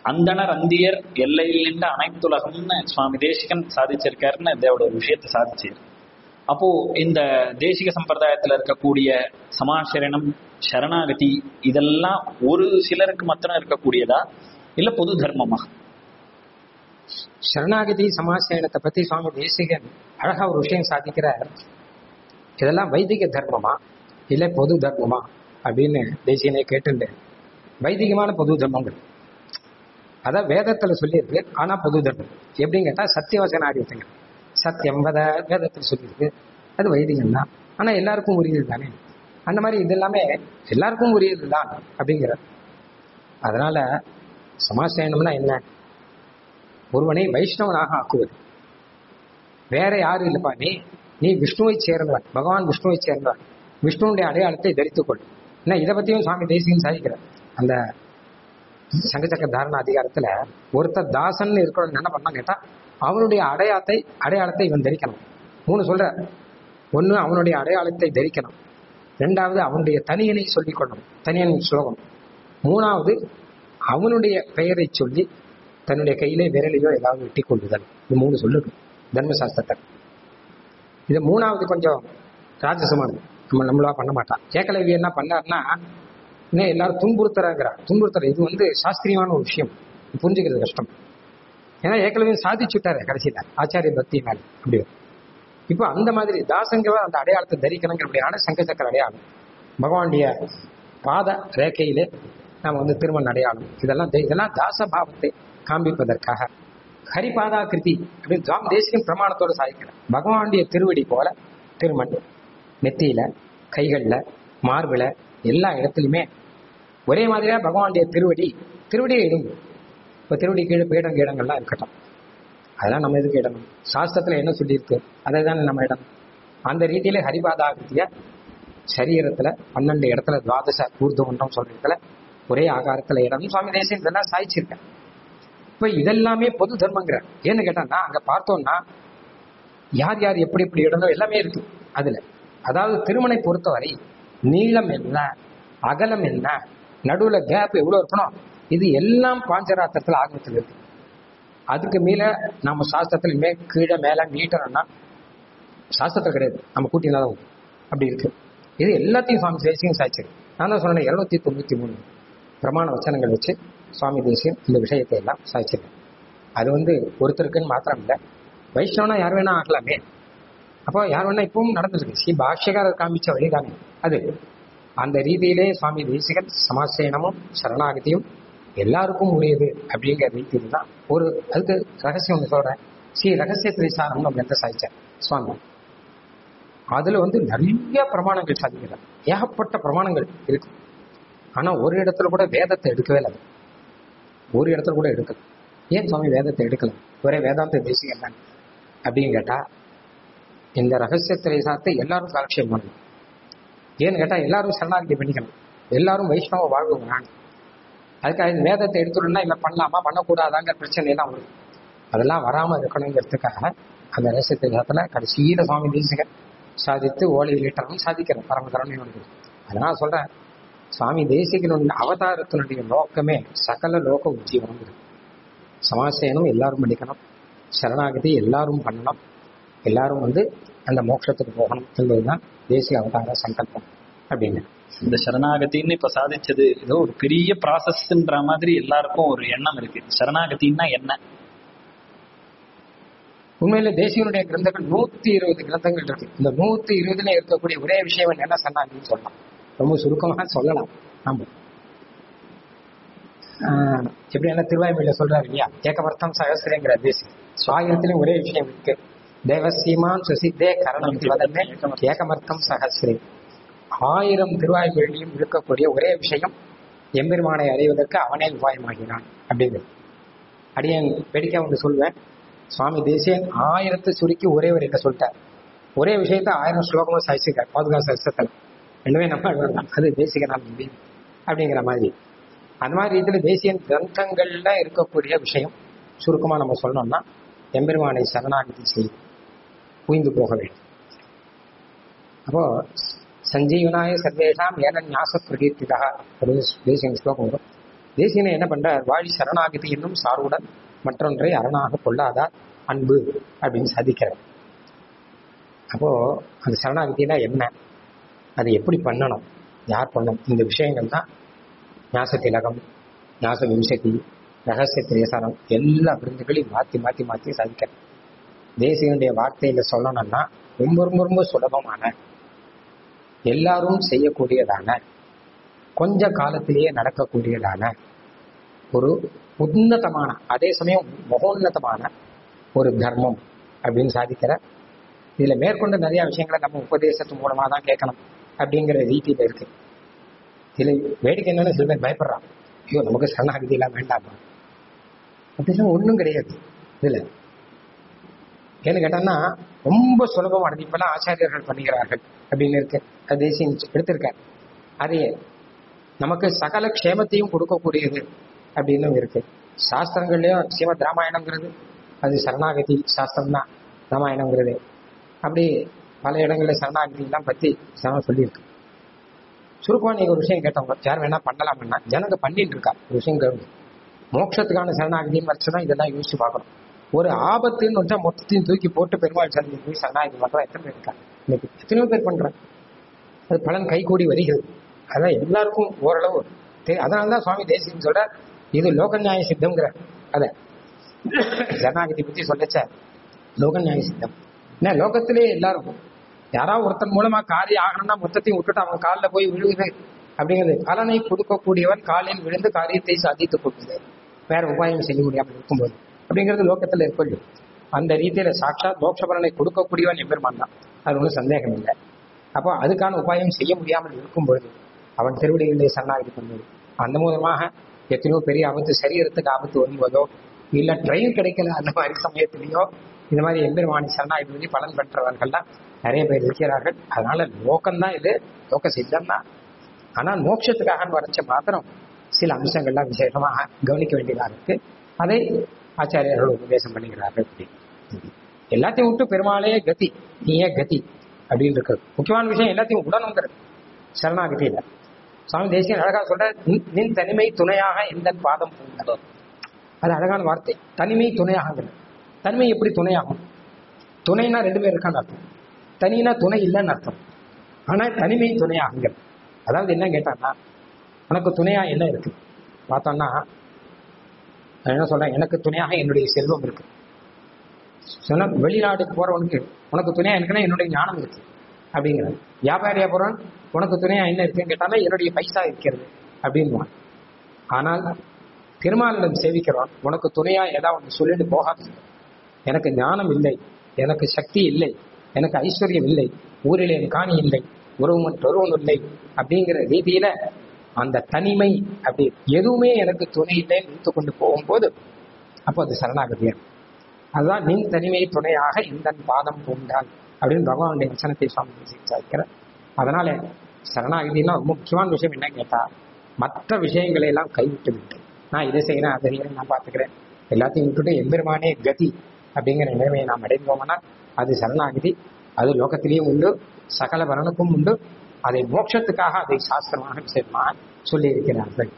அந்தனர் அந்தியர் எல்லையில் நின்ற அனைத்துலகம்னு சுவாமி தேசிகன் சாதிச்சிருக்காருன்னு இதோட ஒரு விஷயத்தை சாதிச்சார் அப்போ இந்த தேசிக சம்பிரதாயத்துல இருக்கக்கூடிய சமாசரணம் சரணாகதி இதெல்லாம் ஒரு சிலருக்கு மாத்திரம் இருக்கக்கூடியதா இல்ல பொது தர்மமா சரணாகதி சமாசயனத்தை பத்தி சுவாமி தேசிகன் அழகா ஒரு விஷயம் சாதிக்கிறார் இதெல்லாம் வைதிக தர்மமா இல்லை பொது தர்மமா அப்படின்னு தேசியனை கேட்டுண்டு வைதிகமான பொது தர்மங்கள் அதான் வேதத்துல சொல்லியிருக்கு ஆனா பொது தர்மம் எப்படின்னு கேட்டா சத்தியவசன ஆடியத்துங்க சத்தியம் வத வேதத்தில் சொல்லியிருக்கு அது வைதிகம் தான் ஆனா எல்லாருக்கும் உரியது தானே அந்த மாதிரி இது எல்லாமே எல்லாருக்கும் உரியது தான் அப்படிங்கிற அதனால சமாசயனம்னா என்ன ஒருவனை வைஷ்ணவனாக ஆக்குவது வேற யாரும் இல்லப்பா நீ நீ விஷ்ணுவை சேர்ந்தவன் பகவான் விஷ்ணுவை சேர்ந்தவன் விஷ்ணுவுடைய அடையாளத்தை தரித்துக்கொள் என்ன இதை பத்தியும் சுவாமி தேசியம் சாதிக்கிறார் அந்த சங்கச்சக்க தாரண அதிகாரத்துல ஒருத்தர் தாசன் இருக்கணும்னு என்ன பண்ணா கேட்டா அவனுடைய அடையாளத்தை அடையாளத்தை இவன் தரிக்கணும் மூணு சொல்ற ஒண்ணு அவனுடைய அடையாளத்தை தரிக்கணும் ரெண்டாவது அவனுடைய தனியனை சொல்லிக் கொள்ளணும் தனியன் ஸ்லோகம் மூணாவது அவனுடைய பெயரை சொல்லி தன்னுடைய கையிலே விரலையோ ஏதாவது வெட்டி கொள்ளுதல் இது மூணு சொல்லுது தர்மசாஸ்திரத்தை இது மூணாவது கொஞ்சம் ராஜசமானது நம்ம நம்மளா பண்ண மாட்டான் ஏக்கலவி என்ன பண்ணாருன்னா இன்னும் எல்லாரும் துன்புறுத்துறாங்கிறா துன்புறுத்துற இது வந்து சாஸ்திரியமான ஒரு விஷயம் புரிஞ்சுக்கிறது கஷ்டம் ஏன்னா ஏக்கலவியும் சாதிச்சுட்டாரு கடைசியில ஆச்சாரிய பக்தி மேல அப்படி இப்போ அந்த மாதிரி தாசங்கிற அந்த அடையாளத்தை தரிக்கணுங்கிறபடியான சங்கச்சக்கர அடையாளம் பகவானுடைய பாத ரேகையிலே நாம வந்து திருமண அடையாளம் இதெல்லாம் தெ- இதெல்லாம் தாசபாவத்தை காண்பிப்பதற்காக ஹரிபாதா கிருதி அப்படின்னு சுவாமி தேசியம் பிரமாணத்தோட சாதிக்கிறார் பகவானுடைய திருவடி போல திருமண் நெத்தியில கைகள்ல மார்பில எல்லா இடத்துலையுமே ஒரே மாதிரியா பகவானுடைய திருவடி திருவடியே இடுங்க இப்ப திருவடி கீழே பீடம் கீடங்கள்லாம் இருக்கட்டும் அதெல்லாம் நம்ம எதுக்கு இடணும் சாஸ்திரத்துல என்ன சொல்லியிருக்கு அதை தானே நம்ம இடம் அந்த ரீதியில ஹரிபாதாகிருத்திய சரீரத்துல பன்னெண்டு இடத்துல துவாதச ஊர்துவன்றம் சொல்ற இடத்துல ஒரே ஆகாரத்துல இடம் சுவாமி தேசியம் இதெல்லாம் சாய்ச்சிருக்கேன் இப்ப இதெல்லாமே பொது தர்மங்கிற ஏன்னு கேட்டான்னா அங்க பார்த்தோம்னா யார் யார் எப்படி எப்படி இடணும் எல்லாமே இருக்கு அதுல அதாவது திருமணை பொறுத்தவரை நீளம் என்ன அகலம் என்ன நடுவுல கேப் எவ்வளவு இருக்கணும் இது எல்லாம் பாஞ்சராத்திரத்துல ஆகமத்தில் இருக்கு அதுக்கு மேல நம்ம சாஸ்திரத்துல மே கீழே மேல நீட்டணும்னா சாஸ்திரத்துல கிடையாது நம்ம கூட்டினா தான் உண்டு. அப்படி இருக்கு இது எல்லாத்தையும் சுவாமி தேசியம் சாய்ச்சிரு நான் தான் சொன்னேன் இருநூத்தி தொண்ணூத்தி மூணு பிரமாண வச்சனங்கள் வச்சு சுவாமி தேசியம் இந்த விஷயத்தை எல்லாம் சாய்ச்சிருக்கேன் அது வந்து ஒருத்தருக்குன்னு மாத்திரம் இல்லை வைஷ்ணவனா யார் வேணா ஆகலாமே அப்போ யார் வேணா இப்பவும் நடந்துருக்கு ஸ்ரீ பாஷ்யகாரர் காமிச்ச வழிதானே அது அந்த ரீதியிலே சுவாமி தேசிகன் சமாசேனமும் சரணாகதியும் எல்லாருக்கும் உரியது அப்படிங்கிற ரீதியில் தான் ஒரு அதுக்கு ரகசியம் ஒன்று சொல்றேன் ஸ்ரீ ரகசிய திரைசாரம் அப்படின்ற சாதிச்சார் சுவாமி அதுல வந்து நிறைய பிரமாணங்கள் சாதிக்கிறார் ஏகப்பட்ட பிரமாணங்கள் இருக்கு ஆனா ஒரு இடத்துல கூட வேதத்தை எடுக்கவே இல்லை ஒரு இடத்துல கூட எடுக்கல ஏன் சுவாமி வேதத்தை எடுக்கல ஒரே வேதாந்த தேசிகம் தான் அப்படின்னு கேட்டா இந்த ரகசிய திரைசாரத்தை எல்லாரும் காலக்ஷேபம் பண்ணணும் ஏன்னு கேட்டா எல்லாரும் சரணாகதி பண்ணிக்கணும் எல்லாரும் வைஷ்ணவ வாழ்வு வேணும் அதுக்காக இந்த வேதத்தை எடுத்துடணும்னா இல்ல பண்ணலாமா பண்ணக்கூடாதாங்கிற பிரச்சனை எல்லாம் வரும் அதெல்லாம் வராம இருக்கணுங்கிறதுக்காக அந்த ரகசிய திரைசாரத்துல கடைசியில சுவாமி தேசிகன் சாதித்து ஓலை லீட்டரும் சாதிக்கிறேன் பரமகரணையோடு அதனால சொல்றேன் சுவாமி தேசிகனுடைய அவதாரத்தினுடைய நோக்கமே சகல லோக உஜ்ஜீவனம் சமாசேனம் எல்லாரும் பண்ணிக்கணும் சரணாகதி எல்லாரும் பண்ணணும் எல்லாரும் வந்து அந்த மோட்சத்துக்கு போகணும் என்பதுதான் தேசிய அவதார சங்கல்பம் அப்படின்னு இந்த சரணாகதின்னு இப்ப சாதிச்சது ஏதோ ஒரு பெரிய ப்ராசஸ்ன்ற மாதிரி எல்லாருக்கும் ஒரு எண்ணம் இருக்கு சரணாகதின்னா என்ன உண்மையில தேசியனுடைய கிரந்தங்கள் நூத்தி இருபது கிரந்தங்கள் இருக்கு இந்த நூத்தி இருபதுல இருக்கக்கூடிய ஒரே விஷயம் என்ன சரணாகதின்னு சொல்லலாம் ரொம்ப சுருக்கமாக சொல்லலாம் நம்ம ஆஹ் எப்படி என்ன திருவாய்மொழியில சொல்றாரு இல்லையா ஏகவர்த்தம் சகசிரங்கிற தேசி சுவாயத்திலும் ஒரே விஷயம் இருக்கு தேவசீமான் சுசித்தே கரணம் வதமே ஏகமர்த்தம் சகசிரே ஆயிரம் திருவாய்மொழியிலும் இருக்கக்கூடிய ஒரே விஷயம் எம்பெருமானை அறிவதற்கு அவனே உபாயமாகிறான் அப்படிங்கிறது அடியன் வேடிக்கை ஒன்று சொல்வேன் சுவாமி தேசியன் ஆயிரத்தை சுருக்கி ஒரே ஒரு என்ன சொல்லிட்டார் ஒரே விஷயத்த ஆயிரம் ஸ்லோகமா சாதிச்சிருக்கார் பாதுகாப்பு சரஸ்தத்துல ரெண்டுமே நம்ம அது தேசிக நாம் நம்பி அப்படிங்கிற மாதிரி அந்த மாதிரி இதுல தேசியன் கிரந்தங்கள்ல இருக்கக்கூடிய விஷயம் சுருக்கமா நம்ம சொன்னோம்னா எம்பெருமானை சரணாகதி செய்து புய்ந்து போக வேண்டும் அப்போ சஞ்சீவனாய சர்வேஷாம் ஏன ஞாச பிரகீர்த்திதா ஒரு தேசியம் ஸ்லோகம் வரும் தேசியனை என்ன பண்றார் வாழி சரணாகதி என்னும் சார்வுடன் மற்றொன்றை அரணாக கொள்ளாதார் அன்பு அப்படின்னு சாதிக்கிறார் அப்போ அந்த சரணாகதினா என்ன அது எப்படி பண்ணணும் யார் பண்ணணும் இந்த விஷயங்கள் தான் ஞாச திலகம் ஞாச விம்சதி ரகசிய திரேசானம் எல்லா விருந்துகளையும் மாற்றி மாற்றி மாற்றி சாதிக்கிறார் தேசியனுடைய வார்த்தையில சொல்லணும்னா ரொம்ப ரொம்ப ரொம்ப சுலபமான எல்லாரும் செய்யக்கூடியதான கொஞ்ச காலத்திலேயே நடக்கக்கூடியதான ஒரு உன்னதமான அதே சமயம் மகோன்னதமான ஒரு தர்மம் அப்படின்னு சாதிக்கிற இதுல மேற்கொண்டு நிறைய விஷயங்களை நம்ம உபதேசத்து மூலமா தான் கேட்கணும் அப்படிங்கிற ரீதியில இருக்கு இதுல வேடிக்கை என்னன்னு சில பேர் பயப்படுறான் ஐயோ நமக்கு சரணாகதி எல்லாம் வேண்டாமா அப்படிலாம் ஒண்ணும் கிடையாது இதுல ஏன்னு கேட்டான்னா ரொம்ப சுலபமானது இப்பெல்லாம் ஆச்சாரியர்கள் பண்ணுகிறார்கள் அப்படின்னு இருக்கு அது தேசியம் எடுத்திருக்கார் அதையே நமக்கு சகல க்ஷேமத்தையும் கொடுக்கக்கூடியது அப்படின்னு இருக்கு சாஸ்திரங்கள்லயும் ஸ்ரீமத் ராமாயணங்கிறது அது சரணாகதி சாஸ்திரம் தான் ராமாயணங்கிறது அப்படி பல இடங்கள்ல சரணாகதி எல்லாம் பத்தி சம சொல்லியிருக்கு சுருக்கமா நீங்க ஒரு விஷயம் கேட்டவங்க யார் வேணா பண்ணலாம்னா ஜனங்க பண்ணிட்டு இருக்கா ஒரு விஷயம் கேள்வி மோட்சத்துக்கான சரணாகதின்னு வச்சுதான் இதெல்லாம் யோசிச்சு பார்க்கணும் ஒரு ஆபத்துன்னு வச்சா மொத்தத்தையும் தூக்கி போட்டு பெருமாள் சரணி போய் சரணாகதி பண்றா எத்தனை பேர் இருக்கா இன்னைக்கு எத்தனையோ பேர் பண்றாங்க அது பலன் கைகூடி வருகிறது அதான் எல்லாருக்கும் ஓரளவு தெரி- அதனாலதான் சுவாமி தேசியம் சொல்ற இது லோக நியாய சித்தம்ங்கிற அத சரணாகதி பத்தி சொல்லச்ச லோக நியாய சித்தம் என்ன லோகத்திலே எல்லாரும் யாராவது ஒருத்தன் மூலமா காரியம் ஆகணும்னா மொத்தத்தையும் விட்டுட்டு அவன் காலில் போய் விழுகுது அப்படிங்கிறது பலனை கொடுக்கக்கூடியவன் காலில் விழுந்து காரியத்தை சாதித்துக் கொள்வது வேற உபாயம் செய்ய முடியாமல் இருக்கும்போது அப்படிங்கிறது லோகத்துல இருக்கொள்ளு அந்த ரீதியில சாட்சாத் மோட்ச பலனை கொடுக்கக்கூடியவன் எம்பெருமான் தான் அது ஒன்றும் சந்தேகம் இல்லை அப்போ அதுக்கான உபாயம் செய்ய முடியாமல் இருக்கும் பொழுது அவன் திருவடிகளிலே சரணாகதி பண்ணுவது அந்த மூலமாக எத்தனையோ பெரிய ஆபத்து சரீரத்துக்கு ஆபத்து வரும்போதோ இல்ல ட்ரெயின் கிடைக்கல அந்த மாதிரி சமயத்திலேயோ இந்த மாதிரி எம்பெருமானி சரணாகதி பண்ணி பலன் பெற்றவர்கள்லாம் நிறைய பேர் இருக்கிறார்கள் அதனால லோகம்தான் இது லோக சித்தம் தான் ஆனால் மோட்சத்துக்காக வரைச்ச மாத்திரம் சில அம்சங்கள்லாம் விசேஷமாக கவனிக்க வேண்டியதாக இருக்கு அதை ஆச்சாரியர்கள் உபதேசம் பண்ணுகிறார்கள் அப்படி எல்லாத்தையும் விட்டு பெருமாளே கதி நீயே கதி அப்படின்னு இருக்கு முக்கியமான விஷயம் எல்லாத்தையும் உடனுங்கிறது சரணாகதியில சுவாமி தேசியன் அழகா சொல்ற "நின்- நின் தனிமை துணையாக எந்த பாதம் பூண்டதோ அது அழகான வார்த்தை தனிமை துணையாகிறது தனிமை எப்படி துணையாகும் துணைனா ரெண்டு பேர் இருக்கான்னு அர்த்தம் தனினா துணை இல்லைன்னு அர்த்தம் ஆனா தனிமை துணையாகுங்கள் அதாவது என்ன கேட்டான்னா உனக்கு துணையா என்ன இருக்கு பார்த்தோம்னா நான் என்ன சொல்றேன் எனக்கு துணையாக என்னுடைய செல்வம் இருக்கு சொன்ன வெளிநாட்டுக்கு போறவனுக்கு உனக்கு துணையா இருக்குன்னா என்னுடைய ஞானம் இருக்கு அப்படிங்கிறது வியாபாரியா போறான் உனக்கு துணையா என்ன இருக்குன்னு கேட்டானா என்னுடைய பைசா இருக்கிறது அப்படின்வான் ஆனால் பெருமாளிடம் சேவிக்கிறோம் உனக்கு துணையா ஏதாவது ஒன்று சொல்லிட்டு போகாது எனக்கு ஞானம் இல்லை எனக்கு சக்தி இல்லை எனக்கு ஐஸ்வர்யம் இல்லை ஊரில் என் காணி இல்லை உறவு மற்றொருவன் இல்லை அப்படிங்கிற ரீதியில அந்த தனிமை அப்படி எதுவுமே எனக்கு துணை இல்லைன்னு நினைத்து கொண்டு போகும்போது அப்போ அது சரணாகதியம் அதுதான் நின் தனிமை துணையாக இந்த பாதம் பூண்டால் அப்படின்னு பகவானுடைய வசனத்தை சுவாமி சாய்க்கிறார் அதனால சரணாகதினா ரொம்ப முக்கியமான விஷயம் என்ன கேட்டா மற்ற விஷயங்களை எல்லாம் கைவிட்டு விட்டு நான் இதை செய்யறேன் அதை செய்யறேன் நான் பார்த்துக்கிறேன் எல்லாத்தையும் விட்டுட்டு எம்பெருமானே கதி அப்படிங்கிற நிலைமையை நாம் அடைந்தோம்னா அது சரணாகதி அது லோகத்திலேயும் உண்டு சகல பலனுக்கும் உண்டு அதை மோட்சத்துக்காக அதை சாஸ்திரமாக விசேஷமாக சொல்லி இருக்கிறார்கள்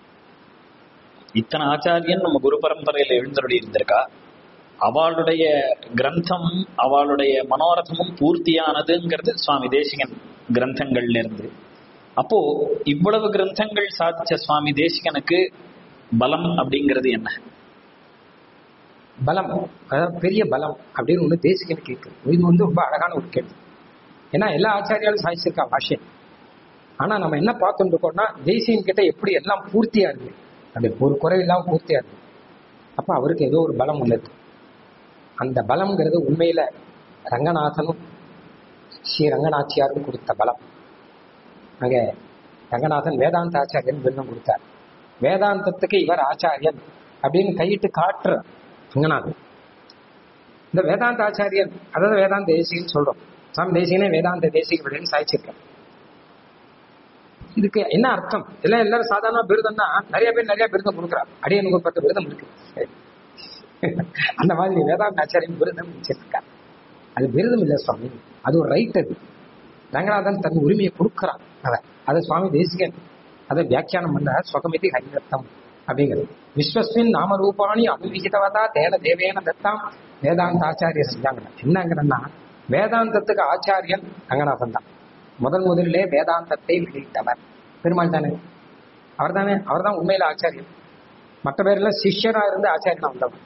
இத்தனை ஆச்சாரியன் நம்ம குரு பரம்பரையில எழுந்தருளி இருந்திருக்கா அவளுடைய கிரந்தம் அவளுடைய மனோரதமும் பூர்த்தியானதுங்கிறது சுவாமி தேசிகன் கிரந்தங்கள்ல இருந்து அப்போ இவ்வளவு கிரந்தங்கள் சாதிச்ச சுவாமி தேசிகனுக்கு பலம் அப்படிங்கிறது என்ன பலம் அதாவது பெரிய பலம் அப்படின்னு ஒண்ணு தேசிகனுக்கு இருக்கு இது வந்து ரொம்ப அழகான ஒரு கேள்வி ஏன்னா எல்லா ஆச்சாரியாலும் சாதிச்சிருக்கா பாஷ்யம் ஆனா நம்ம என்ன பார்த்துட்டு இருக்கோம்னா தேசியன் கிட்ட எப்படி எல்லாம் பூர்த்தியா இருக்கு அப்படி ஒரு குறை இல்லாம பூர்த்தியா இருக்கு அப்ப அவருக்கு ஏதோ ஒரு பலம் ஒண்ணு இருக்கு அந்த பலம்ங்கிறது உண்மையில ரங்கநாதனும் ஸ்ரீ ரங்கநாச்சியாரும் கொடுத்த பலம் அங்க ரங்கநாதன் வேதாந்த ஆச்சாரியன் விருதம் கொடுத்தார் வேதாந்தத்துக்கு இவர் ஆச்சாரியன் அப்படின்னு கையிட்டு காட்டுற ரங்கநாதன் இந்த வேதாந்த ஆச்சாரியன் அதாவது வேதாந்த தேசிகன்னு சொல்றோம் சாமி தேசிகனே வேதாந்த தேசிக அப்படின்னு சாய்ச்சிருக்கேன் இதுக்கு என்ன அர்த்தம் எல்லாம் எல்லாரும் சாதாரண விருதம் தான் நிறைய பேர் நிறைய விருதம் கொடுக்குறாங்க அடியனுக்கு ஒரு பத்து விருதம் இருக்கு அந்த மாதிரி வேதாந்த ஆச்சாரியன் விருதம் வச்சிருக்காங்க அது விருதம் இல்லை சுவாமி அது ஒரு ரைட் அது ரங்கநாதன் தன் உரிமையை கொடுக்குறான் அவன் அதை சுவாமி தேசிகன் அதை வியாக்கியானம் பண்ண சுகமிதி ஹரிதத்தம் அப்படிங்கிறது விஸ்வஸ்மின் நாமரூபாணி அபிவிகிதவதா தேன தேவேன தத்தாம் வேதாந்த ஆச்சாரிய செஞ்சாங்க என்னங்கிறன்னா வேதாந்தத்துக்கு ஆச்சாரியன் ரங்கநாதன் தான் முதல் முதலிலே வேதாந்தத்தை வெளியிட்டவர் பெருமாள் தானே அவர் தானே அவர் தான் உண்மையில ஆச்சாரியன் மற்ற பேர்லாம் சிஷ்யனா இருந்து ஆச்சாரியனா வந்தவன்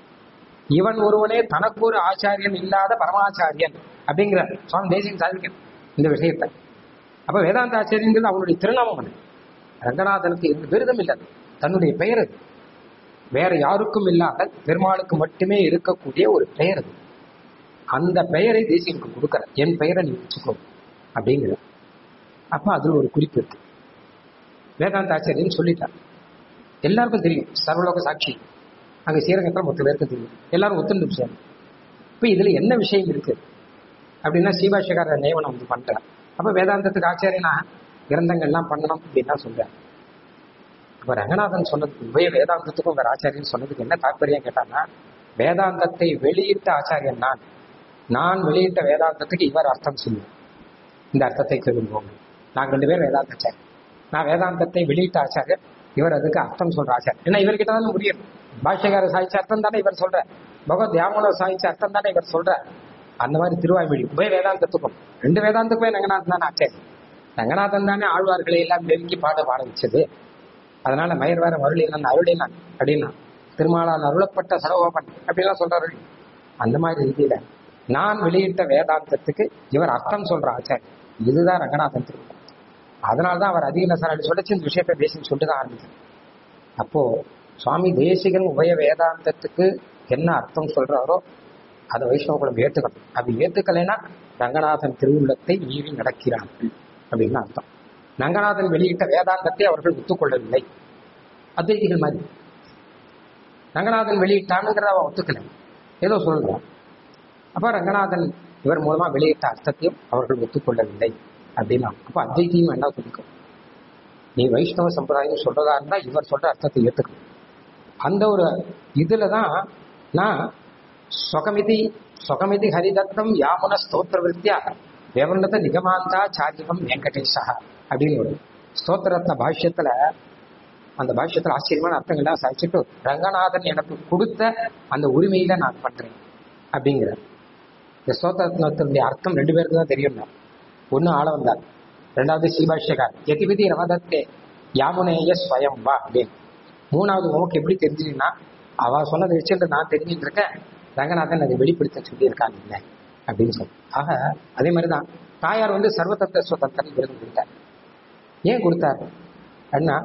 இவன் ஒருவனே தனக்கு ஒரு ஆச்சாரியன் இல்லாத பரமாச்சாரியன் அப்படிங்கிற சுவாமி தேசியம் சாதிக்கணும் இந்த விஷயத்தை அப்ப வேதாந்த ஆச்சாரியங்கிறது அவனுடைய திருநாமம் அது ரங்கநாதனுக்கு இந்த விருதம் இல்லை தன்னுடைய பெயர் அது வேற யாருக்கும் இல்லாத பெருமாளுக்கு மட்டுமே இருக்கக்கூடிய ஒரு பெயர் அது அந்த பெயரை தேசியனுக்கு கொடுக்கற என் பெயரை நீ வச்சுக்கோ அப்படிங்கிற அப்ப அதுல ஒரு குறிப்பு இருக்கு வேதாந்த ஆச்சாரியன் சொல்லிட்டார் எல்லாருக்கும் தெரியும் சர்வலோக சாட்சி அங்க ஸ்ரீரங்கத்தில் மொத்த பேருக்கு தெரியும் எல்லாரும் ஒத்துண்டு விஷயம் இப்ப இதுல என்ன விஷயம் இருக்கு அப்படின்னா சீபாஷகார நியமனம் வந்து பண்றார் அப்ப வேதாந்தத்துக்கு ஆச்சாரியனா கிரந்தங்கள்லாம் பண்ணணும் அப்படின்னா சொல்றார் அப்ப ரங்கநாதன் சொன்னதுக்கு உபய வேதாந்தத்துக்கும் உங்க ஆச்சாரியன் சொன்னதுக்கு என்ன தாற்பயம் கேட்டான்னா வேதாந்தத்தை வெளியிட்ட ஆச்சாரியன் நான் நான் வெளியிட்ட வேதாந்தத்துக்கு இவர் அர்த்தம் சொல்லுவேன் இந்த அர்த்தத்தை கேளுங்க நாங்க ரெண்டு பேரும் வேதாந்தாச்சாரியர் நான் வேதாந்தத்தை வெளியிட்ட ஆச்சாரியர் இவர் அதுக்கு அர்த்தம் சொல்ற ஆச்சாரியர் ஏன்னா இவர்கிட்ட தான் முடியும் பாஷ்யகார சாய்ச்ச அர்த்தம் தானே இவர் சொல்ற பகவத் யாமன சாய்ச்ச அர்த்தம் தானே இவர் சொல்ற அந்த மாதிரி திருவாய்மொழி உபய வேதாந்தத்துக்கும் ரெண்டு வேதாந்தத்துக்குமே ரங்கநாதன் தானே ஆச்சாரியர் ரங்கநாதன் தானே ஆழ்வார்களை எல்லாம் நெருங்கி பாட பாட வச்சது அதனால மயர் வேற அருளினான் அருளினான் அப்படின்னா திருமாலால் அருளப்பட்ட சரவோபன் அப்படிலாம் சொல்றாரு அந்த மாதிரி ரீதியில நான் வெளியிட்ட வேதாந்தத்துக்கு இவர் அர்த்தம் சொல்ற ஆச்சாரியர் இதுதான் ரங்கநாதன் திருவிழா அதனால்தான் அவர் அதிக சரடி சொல்லச்சு இந்த விஷயத்தை பேசி சொல்லிட்டு தான் ஆரம்பிச்சார் அப்போ சுவாமி தேசிகன் உபய வேதாந்தத்துக்கு என்ன அர்த்தம் சொல்றாரோ அதை வைஷ்ணவ குலம் ஏத்துக்கணும் அப்படி ஏத்துக்கலைன்னா ரங்கநாதன் திருவுள்ளத்தை மீறி நடக்கிறார்கள் அப்படின்னு அர்த்தம் ரங்கநாதன் வெளியிட்ட வேதாந்தத்தை அவர்கள் ஒத்துக்கொள்ளவில்லை அத்வைதிகள் மாதிரி ரங்கநாதன் வெளியிட்டானுங்கிறத அவன் ஒத்துக்கல ஏதோ சொல்றான் அப்ப ரங்கநாதன் இவர் மூலமா வெளியிட்ட அர்த்தத்தையும் அவர்கள் ஒத்துக்கொள்ளவில்லை அப்படின்னா அப்ப அத்வைத்தியும் வேண்டாம் சொல்லிக்கும் நீ வைஷ்ணவ சம்பிரதாயம் சொல்றதா இருந்தா இவர் சொல்ற அர்த்தத்தை ஏத்துக்கணும் அந்த ஒரு இதுலதான் நான் சொகமிதி சொகமிதி ஹரிதத்தம் யாமுன ஸ்தோத்திர விருத்தியா தேவனத நிகமாந்தா சாரியம் வெங்கடேஷா அப்படின்னு ஒரு ஸ்தோத்திரத்ன பாஷ்யத்துல அந்த பாஷ்யத்துல ஆச்சரியமான அர்த்தங்கள்லாம் சாதிச்சுட்டு ரங்கநாதன் எனக்கு கொடுத்த அந்த உரிமையில நான் பண்றேன் அப்படிங்கிற இந்த ஸ்தோத்திரத்தினுடைய அர்த்தம் ரெண்டு பேருக்கு தான் தெரியும் ஒன்னு ஆள வந்தார் ரெண்டாவது ஸ்ரீபாஷ்யகார் எதிபதி ரமதத்தே யாமுனேய ஸ்வயம் வா அப்படின்னு மூணாவது உமக்கு எப்படி தெரிஞ்சுதுன்னா அவ சொன்னதை வச்சுட்டு நான் தெரிஞ்சுட்டு இருக்கேன் ரங்கநாதன் அதை வெளிப்படுத்த சொல்லியிருக்காங்க இல்லை அப்படின்னு சொல்லி ஆக அதே மாதிரிதான் தாயார் வந்து சர்வதந்திர சுதந்திரம் விருது கொடுத்தார் ஏன் கொடுத்தார் அண்ணா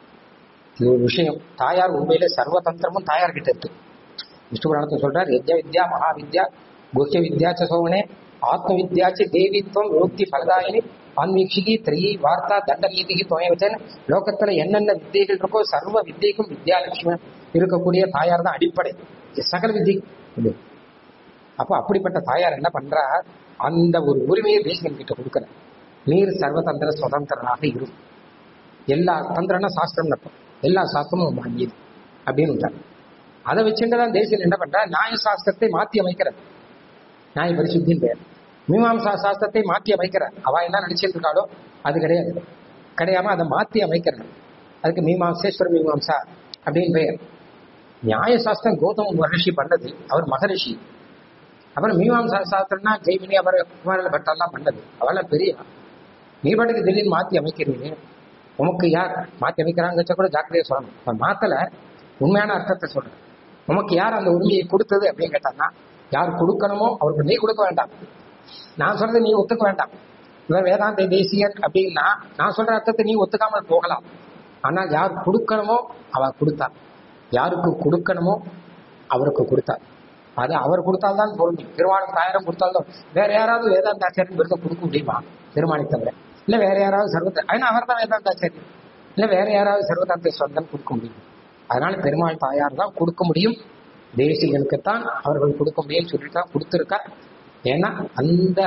இது ஒரு விஷயம் தாயார் உண்மையிலே சர்வதந்திரமும் தாயார் கிட்ட இருக்கு விஷ்ணு புராணத்தை சொல்றார் யஜ்ய வித்யா மகாவித்யா குஹ்ய வித்யாச்ச சோவனே ஆத்ம வித்யாச்ச தேவித்வம் யோக்தி பலதாயினி ஆன்மீக்ஷிகி திரி வார்த்தா தண்ட நீதிக்கு துணை வச்சேன்னு லோகத்துல என்னென்ன வித்தியைகள் இருக்கோ சர்வ வித்தியைக்கும் வித்யாலட்சுமி இருக்கக்கூடிய தாயார் தான் அடிப்படை சகல வித்தி இது அப்போ அப்படிப்பட்ட தாயார் என்ன பண்றா அந்த ஒரு உரிமையை தேசிகன் கிட்ட கொடுக்குற நீர் சர்வதந்திர சுதந்திரனாக இருக்கும் எல்லா தந்திரனா சாஸ்திரம் நடக்கும் எல்லா சாஸ்திரமும் வாங்கியது அப்படின்னு விட்டார் அதை வச்சுட்டு தான் தேசியன் என்ன பண்றா நியாய சாஸ்திரத்தை மாத்தி அமைக்கிறார் நியாய பரிசுத்தின் பெயர் மீமாம்சா சாஸ்திரத்தை மாத்தி அமைக்கிறார் அவ என்ன நினைச்சிட்டு இருக்காளோ அது கிடையாது கிடையாம அதை மாத்தி அமைக்கிறார் அதுக்கு மீமாம்சேஸ்வர மீமாம்சா அப்படின்னு பெயர் நியாய சாஸ்திரம் கௌதம மகர்ஷி பண்ணது அவர் மகரிஷி அப்புறம் மீமாம்சா சாஸ்திரம்னா ஜெய்மினி அவர் குமாரல பட்டெல்லாம் பண்ணது அவெல்லாம் பெரிய நீ பாட்டுக்கு திடீர்னு மாத்தி அமைக்கிறீங்க உமக்கு யார் மாத்தி அமைக்கிறாங்க கூட ஜாக்கிரதையா சொல்லணும் இப்ப மாத்தல உண்மையான அர்த்தத்தை சொல்றேன் உமக்கு யார் அந்த உரிமையை கொடுத்தது அப்படின்னு கேட்டாங்கன்னா யார் கொடுக்கணுமோ அவருக்கு நீ கொடுக்க வேண்டாம் நான் சொல்றதை நீ ஒத்துக்க வேண்டாம் இவர் வேதாந்த தேசியர் அப்படின்னா நான் சொல்ற அர்த்தத்தை நீ ஒத்துக்காமல் போகலாம் ஆனால் யார் கொடுக்கணுமோ அவர் கொடுத்தார் யாருக்கு கொடுக்கணுமோ அவருக்கு கொடுத்தார் அது அவர் கொடுத்தால்தான் பொருந்தும் திருவாணம் தாயிரம் கொடுத்தால்தான் வேற யாராவது வேதாந்தாச்சாரியன் விருதை கொடுக்க முடியுமா திருமாணி தவிர இல்ல வேற யாராவது சர்வத ஏன்னா அவர் தான் வேதாந்தாச்சாரியன் இல்ல வேற யாராவது சர்வதாந்த சொந்தம் கொடுக்க முடியும் அதனால பெருமாள் தாயார் தான் கொடுக்க முடியும் தேசிகனுக்குத்தான் அவர்கள் கொடுக்க முடியும்னு சொல்லிட்டு தான் கொடுத்துருக்கா ஏன்னா அந்த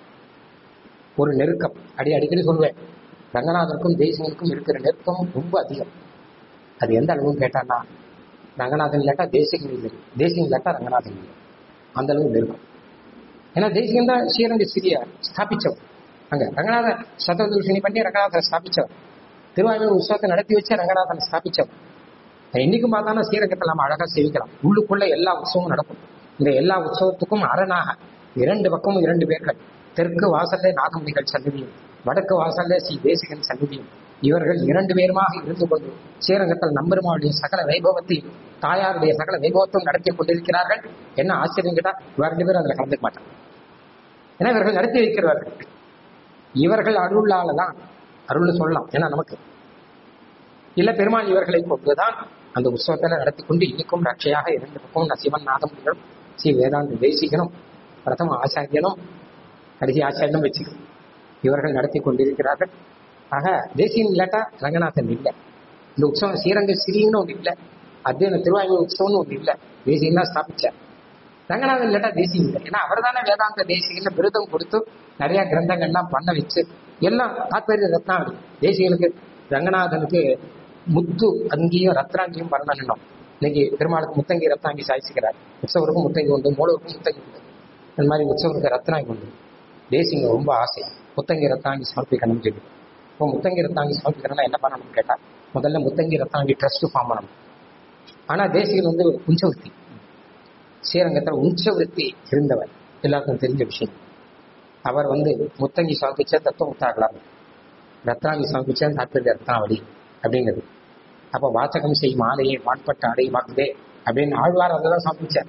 ஒரு நெருக்கம் அடி அடிக்கடி சொல்லுவேன் ரங்கநாதனுக்கும் தேசிகனுக்கும் இருக்கிற நெருக்கம் ரொம்ப அதிகம் அது எந்த அளவுன்னு கேட்டான்னா ரங்கநாதன் இல்லாட்டா தேசிகன் இல்லை தேசிகன் இல்லாட்டா ரங்கநாதன் இல்லை அந்த அளவு நெருக்கம் ஏன்னா தேசிகன் தான் ஸ்ரீரங்க சிறிய ஸ்தாபிச்சவர் அங்க ரங்கநாத சதவதூஷணி பண்ணி ரங்கநாதரை ஸ்தாபிச்சவர் திருவாயூர் உற்சவத்தை நடத்தி வச்சு ரங்கநாதன் ஸ்தாபிச்சவர் இன்னைக்கும் பார்த்தாலும் ஸ்ரீரங்கத்தை நம்ம அழகா சேவிக்கலாம் உள்ளுக்குள்ள எல்லா உற்சவமும் நடக்கும் இந்த எல்லா உற்சவத்துக்கும் அரணாக இரண்டு பக்கமும் இரண்டு பேர்கள் தெற்கு வாசல்ல நாகமணிகள் சன்னதியும் வடக்கு வாசல்ல ஸ்ரீ தேசிகன் சன்னதியும் இவர்கள் இரண்டு பேருமாக இருந்து கொண்டு ஸ்ரீரங்கத்தில் நம்பெருமாவுடைய சகல வைபவத்தை தாயாருடைய சகல வைபவத்தையும் நடத்தி கொண்டிருக்கிறார்கள் என்ன ஆச்சரியம் கேட்டா இவர் ரெண்டு பேரும் அதுல கலந்துக்க மாட்டாங்க ஏன்னா இவர்கள் நடத்தி வைக்கிறார்கள் இவர்கள் அருளால தான் அருள் சொல்லலாம் ஏன்னா நமக்கு இல்ல பெருமாள் இவர்களை கொண்டுதான் அந்த உற்சவத்தை நடத்தி கொண்டு இன்னைக்கும் ரட்சையாக இரண்டு பக்கம் நசிவன் நாதமுடிகளும் ஸ்ரீ வேதாந்த தேசிகனும் பிரதம ஆச்சாரியனும் கடைசி ஆச்சாரியனும் வச்சுக்கணும் இவர்கள் நடத்தி கொண்டிருக்கிறார்கள் ஆக தேசியம் இல்லாட்டா ரங்கநாதன் இல்லை இந்த உற்சவம் ஸ்ரீரங்க ஸ்ரீன்னு ஒன்று இல்லை அத்தியன திருவாயூர் உற்சவம்னு ஒன்று இல்லை தேசியம் தான் ஸ்தாபிச்சார் ரங்கநாதன் இல்லாட்டா தேசியம் இல்லை ஏன்னா அவர் தானே வேதாந்த தேசிகன்னு விருதம் கொடுத்து நிறைய கிரந்தங்கள்லாம் பண்ண வச்சு எல்லாம் தாத்பரிய ரத்னாவளி தேசிகளுக்கு ரங்கநாதனுக்கு முத்து அங்கேயும் ரத்னாங்கியும் பண்ணணும் இன்னைக்கு பெருமாளுக்கு முத்தங்கி ரத்னாங்கி சாதிச்சுக்கிறார் உற்சவருக்கும் முத்தங்கி உண்டு மூலவருக்கும் முத்தங்கி உண்டு இந்த மாதிரி உற்சவருக்கு ரத்னாங்கி உண்டு தேசிங்க ரொம்ப ஆசை முத்தங்கி ரத்னாங்கி சமர்ப்பிக்கணும்னு சொல்லி இப்போ முத்தங்கி ரத்னாங்கி சமர்ப்பிக்கணும்னா என்ன பண்ணணும்னு கேட்டா முதல்ல முத்தங்கி ரத்னாங்கி ட்ரஸ்ட் ஃபார்ம் பண்ணணும் ஆனா தேசிகன் வந்து உஞ்சவருத்தி ஸ்ரீரங்கத்தில் உஞ்சவருத்தி இருந்தவர் எல்லாருக்கும் தெரிஞ்ச விஷயம் அவர் வந்து முத்தங்கி சமர்ப்பிச்ச தத்துவ முத்தாகலாம் ரத்னாங்கி சமர்ப்பிச்ச தாத்பரிய ரத்னாவளி அப்படிங்கிறது அப்போ வாசகம் செய் மாலையே வான்பட்ட அடை வாக்குதே அப்படின்னு ஆழ்வார் அதெல்லாம் சமர்ப்பிச்சார்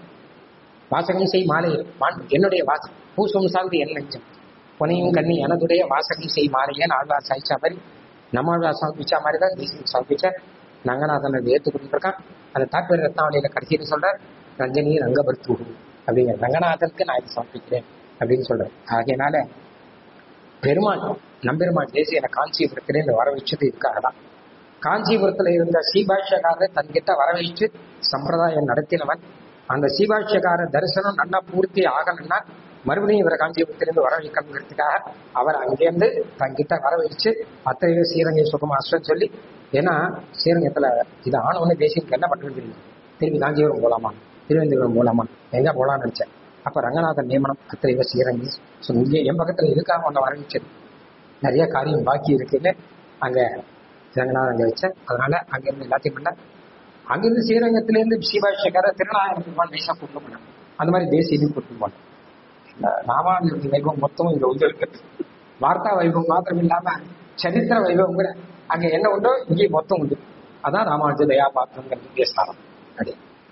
வாசகம் செய் மாலையே வான் என்னுடைய வாசம் பூசம் சார்ந்து என் நெஞ்சம் பொனையும் கண்ணி எனதுடைய வாசகம் செய் மாலையேன்னு ஆழ்வார் சாய்ச்சா மாதிரி நம்மாழ்வார் சமர்ப்பிச்சா மாதிரி தான் தேசியம் சமர்ப்பிச்சார் ரங்கநாதன் அதை ஏற்றுக்கிட்டு இருக்கான் அந்த தாத்பரிய ரத்னாவளியில கடைசியில் சொல்றார் ரஞ்சனி ரங்கபர்த்து அப்படிங்கிற ரங்கநாதனுக்கு நான் இதை சமர்ப்பிக்கிறேன் அப்படின்னு சொல்றேன் ஆகையினால பெருமாள் நம்பெருமாள் தேசிய காஞ்சிபுரத்திலே வர வச்சது இதுக்காக தான் காஞ்சிபுரத்துல இருந்த சீபாஷ்யக்காரர் தன்கிட்ட வரவழைச்சு சம்பிரதாயம் நடத்தினவன் அந்த சீபாஷ்யக்கார தரிசனம் நல்லா பூர்த்தி ஆகணும்னா மறுபடியும் இவரை காஞ்சிபுரத்திலிருந்து வரவழைக்கணுங்கிறதுக்காக அவர் அங்கேருந்து தன்கிட்ட வரவழைச்சு அத்தகைய ஸ்ரீரங்கை சுகமாஸ்வன் சொல்லி ஏன்னா ஸ்ரீரங்கத்துல இது ஆனவொன்னு தேசியத்துக்கு என்ன பண்ணுறது தெரியும் திரும்பி காஞ்சிபுரம் போலாமா திருவனந்தபுரம் போலாமா எங்க போலாம்னு நினைச்சேன் அப்ப ரங்கநாதன் நியமனம் அத்தகைய ஸ்ரீரங்கி ஸோ இங்கே என் பக்கத்துல இதுக்காக ஒன்று வரவழைச்சது நிறைய காரியம் பாக்கி இருக்குன்னு அங்க ரங்கநாதன் அங்க வச்சேன் அதனால அங்கிருந்து எல்லாத்தையும் பண்ண அங்கிருந்து ஸ்ரீரங்கத்திலேருந்து சிவாஷேகர திருநாயகம் பெருமாள் நைசா கூட்டு போனேன் அந்த மாதிரி தேசியம் கூட்டு போனேன் ராமானுஜ வைபவம் மொத்தமும் இங்க உள்ள இருக்கு வார்த்தா வைபவம் மாத்திரம் இல்லாம சரித்திர வைபவம் கூட அங்க என்ன உண்டோ இங்கே மொத்தம் உண்டு அதான் ராமானுஜ தயா பாத்திரங்கிற முக்கிய ஸ்தானம் அப்படி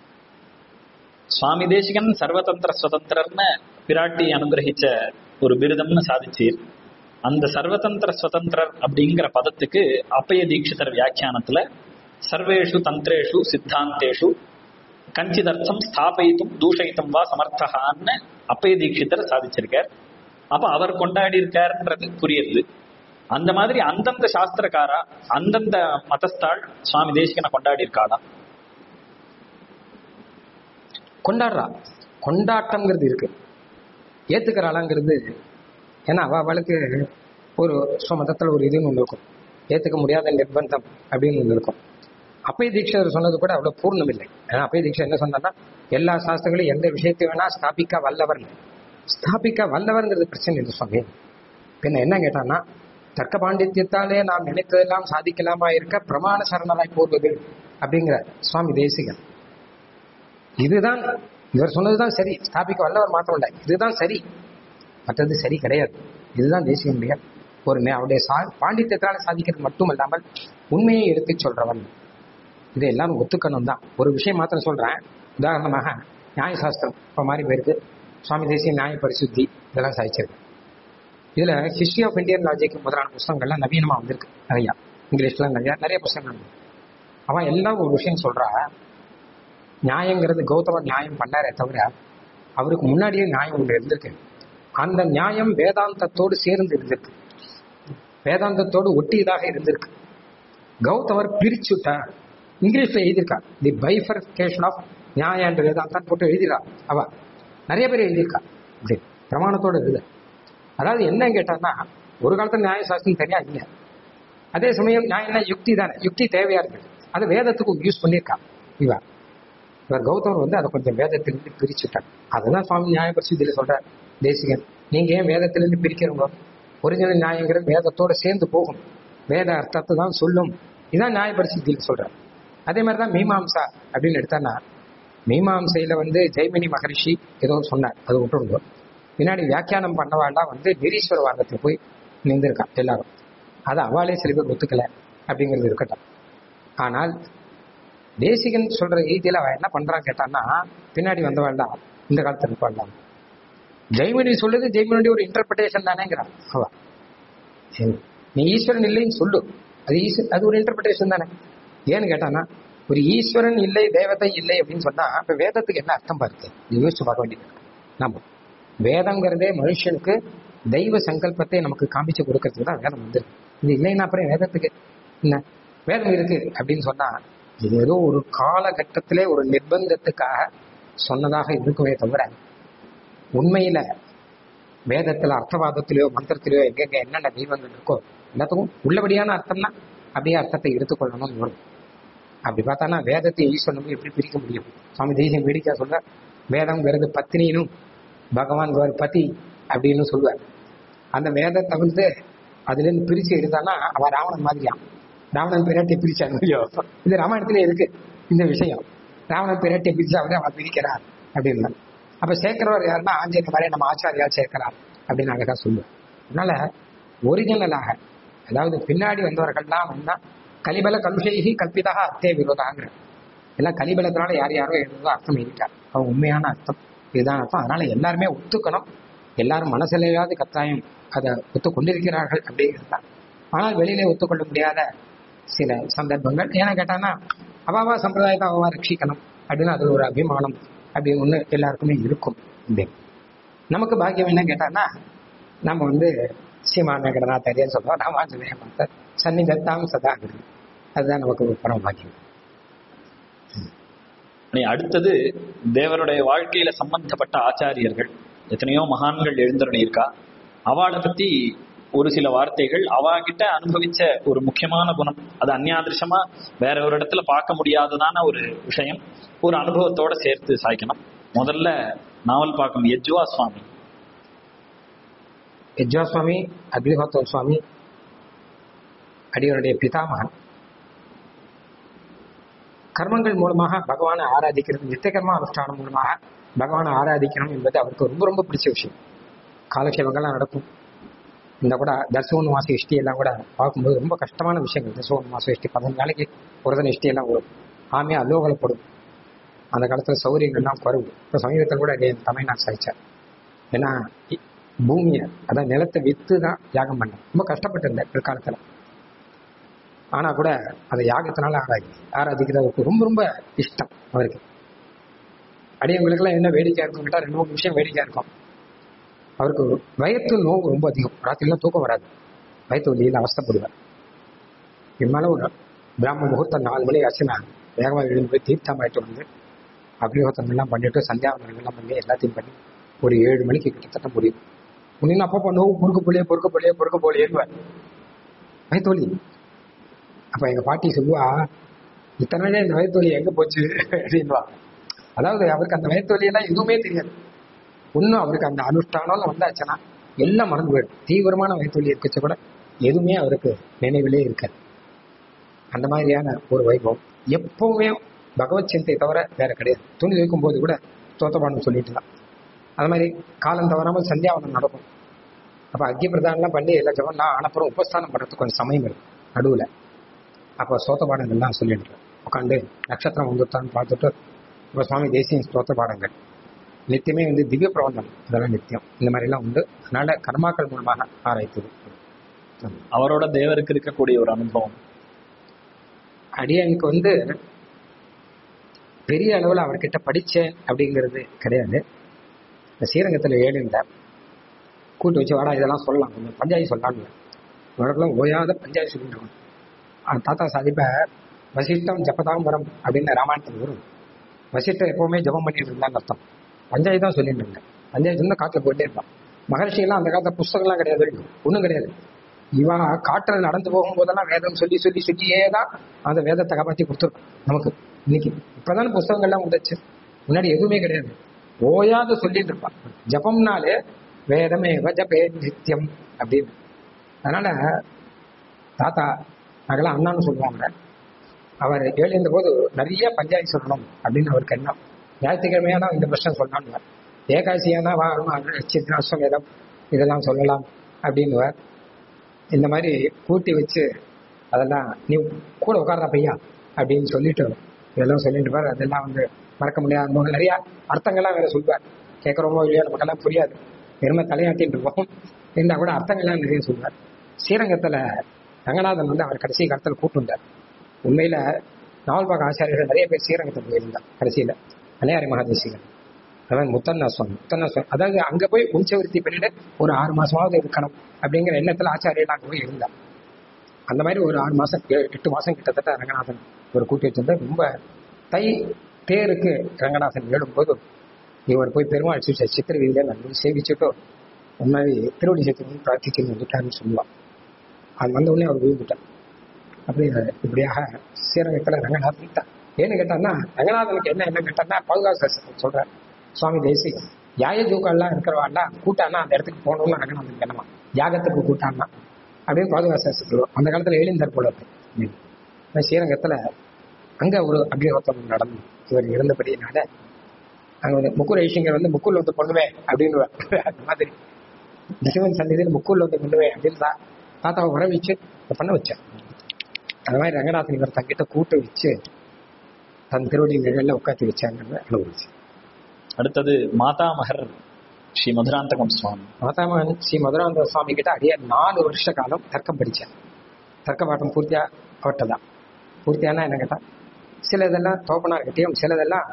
சுவாமி தேசிகன் சர்வதந்திர சுதந்திரர்னு பிராட்டி அனுகிரகிச்ச ஒரு விருதம்னு சாதிச்சீர் அந்த சர்வதந்திர சுதந்திரர் அப்படிங்கிற பதத்துக்கு அப்பய தீட்சிதர் வியாக்கியானத்துல சர்வேஷு தந்திரேஷு சித்தாந்தேஷு கஞ்சிதர்த்தம் ஸ்தாபயித்தும் தூஷயித்தும் வா சமர்த்தகான்னு அப்பய தீட்சிதர் சாதிச்சிருக்கார் அப்ப அவர் கொண்டாடி இருக்காருன்றது புரியுது அந்த மாதிரி அந்தந்த சாஸ்திரக்காரா அந்தந்த மதஸ்தாள் சுவாமி தேசிகனை கொண்டாடி இருக்காளா கொண்டாடுறா கொண்டாட்டம்ங்கிறது இருக்கு ஏத்துக்கிறாளாங்கிறது ஏன்னா அவ அவளுக்கு ஒரு சுமதத்தில் ஒரு இதுன்னு ஒன்று இருக்கும் ஏத்துக்க முடியாத நிர்பந்தம் அப்படின்னு ஒன்று இருக்கும் அப்பய தீட்சர் சொன்னது கூட அவ்வளவு பூர்ணம் இல்லை ஏன்னா அப்பய தீட்சை என்ன சொன்னா எல்லா சாஸ்திரங்களையும் எந்த விஷயத்தை வேணா ஸ்தாபிக்க வல்லவர் ஸ்தாபிக்க வல்லவர்ங்கிறது பிரச்சனை இல்லை சுவாமி பின்ன என்ன கேட்டான்னா தர்க்க பாண்டித்யத்தாலே நாம் நினைத்ததெல்லாம் சாதிக்கலாமா இருக்க பிரமாண சரணராய் போடுவது அப்படிங்கிற சுவாமி தேசிகன் இதுதான் இவர் சொன்னதுதான் சரி ஸ்தாபிக்க வல்லவர் மாத்திரம் இல்லை இதுதான் சரி மற்றது சரி கிடையாது இதுதான் தேசிகனுடைய ஒரு நே- அவருடைய சா பாண்டித்யத்தால சாதிக்கிறது மட்டும் இல்லாமல் உண்மையை எடுத்துச் சொல்றவன் இதை எல்லாரும் ஒத்துக்கணும் தான் ஒரு விஷயம் மாத்திரம் சொல்றேன் உதாரணமாக நியாயசாஸ்திரம் இப்போ மாதிரி பேருக்கு சுவாமி தேசிய நியாய பரிசுத்தி இதெல்லாம் சாதிச்சிருக்கு இதுல ஹிஸ்டரி ஆஃப் இந்தியன் லாஜிக் முதலான புத்தகங்கள்லாம் நவீனமா வந்திருக்கு நிறையா இங்கிலீஷ்ல நிறைய நிறைய புத்தகங்கள் இருக்கு. அவன் எல்லாம் ஒரு விஷயம் சொல்றா நியாயங்கிறது கௌதமர் நியாயம் பண்ணாரே தவிர அவருக்கு முன்னாடியே நியாயம் ஒன்று இருந்திருக்கு அந்த நியாயம் வேதாந்தத்தோடு சேர்ந்து இருந்திருக்கு வேதாந்தத்தோடு ஒட்டியதாக இருந்திருக்கு கௌதமர் பிரிச்சுட்டார் இங்கிலீஷ்ல எழுதியிருக்கார் தி பைஃபர்கேஷன் ஆஃப் நியாய என்ற வேதாந்தான் போட்டு எழுதிடா அவ நிறைய பேர் எழுதியிருக்கா இப்படி பிரமாணத்தோட இது அதாவது என்ன கேட்டான்னா ஒரு காலத்துல நியாய சாஸ்திரம் சரியா இல்லை அதே சமயம் நியாயம்னா யுக்தி தானே யுக்தி தேவையா இருக்கு அது வேதத்துக்கு யூஸ் பண்ணியிருக்கா இவ இவர் கௌதமர் வந்து அதை கொஞ்சம் வேதத்திலிருந்து பிரிச்சுட்டார் அதுதான் சுவாமி நியாய பரிசுத்தில சொல்றார் தேசிகன் நீங்க ஏன் வேதத்திலிருந்து பிரிக்கிறவங்க ஒரிஜினல் நியாயங்கிறது வேதத்தோட சேர்ந்து போகும் வேத அர்த்தத்தை தான் சொல்லும் இதான் நியாயபரிசித்தியில் சொல்றார் அதே மாதிரி தான் மீமாம்சா அப்படின்னு எடுத்தான்னா மீமாம்சையில வந்து ஜெய்மினி மகரிஷி ஏதோ சொன்னார் அது விட்டுருந்தோ பின்னாடி வியாக்கியானம் பண்ணவாண்டா வந்து நிரீஸ்வர வாதத்தை போய் நின்றுருக்கான் எல்லாரும் அதை அவாலே சில பேர் ஒத்துக்கல அப்படிங்கிறது இருக்கட்டும் ஆனால் தேசிகன் சொல்ற ரீதியில அவன் என்ன பண்றான் கேட்டான்னா பின்னாடி வந்த வேண்டாம் இந்த காலத்துல இருக்க வேண்டாம் ஜெய்மணி சொல்லுது ஜெய்மனுடைய ஒரு இன்டர்பிரேஷன் தானேங்கிறான் அவ சரி, நீ ஈஸ்வரன் இல்லைன்னு சொல்லு அது ஈஸ்வரன் அது ஒரு இன்டர்பிரேஷன் தானே ஏன்னு கேட்டானா ஒரு ஈஸ்வரன் இல்லை தேவதை இல்லை அப்படின்னு சொன்னா இப்ப வேதத்துக்கு என்ன அர்த்தம் பாருக்கு நீ யோசிச்சு பார்க்க வேண்டியது இருக்கு. நாம வேதங்கிறதே மனுஷனுக்கு தெய்வ சங்கல்பத்தை நமக்கு காமிச்சு கொடுக்கறதுக்கு தான் வேதம் வந்து இது இல்லைன்னா அப்புறம் வேதத்துக்கு என்ன வேதம் இருக்கு அப்படின்னு சொன்னா இது ஏதோ ஒரு காலகட்டத்திலே ஒரு நிர்பந்தத்துக்காக சொன்னதாக இருக்குமே தவிர உண்மையில வேதத்துல அர்த்தவாதத்திலேயோ மந்திரத்திலேயோ எங்கெங்க என்னென்ன தெய்வங்கள் இருக்கோ எல்லாத்துக்கும் உள்ளபடியான அர்த்தம்னா அப்படியே அர்த்தத்தை எடுத்துக்கொள்ளணும்னு வரும் அப்படி பார்த்தானா வேதத்தை ஈஸ்வரனும் எப்படி பிரிக்க முடியும் சுவாமி தேசியம் வேடிக்கை சொல்ற வேதம்ங்கிறது பத்தினினும் பகவான் வேறு பதி அப்படின்னு சொல்லுவார் அந்த வேதத்தை வந்து அதுல இருந்து பிரிச்சு எடுத்தானா அவ ராவணன் மாதிரியா ராவணன் பிராட்டியை பிரிச்சான் இல்லையோ இது ராமாயணத்துல இருக்கு இந்த விஷயம் ராவணன் பிராட்டியை பிரிச்சா அவரே அவன் பிரிக்கிறார் அப்படின்னு அப்ப சேர்க்கிறவர் யாருன்னா ஆஞ்சநேய மாதிரி நம்ம ஆச்சாரியா சேர்க்கிறார் அப்படின்னு அழகா சொல்லுவார் அதனால ஒரிஜினலாக அதாவது பின்னாடி வந்தவர்கள்லாம் வந்தா கலிபல கலுஷைகி கல்பிதாக அர்த்தே விரோதாங்கிற எல்லாம் கலிபலத்தினால யார் யாரோ எழுதுறதோ அர்த்தம் எழுதிட்டார் அவன் உண்மையான அர்த்தம் இதுதான் அர்த்தம் அதனால எல்லாருமே ஒத்துக்கணும் எல்லாரும் மனசிலையாவது கட்டாயம் அதை ஒத்துக்கொண்டிருக்கிறார்கள் அப்படிங்கிறது தான் ஆனால் வெளியிலே ஒத்துக்கொள்ள முடியாத சில சந்தர்ப்பங்கள் ஏன்னா கேட்டான்னா அவாவா சம்பிரதாயத்தை அவாவா ரட்சிக்கணும் அப்படின்னு அது ஒரு அபிமானம் அப்படின்னு ஒண்ணு எல்லாருக்குமே இருக்கும் அப்படின்னு நமக்கு பாக்கியம் என்ன கேட்டான்னா நம்ம வந்து சீமான கடனாத்தாரியன்னு சொல்றோம் ராமாஞ்சநேய மாத்தர் சன்னிதத்தாம் சதாகிரு அதுதான் நமக்கு ஒரு பரம பாக்கியம் நீ அடுத்தது தேவருடைய வாழ்க்கையில சம்பந்தப்பட்ட ஆச்சாரியர்கள் எத்தனையோ மகான்கள் எழுந்தருளி இருக்கா அவளை பத்தி ஒரு சில வார்த்தைகள் அவாகிட்ட அனுபவிச்ச ஒரு முக்கியமான குணம் அது அந்யாதிருஷமா வேற ஒரு இடத்துல பார்க்க முடியாததான ஒரு விஷயம் ஒரு அனுபவத்தோட சேர்த்து சாய்க்கணும் முதல்ல நாவல் பாக்கம் யஜ்வா சுவாமி யஜ்வா சுவாமி அக்னிஹோத்திர சுவாமி அடியவருடைய பிதாமகன் கர்மங்கள் மூலமாக பகவானை ஆராதிக்கிறது நித்திய கர்ம அனுஷ்டானம் மூலமாக பகவானை ஆராதிக்கணும் என்பது அவருக்கு ரொம்ப ரொம்ப பிடிச்ச விஷயம் காலக்ஷேபங்கள்லாம் நடக்கும் இந்த கூட தர்சோன் மாச இஷ்டி எல்லாம் கூட பார்க்கும்போது ரொம்ப கஷ்டமான விஷயங்கள் தர்சோன் மாச இஷ்டி பதினஞ்சு நாளைக்கு ஒரு தினம் இஷ்டி எல்லாம் வரும் ஆமையா அலோகலப்படும் அந்த காலத்துல சௌரியங்கள்லாம் குறைவு இப்போ சமீபத்தில் கூட என் தமிழ்நாடு சாய்ச்சார் ஏன்னா இ- பூமியை அதான் நிலத்தை வித்து தான் யாகம் பண்ண ரொம்ப கஷ்டப்பட்டு இருந்தேன் பிற்காலத்துல ஆனா கூட அதை யாகத்தினால ஆராதி ஆராதிக்கிறது அவருக்கு ரொம்ப ரொம்ப இஷ்டம் அவருக்கு அடியவங்களுக்கெல்லாம் என்ன வேடிக்கையா இருக்கும் கேட்டா ரெண்டு மூணு விஷயம் வேடிக்கையா இருக்கும் அவருக்கு வயத்து நோவு ரொம்ப அதிகம் ராத்திரிலாம் தூக்கம் வராது வயத்து வலியில் அவஸ்தைப்படுவார் இம்மால ஒரு பிராம முகூர்த்தம் நாலு மணி ஆச்சுன்னா வேகமாக எழுந்து போய் தீர்த்தம் ஆயிட்டு வந்து அக்னிஹோத்தம் பண்ணிட்டு சந்தியாவந்தனம் பண்ணி எல்லாத்தையும் பண்ணி ஒரு ஏழு மணிக்கு கிட்டத்தட்ட முடியும் முன்ன அப்பப்போ நோவு பொறுக்க போலியே பொறுக்க போலியே பொறுக்க போலியேன்னு வயத்து வலி அப்ப எங்க பாட்டி சொல்லுவா இத்தனை நாளே இந்த வயத்து வலி எங்க போச்சு அப்படின்வா அதாவது அவருக்கு அந்த வயத்து வலியெல்லாம் எதுவுமே தெரியாது ஒன்றும் அவருக்கு அந்த அனுஷ்டானம்னு வந்தாச்சுன்னா எல்லாம் மறந்து போயிடும் தீவிரமான வயிற்று வலி இருக்கச்ச கூட எதுவுமே அவருக்கு நினைவிலே இருக்காது அந்த மாதிரியான ஒரு வைபவம் எப்பவுமே பகவத் சிந்தை தவிர வேற கிடையாது துணி வைக்கும் போது கூட தோத்தபானம் சொல்லிட்டு தான் அது மாதிரி காலம் தவறாமல் சந்தியாவனம் நடக்கும் அப்ப அக்னி பிரதானம்லாம் பண்ணி எல்லா ஜபம்லாம் ஆனப்புறம் உபஸ்தானம் பண்றதுக்கு கொஞ்சம் சமயம் இருக்கும் நடுவுல அப்போ ஸ்தோத்த பாடங்கள்லாம் சொல்லிட்டு உட்காந்து நட்சத்திரம் வந்துட்டான்னு பார்த்துட்டு இப்போ சுவாமி தேசிய ஸ்தோத்த பாடங்கள் நித்தியமே வந்து திவ்ய பிரபந்தம் இதெல்லாம் நித்தியம் இந்த மாதிரி எல்லாம் உண்டு அதனால கர்மாக்கள் மூலமாக ஆராய்த்தது அவரோட தேவருக்கு இருக்கக்கூடிய ஒரு அனுபவம் அடியனுக்கு வந்து பெரிய அளவில் அவர்கிட்ட படிச்சேன் அப்படிங்கிறது கிடையாது இந்த ஸ்ரீரங்கத்தில் ஏழு இருந்தார் கூட்டு வச்சு வாடா இதெல்லாம் சொல்லலாம் கொஞ்சம் பஞ்சாயத்து சொல்லலாம்னு உனக்குலாம் ஓயாத பஞ்சாயத்து சொல்லிட்டு இருக்கோம். அந்த தாத்தா சாதிப்ப வசிஷ்டம் ஜபதாம்பரம் அப்படின்னு ராமாயணத்தில் வரும் வசிஷ்டர் எப்பவுமே ஜபம் பண்ணிட்டு இருந்தான்னு அர்த்தம் பஞ்சாயத்து தான் சொல்லிட்டு இருந்தேன் பஞ்சாயத்து தான் காட்டுல போயிட்டே இருப்பான் மகர்ஷியெல்லாம் அந்த காலத்துல புஸ்தகம்லாம் கிடையாது ஒன்றும் கிடையாது இவன் காட்டுல நடந்து போகும்போதெல்லாம் வேதம் சொல்லி சொல்லி சொல்லியே தான் அந்த வேதத்தை காப்பாற்றி கொடுத்துருக்கோம் நமக்கு இன்னைக்கு இப்பதானே புஸ்தகங்கள்லாம் வந்துச்சு முன்னாடி எதுவுமே கிடையாது ஓயாத சொல்லிட்டு இருப்பான் ஜபம்னாலே வேதமே ஜபே நித்தியம் அப்படின்னு அதனால தாத்தா நாங்களாம் அண்ணான்னு சொல்லுவாங்க அவர் எழுந்த போது நிறைய பஞ்சாயத்து சொல்லணும் அப்படின்னு அவருக்கு எண்ணம் ஞாயிற்றுக்கிழமையானா இந்த பிரச்சனை சொல்லலாம்னு ஏகாசியானா வா சித்ராஸ்வமேதம் இதெல்லாம் சொல்லலாம் அப்படின்னுவார் இந்த மாதிரி கூட்டி வச்சு அதெல்லாம் நீ கூட உட்கார்றா பையா அப்படின்னு சொல்லிட்டு இதெல்லாம் சொல்லிட்டு பாரு அதெல்லாம் வந்து மறக்க முடியாத அனுபவங்கள் நிறைய அர்த்தங்கள்லாம் வேற சொல்வார் கேட்குறோமோ இல்லையோ நமக்கெல்லாம் புரியாது வெறுமை தலையாட்டின்னு இருப்போம் இருந்தா கூட அர்த்தங்கள்லாம் நிறைய சொல்வார் ஸ்ரீரங்கத்துல ரங்கநாதன் வந்து அவர் கடைசி காலத்தில் கூட்டுண்டார் உண்மையில நாவல்பாக ஆச்சாரியர்கள் நிறைய பேர் ஸ்ரீரங்கத்தில் போயிருந்தார் கடைசியில அலையாரி மகாதேசிகன் அதான் முத்தண்ணா சுவாமி முத்தண்ணா சுவாமி அதாவது அங்க போய் உஞ்சவருத்தி பண்ணிட்டு ஒரு ஆறு மாசமாவது இருக்கணும் அப்படிங்கிற எண்ணத்துல ஆச்சாரியர் அங்க போய் இருந்தார் அந்த மாதிரி ஒரு ஆறு மாசம் ஏ- எட்டு மாசம் கிட்டத்தட்ட ரங்கநாதன் ஒரு கூட்டி வச்சிருந்தா ரொம்ப தை தேருக்கு ரங்கநாதன் எழும்போது இவர் போய் பெருமாள் சிவ சித்திர வீதியில நல்லா சேவிச்சுட்டு உண்மையாவே திருவடி சக்தி பிரார்த்திச்சு வந்துட்டாருன்னு சொல்லுவான் அது வந்த உடனே அவர் விழுந்துட்டார் அப்படி இப்படியாக ஸ்ரீரங்கத்துல ரங்கநாதன் தான் ஏன்னு கேட்டான்னா ரங்கநாதனுக்கு என்ன என்ன கேட்டான்னா பாதுகாப்பு சொல்றார் சுவாமி தேசிகன் யாய ஜூக்கெல்லாம் இருக்கிறவாண்டா கூட்டானா அந்த இடத்துக்கு போகணும்னு ரங்கநாதன் என்னமா யாகத்துக்கு கூட்டானா அப்படின்னு பாதுகாப்பு சொல்லுவோம் அந்த காலத்துல எழுந்தார் போல இருக்கு ம். ஆனா ஸ்ரீரங்கத்துல அங்க ஒரு அக்னிஹோத்திரம் நடந்து இவர் இருந்தபடியினால அங்க வந்து முக்கூர் ஐஷிங்கர் வந்து முக்கூர்ல வந்து பண்ணுவேன் அப்படின்னு அந்த மாதிரி சிவன் சந்நிதியில் முக்கூர்ல வந்து பண்ணுவேன் அப்படின்னு தா- தாத்தாவை வர வச்சு இதை பண்ண வச்சேன் அது மாதிரி ரங்கநாதன் இவர் தங்கிட்ட கூட்டு வச்சு தன் திருவடி நிழல்ல உட்காந்து வச்சாங்கன்னு அனுபவிச்சு அடுத்தது மாதாமகர் ஸ்ரீ மதுராந்தகம் சுவாமி மாதாமகன் ஸ்ரீ மதுராந்த சுவாமி கிட்ட அடியே நாலு வருஷ காலம் தர்க்கம் படிச்சேன் தர்க்க பாட்டம் பூர்த்தியா அவர்கிட்ட தான் பூர்த்தியானா என்ன கேட்டா சில இதெல்லாம் தோப்பனார்கிட்டையும் சிலதெல்லாம்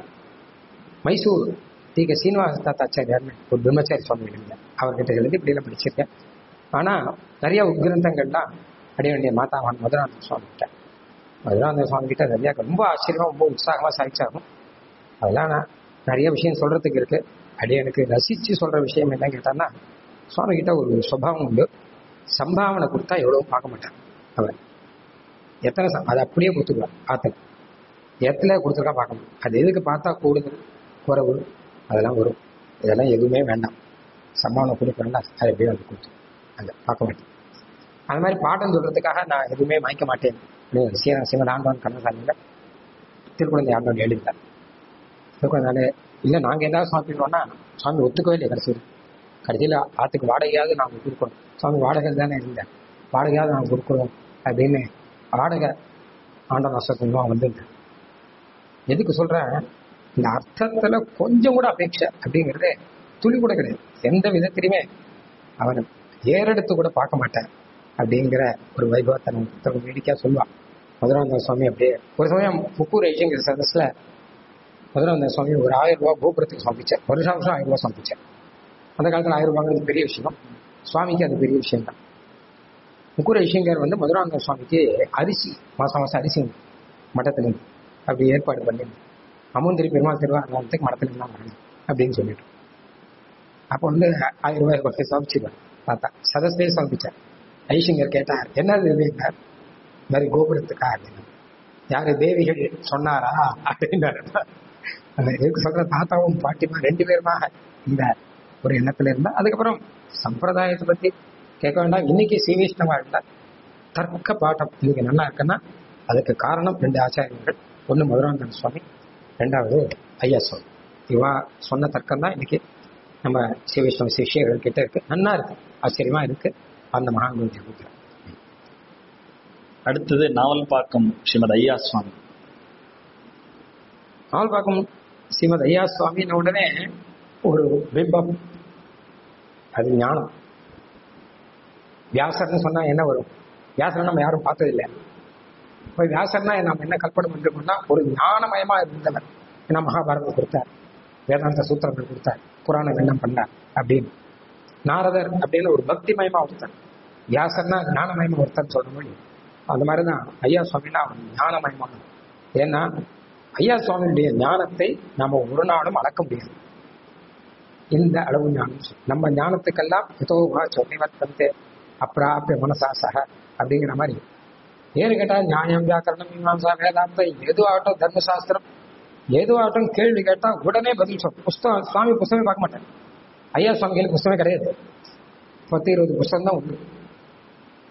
மைசூர் தீக சீனிவாச தாத்தாச்சாரியார்னு ஒரு பிரம்மச்சாரி சுவாமி எழுதினார் அவர்கிட்ட எழுதி இப்படியெல்லாம் படிச்சிருக்கேன் ஆனா நிறைய உத்கிரந்தங்கள்லாம் அடைய வேண்டிய மாதாமகன் மதுராந்த சுவாமி கிட்ட மதுராந்த சுவாமி கிட்ட நிறைய ரொம்ப ஆச்சரியமா ரொம்ப உற்சாகமா சாதிச்சாகும் அதெல்லாம் நான் நிறைய விஷயம் சொல்றதுக்கு இருக்கு அடியனுக்கு ரசிச்சு சொல்ற விஷயம் என்ன கேட்டான்னா சுவாமி கிட்ட ஒரு சுபாவம் உண்டு சம்பாவனை கொடுத்தா எவ்வளவு பார்க்க மாட்டான் அவன் எத்தனை ச- அதை அப்படியே கொடுத்துருவான் ஆத்தன் எத்தனை கொடுத்துருக்கா பார்க்க மாட்டான் அது எதுக்கு பார்த்தா கூடுதல் குறைவு அதெல்லாம் வரும் இதெல்லாம் எதுவுமே வேண்டாம் சம்பாவனை கொடுக்குறேன்னா அதை எப்படியும் வந்து கொடுத்து அந்த பார்க்க மாட்டேன் அந்த மாதிரி பாட்டம் சொல்றதுக்காக நான் எதுவுமே வாங்கிக்க மாட்டேன் அப்படின்னு சீரன் சிவன் ஆண்டவன் கண்ணசாமியில திருக்குழந்தை ஆண்டவன் எழுதிட்டார் திருக்குழந்தை இல்லை நாங்கள் ஏதாவது சாப்பிடுவோம்னா சுவாமி ஒத்துக்கவே இல்லை கடைசியில் கடைசியில் ஆற்றுக்கு வாடகையாவது நாங்கள் கொடுக்குறோம் சுவாமி வாடகை தானே இருந்தேன் வாடகையாவது நாங்கள் கொடுக்குறோம் அப்படின்னு வாடகை ஆண்டவன் அசத்துவம் வந்து எதுக்கு சொல்றேன் இந்த அர்த்தத்துல கொஞ்சம் கூட அபேட்சை அப்படிங்கிறது துளி கூட கிடையாது எந்த விதத்திலுமே அவன் ஏறெடுத்து கூட பார்க்க மாட்டேன் அப்படிங்கிற ஒரு வைபவத்தை நம்ம புத்தகம் வேடிக்கையா சொல்லுவான் மதுராந்தக சுவாமி அப்படியே ஒரு சமயம் முக்கூர் ஐஷங்கிற சதஸ்ல மதுராந்தக சுவாமி ஒரு ஆயிரம் ரூபாய் கோபுரத்துக்கு சமைச்சார் வருஷம் வருஷம் ஆயிரம் ரூபாய் சமைச்சார் அந்த காலத்துல ஆயிரம் ரூபாங்கிறது பெரிய விஷயம் சுவாமிக்கு அது பெரிய விஷயம் தான் முக்கூர் ஐஷங்கர் வந்து மதுராந்தக சுவாமிக்கு அரிசி மாசம் மாசம் அரிசி மட்டத்துல இருந்து அப்படி ஏற்பாடு பண்ணி அமுந்திரி பெருமாள் திருவாரூரத்துக்கு மடத்துல இருந்தா வரணும் அப்படின்னு சொல்லிட்டு அப்போ வந்து ஆயிரம் ரூபாய் ரூபாய் சமைச்சுருவார் தாத்தா சதஸ்தே சமைச்சார் ஐஷங்கர் கேட்டார் என்னது இதுன்னார் இந்த மாதிரி கோபுரத்துக்கா அப்படின்னு யாரு தேவிகள் சொன்னாரா அப்படின்னாரு அது எதுக்கு சொல்ற தாத்தாவும் பாட்டிமா ரெண்டு பேருமா இந்த ஒரு எண்ணத்துல இருந்தா அதுக்கப்புறம் சம்பிரதாயத்தை பத்தி கேட்க வேண்டாம் இன்னைக்கு சீவிஷ்ணமா இருந்தா தர்க்க பாட்டம் இன்னைக்கு நல்லா இருக்குன்னா அதுக்கு காரணம் ரெண்டு ஆச்சாரியர்கள் ஒண்ணு மதுராந்தகன் சுவாமி ரெண்டாவது ஐயா சுவாமி இவா சொன்ன தர்க்கம் தான் இன்னைக்கு நம்ம சிவவிஷ்ணவ சிஷ்யர்கள் கிட்ட இருக்கு நல்லா இருக்கு ஆச்சரியமா இருக்கு அந்த மகான்கள் ஜெபிக்கிறோம் அடுத்தது நாவல்பாக்கம் ஸ்ரீமத் ஐயா சுவாமி நாவல்பாக்கம் ஸ்ரீமத் ஐயா சுவாமின்னு உடனே ஒரு பிம்பம் அது ஞானம் வியாசர்னு சொன்னா என்ன வரும் வியாசர் நம்ம யாரும் பார்த்ததில்லை இப்போ வியாசர்னா நம்ம என்ன கல்பனை பண்ணிருக்கோம்னா ஒரு ஞானமயமா இருந்தவர் ஏன்னா மகாபாரதம் கொடுத்தார் வேதாந்த சூத்திரங்கள் கொடுத்தார் புராணம் என்ன பண்ணார் அப்படின்னு நாரதர் அப்படின்னு ஒரு பக்திமயமா ஒருத்தர் வியாசர்னா ஞானமயமா ஒருத்தர் சொல்ற மாதிரி அந்த மாதிரி தான் ஐயா சுவாமினா அவர் ஞானமயமான ஏன்னா ஐயா சுவாமியுடைய ஞானத்தை நம்ம ஒரு நாளும் அளக்க முடியாது இந்த அளவு ஞானம் நம்ம ஞானத்துக்கெல்லாம் எதோவா சொன்னிவர்த்தந்தே அப்பிராப்பிய மனசா சக அப்படிங்கிற மாதிரி ஏன்னு கேட்டா நியாயம் வியாக்கரணம் மீமாசா வேதாந்தம் எதுவாகட்டும் தர்மசாஸ்திரம் எதுவாகட்டும் கேள்வி கேட்டா உடனே பதில் சொல்லும் புஸ்தகம் சுவாமி புஸ்தகமே பார்க்க மாட்டேன் ஐயா சுவாமி கையில் புஸ்தகமே கிடையாது பத்து இருபது புஸ்தகம் தான் உண்டு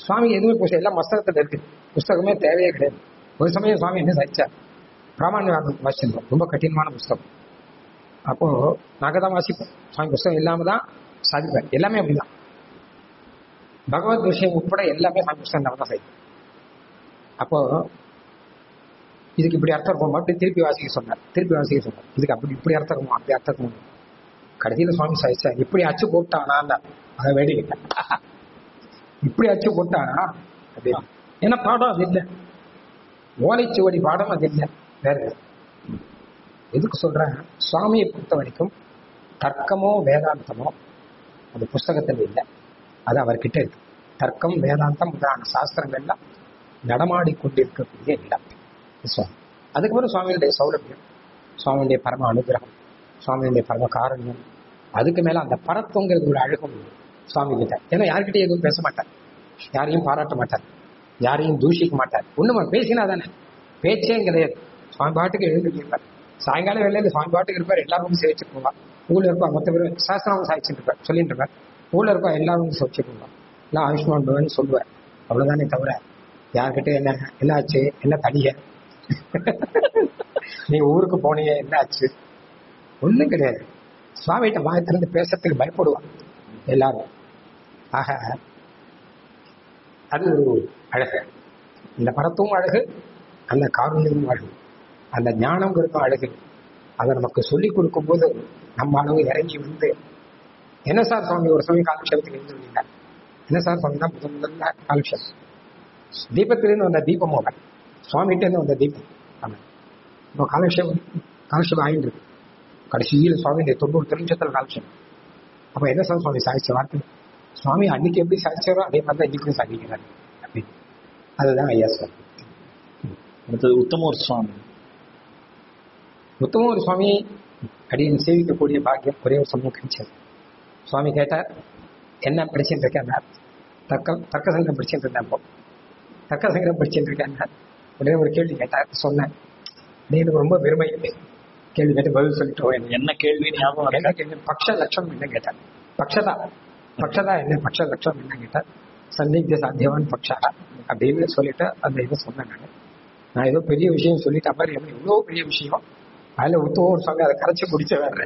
சுவாமி எதுவுமே புஸ்தகம் எல்லாம் மஸ்தகத்துல இருக்கு புஸ்தகமே தேவையே கிடையாது ஒரு சமயம் சுவாமி என்ன சாதிச்சார் பிராமணியம் வாசிச்சிருந்தோம் ரொம்ப கடினமான புஸ்தகம் அப்போ நாங்க தான் வாசிப்போம் சுவாமி புஸ்தகம் இல்லாம தான் சாதிப்பேன் எல்லாமே அப்படிதான் பகவத் விஷயம் உட்பட எல்லாமே சாமி புஸ்தகம் தான் செய்யும் அப்போ இதுக்கு இப்படி அர்த்தம் இருக்கும் அப்படி திருப்பி வாசிக்க சொன்னார் திருப்பி வாசிக்க சொன்னார் இதுக்கு அப்படி இப்படி அர்த்தம் இருக்கும் அப்படி அர்த்தம் இருக்கும் கடைசியில சுவாமி சாதிச்சா இப்படி அச்சு போட்டானா அதை வேடிக்கை இப்படி அச்சு போட்டானா அப்படின்னு ஏன்னா பாடம் அது இல்லை ஓலைச்சுவடி பாடம் அது இல்லை வேற எது. எதுக்கு சொல்றேன் சுவாமியை பொறுத்த வரைக்கும் தர்க்கமோ வேதாந்தமோ அது புஸ்தகத்தில் இல்லை அது அவர்கிட்ட இருக்கு தர்க்கம் வேதாந்தம் முதலான சாஸ்திரங்கள்லாம் நடமாடி கொண்டிருக்கக்கூடிய இடம் சுவாமி அதுக்கப்புறம் சுவாமியுடைய சௌலபியம் சுவாமியுடைய பரம அனுகிரகம் சுவாமியுடைய பரம காரண்யம் அதுக்கு மேல அந்த பரத்துவங்கிறது ஒரு அழகும் சுவாமி கிட்ட ஏன்னா யார்கிட்டயும் எதுவும் பேச மாட்டார் யாரையும் பாராட்ட மாட்டார் யாரையும் தூஷிக்க மாட்டார் ஒண்ணுமா பேசினா தானே பேச்சே கிடையாது சுவாமி பாட்டுக்கு எழுந்துருப்பார் சாயங்காலம் வேலையில சுவாமி பாட்டுக்கு இருப்பார் எல்லாரும் சேவிச்சு போவார் ஊர்ல இருப்பா மொத்த பேரும் சாஸ்திரம் சாய்ச்சிட்டு இருப்பார் சொல்லிட்டு இருப்பார் ஊர்ல இருப்பா எல்லாரும் சேவிச்சு போவார் எல்லாம் ஆயுஷ்மான் பவன் சொல்லுவார் அவ்வளவுதானே தவிர யார்கிட்ட என்ன என்ன ஆச்சு என்ன தனிய நீ ஊருக்கு போனீங்க என்ன ஆச்சு ஒண்ணும் கிடையாது சுவாமிகிட்ட வாய் திறந்து பேசுறதுக்கு பயப்படுவான் எல்லாரும் ஆக அது ஒரு அழகு இந்த படத்தும் அழகு அந்த காரணியமும் அழகு அந்த ஞானங்கிறதும் அழகு அதை நமக்கு சொல்லிக் கொடுக்கும்போது நம்ம அளவு இறங்கி வந்து என்ன சார் சுவாமி ஒரு சமயம் காலக்ஷேபத்துக்கு எழுந்துருந்தீங்க என்ன சார் சுவாமி தான் முதல் முதல்ல காலக்ஷேபம் தீபத்திலிருந்து வந்த தீபம் அவன் சுவாமிகிட்டேருந்து வந்த தீபம் அவன் இப்போ காலக்ஷேபம் காலக்ஷேபம் ஆகிட்டு இருக்கு கடைசியில் சுவாமி தொண்ணூறு தெரிஞ்சத்தில் காலக்ஷேபம் அப்போ என்ன சார் சுவாமி சாதிச்ச வார்த்தை சுவாமி அன்னைக்கு எப்படி சாதிச்சாரோ அதே மாதிரி தான் இன்னைக்கும் சாதிக்கிறாரு அப்படின்னு அதுதான் ஐயா சார் அடுத்தது உத்தமூர் சுவாமி உத்தம ஒரு சுவாமி அடியின் சேவிக்கக்கூடிய பாக்கியம் ஒரே ஒரு சமயம் கிடைச்சது சுவாமி கேட்டார் என்ன படிச்சுட்டு இருக்கேன் தக்க தக்க சங்கம் படிச்சுட்டு இருந்தேன் அப்போ தக்க சங்கம் படிச்சுட்டு இருக்கேன் உடனே ஒரு கேள்வி கேட்டார் சொன்னேன் "டேய், எனக்கு ரொம்ப பெருமை கேள்வி கேட்டு பதில் சொல்லிட்டோம் என்ன என்ன கேள்வி ஞாபகம் இருக்கா? என்ன கேள்வி பக்ஷ லட்சம் என்ன கேட்டார் பக்ஷதா பக்ஷதா என்ன பக்ஷ லட்சம் என்ன கேட்டார் சந்திக்க சாத்தியவான் பக்ஷா அப்படின்னு சொல்லிட்டு அந்த இதை சொன்னேன் நான் நான் ஏதோ பெரிய விஷயம் சொல்லிட்ட மாதிரி எனக்கு எவ்வளோ பெரிய விஷயம் அதுல ஒருத்தோ ஒரு சுவாமி அதை கரைச்சி குடிச்ச வேற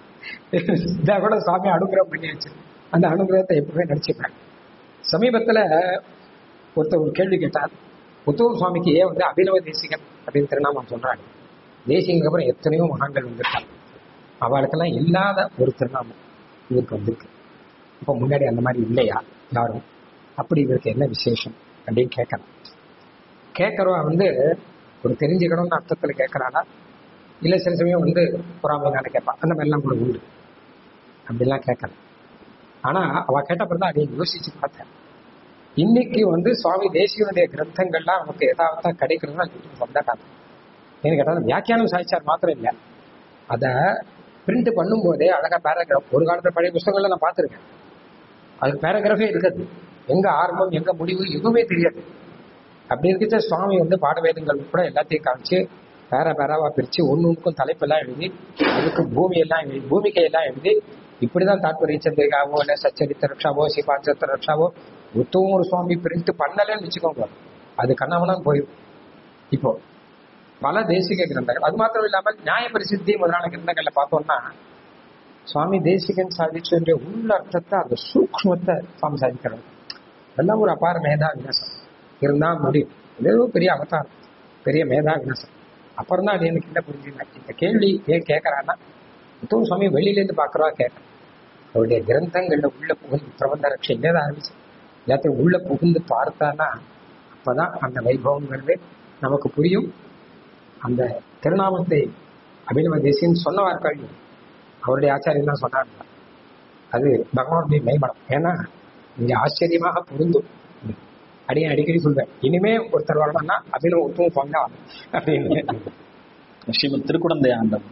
இதை கூட சுவாமி அனுகிரகம் பண்ணியாச்சு அந்த அனுகிரகத்தை எப்பவுமே நடிச்சுப்பேன் சமீபத்துல ஒருத்தர் ஒரு கேள்வி கேட்டார் புத்தூர் சுவாமிக்கு ஏன் வந்து அபிநவ தேசிகன் அப்படின்னு திருநாமம் சொல்றாங்க தேசிகனுக்கு அப்புறம் எத்தனையோ மகான்கள் வந்திருக்காங்க அவளுக்கெல்லாம் இல்லாத ஒரு திருநாமம் இவருக்கு வந்திருக்கு இப்போ முன்னாடி அந்த மாதிரி இல்லையா யாரும் அப்படி இவருக்கு என்ன விசேஷம் அப்படின்னு கேட்கலாம் கேட்கறவா வந்து ஒரு தெரிஞ்சுக்கணும்னு அர்த்தத்துல கேட்கறாளா இல்ல சில சமயம் வந்து பொறாமையினால கேட்பா அந்த மாதிரிலாம் கூட உண்டு அப்படிலாம் கேட்கலாம் ஆனா அவ கேட்டப்பறம் தான் அதை யோசிச்சு பார்த்தேன் இன்னைக்கு வந்து சுவாமி தேசியனுடைய கிரந்தங்கள்லாம் நமக்கு எதாவதா கிடைக்கிறதுனா சொந்தக்காக ஏன்னு கேட்டா வியாக்கியானம் சாதிச்சார் மாத்திரம் இல்லை அதை பிரிண்ட் பண்ணும்போதே அழகா பேராகிராஃப் ஒரு காலத்துல பழைய புத்தகங்கள்ல நான் பார்த்திருக்கேன் அதுக்கு பேராகிராஃபே இருக்காது எங்க ஆரம்பம் எங்க முடிவு எதுவுமே தெரியாது அப்படி இருக்கிட்ட சுவாமி வந்து பாடவேதங்கள் உட்பட எல்லாத்தையும் காமிச்சு பேர பேராவா பிரிச்சு ஒண்ணுக்கும் தலைப்பெல்லாம் எழுதி அதுக்கு பூமி எல்லாம் எழுதி பூமிகை எல்லாம் எழுதி இப்படிதான் தாத்பரிய சந்திரிகாவோ இல்ல சச்சரித்த ரக்ஷாவோ சிபாஞ்சத்த ரக்ஷாவோ உத்தவும் ஒரு சுவாமி பிரிண்ட் பண்ணலன்னு வச்சுக்கோங்க அது கண்ணாமலாம் போயிடும் இப்போ பல தேசிக கிரந்தங்கள் அது மாத்திரம் இல்லாமல் நியாய பரிசுத்தி முதலான கிரந்தங்கள்ல பார்த்தோம்னா சுவாமி தேசிகன் சாதிச்ச உள்ள அர்த்தத்தை அந்த சூக்மத்தை சுவாமி சாதிக்கிறார் அதெல்லாம் ஒரு அபார மேதா விநாசம் இருந்தா முடியும் ஏதோ பெரிய அவதாரம் பெரிய மேதா விநாசம் அப்புறம் தான் அது எனக்கு என்ன புரிஞ்சுங்க இந்த கேள்வி ஏன் கேட்கறான்னா முத்துவ சுவாமி வெளியில இருந்து பாக்குறவா கேட்கறேன் அவருடைய கிரந்தங்கள்ல உள்ள புகுந்து பிரபந்த ரட்சை இங்கே ஆரம்பிச்சு எல்லாத்தையும் உள்ள புகுந்து பார்த்தானா அப்பதான் அந்த வைபவங்கிறது நமக்கு புரியும் அந்த திருநாமத்தை அபிநவ தேசியன் சொன்னவார்கள் அவருடைய ஆச்சாரியன் தான் சொன்னாங்க அது பகவானுடைய மெய்மடம் ஏன்னா இங்க ஆச்சரியமாக பொருந்தும் அடியே அடிக்கடி சொல்வேன் இனிமே ஒருத்தர் வரணும்னா அபிநவ உத்தமம் போங்க அப்படின்னு ஸ்ரீமத் திருக்குடந்தை ஆண்டவன்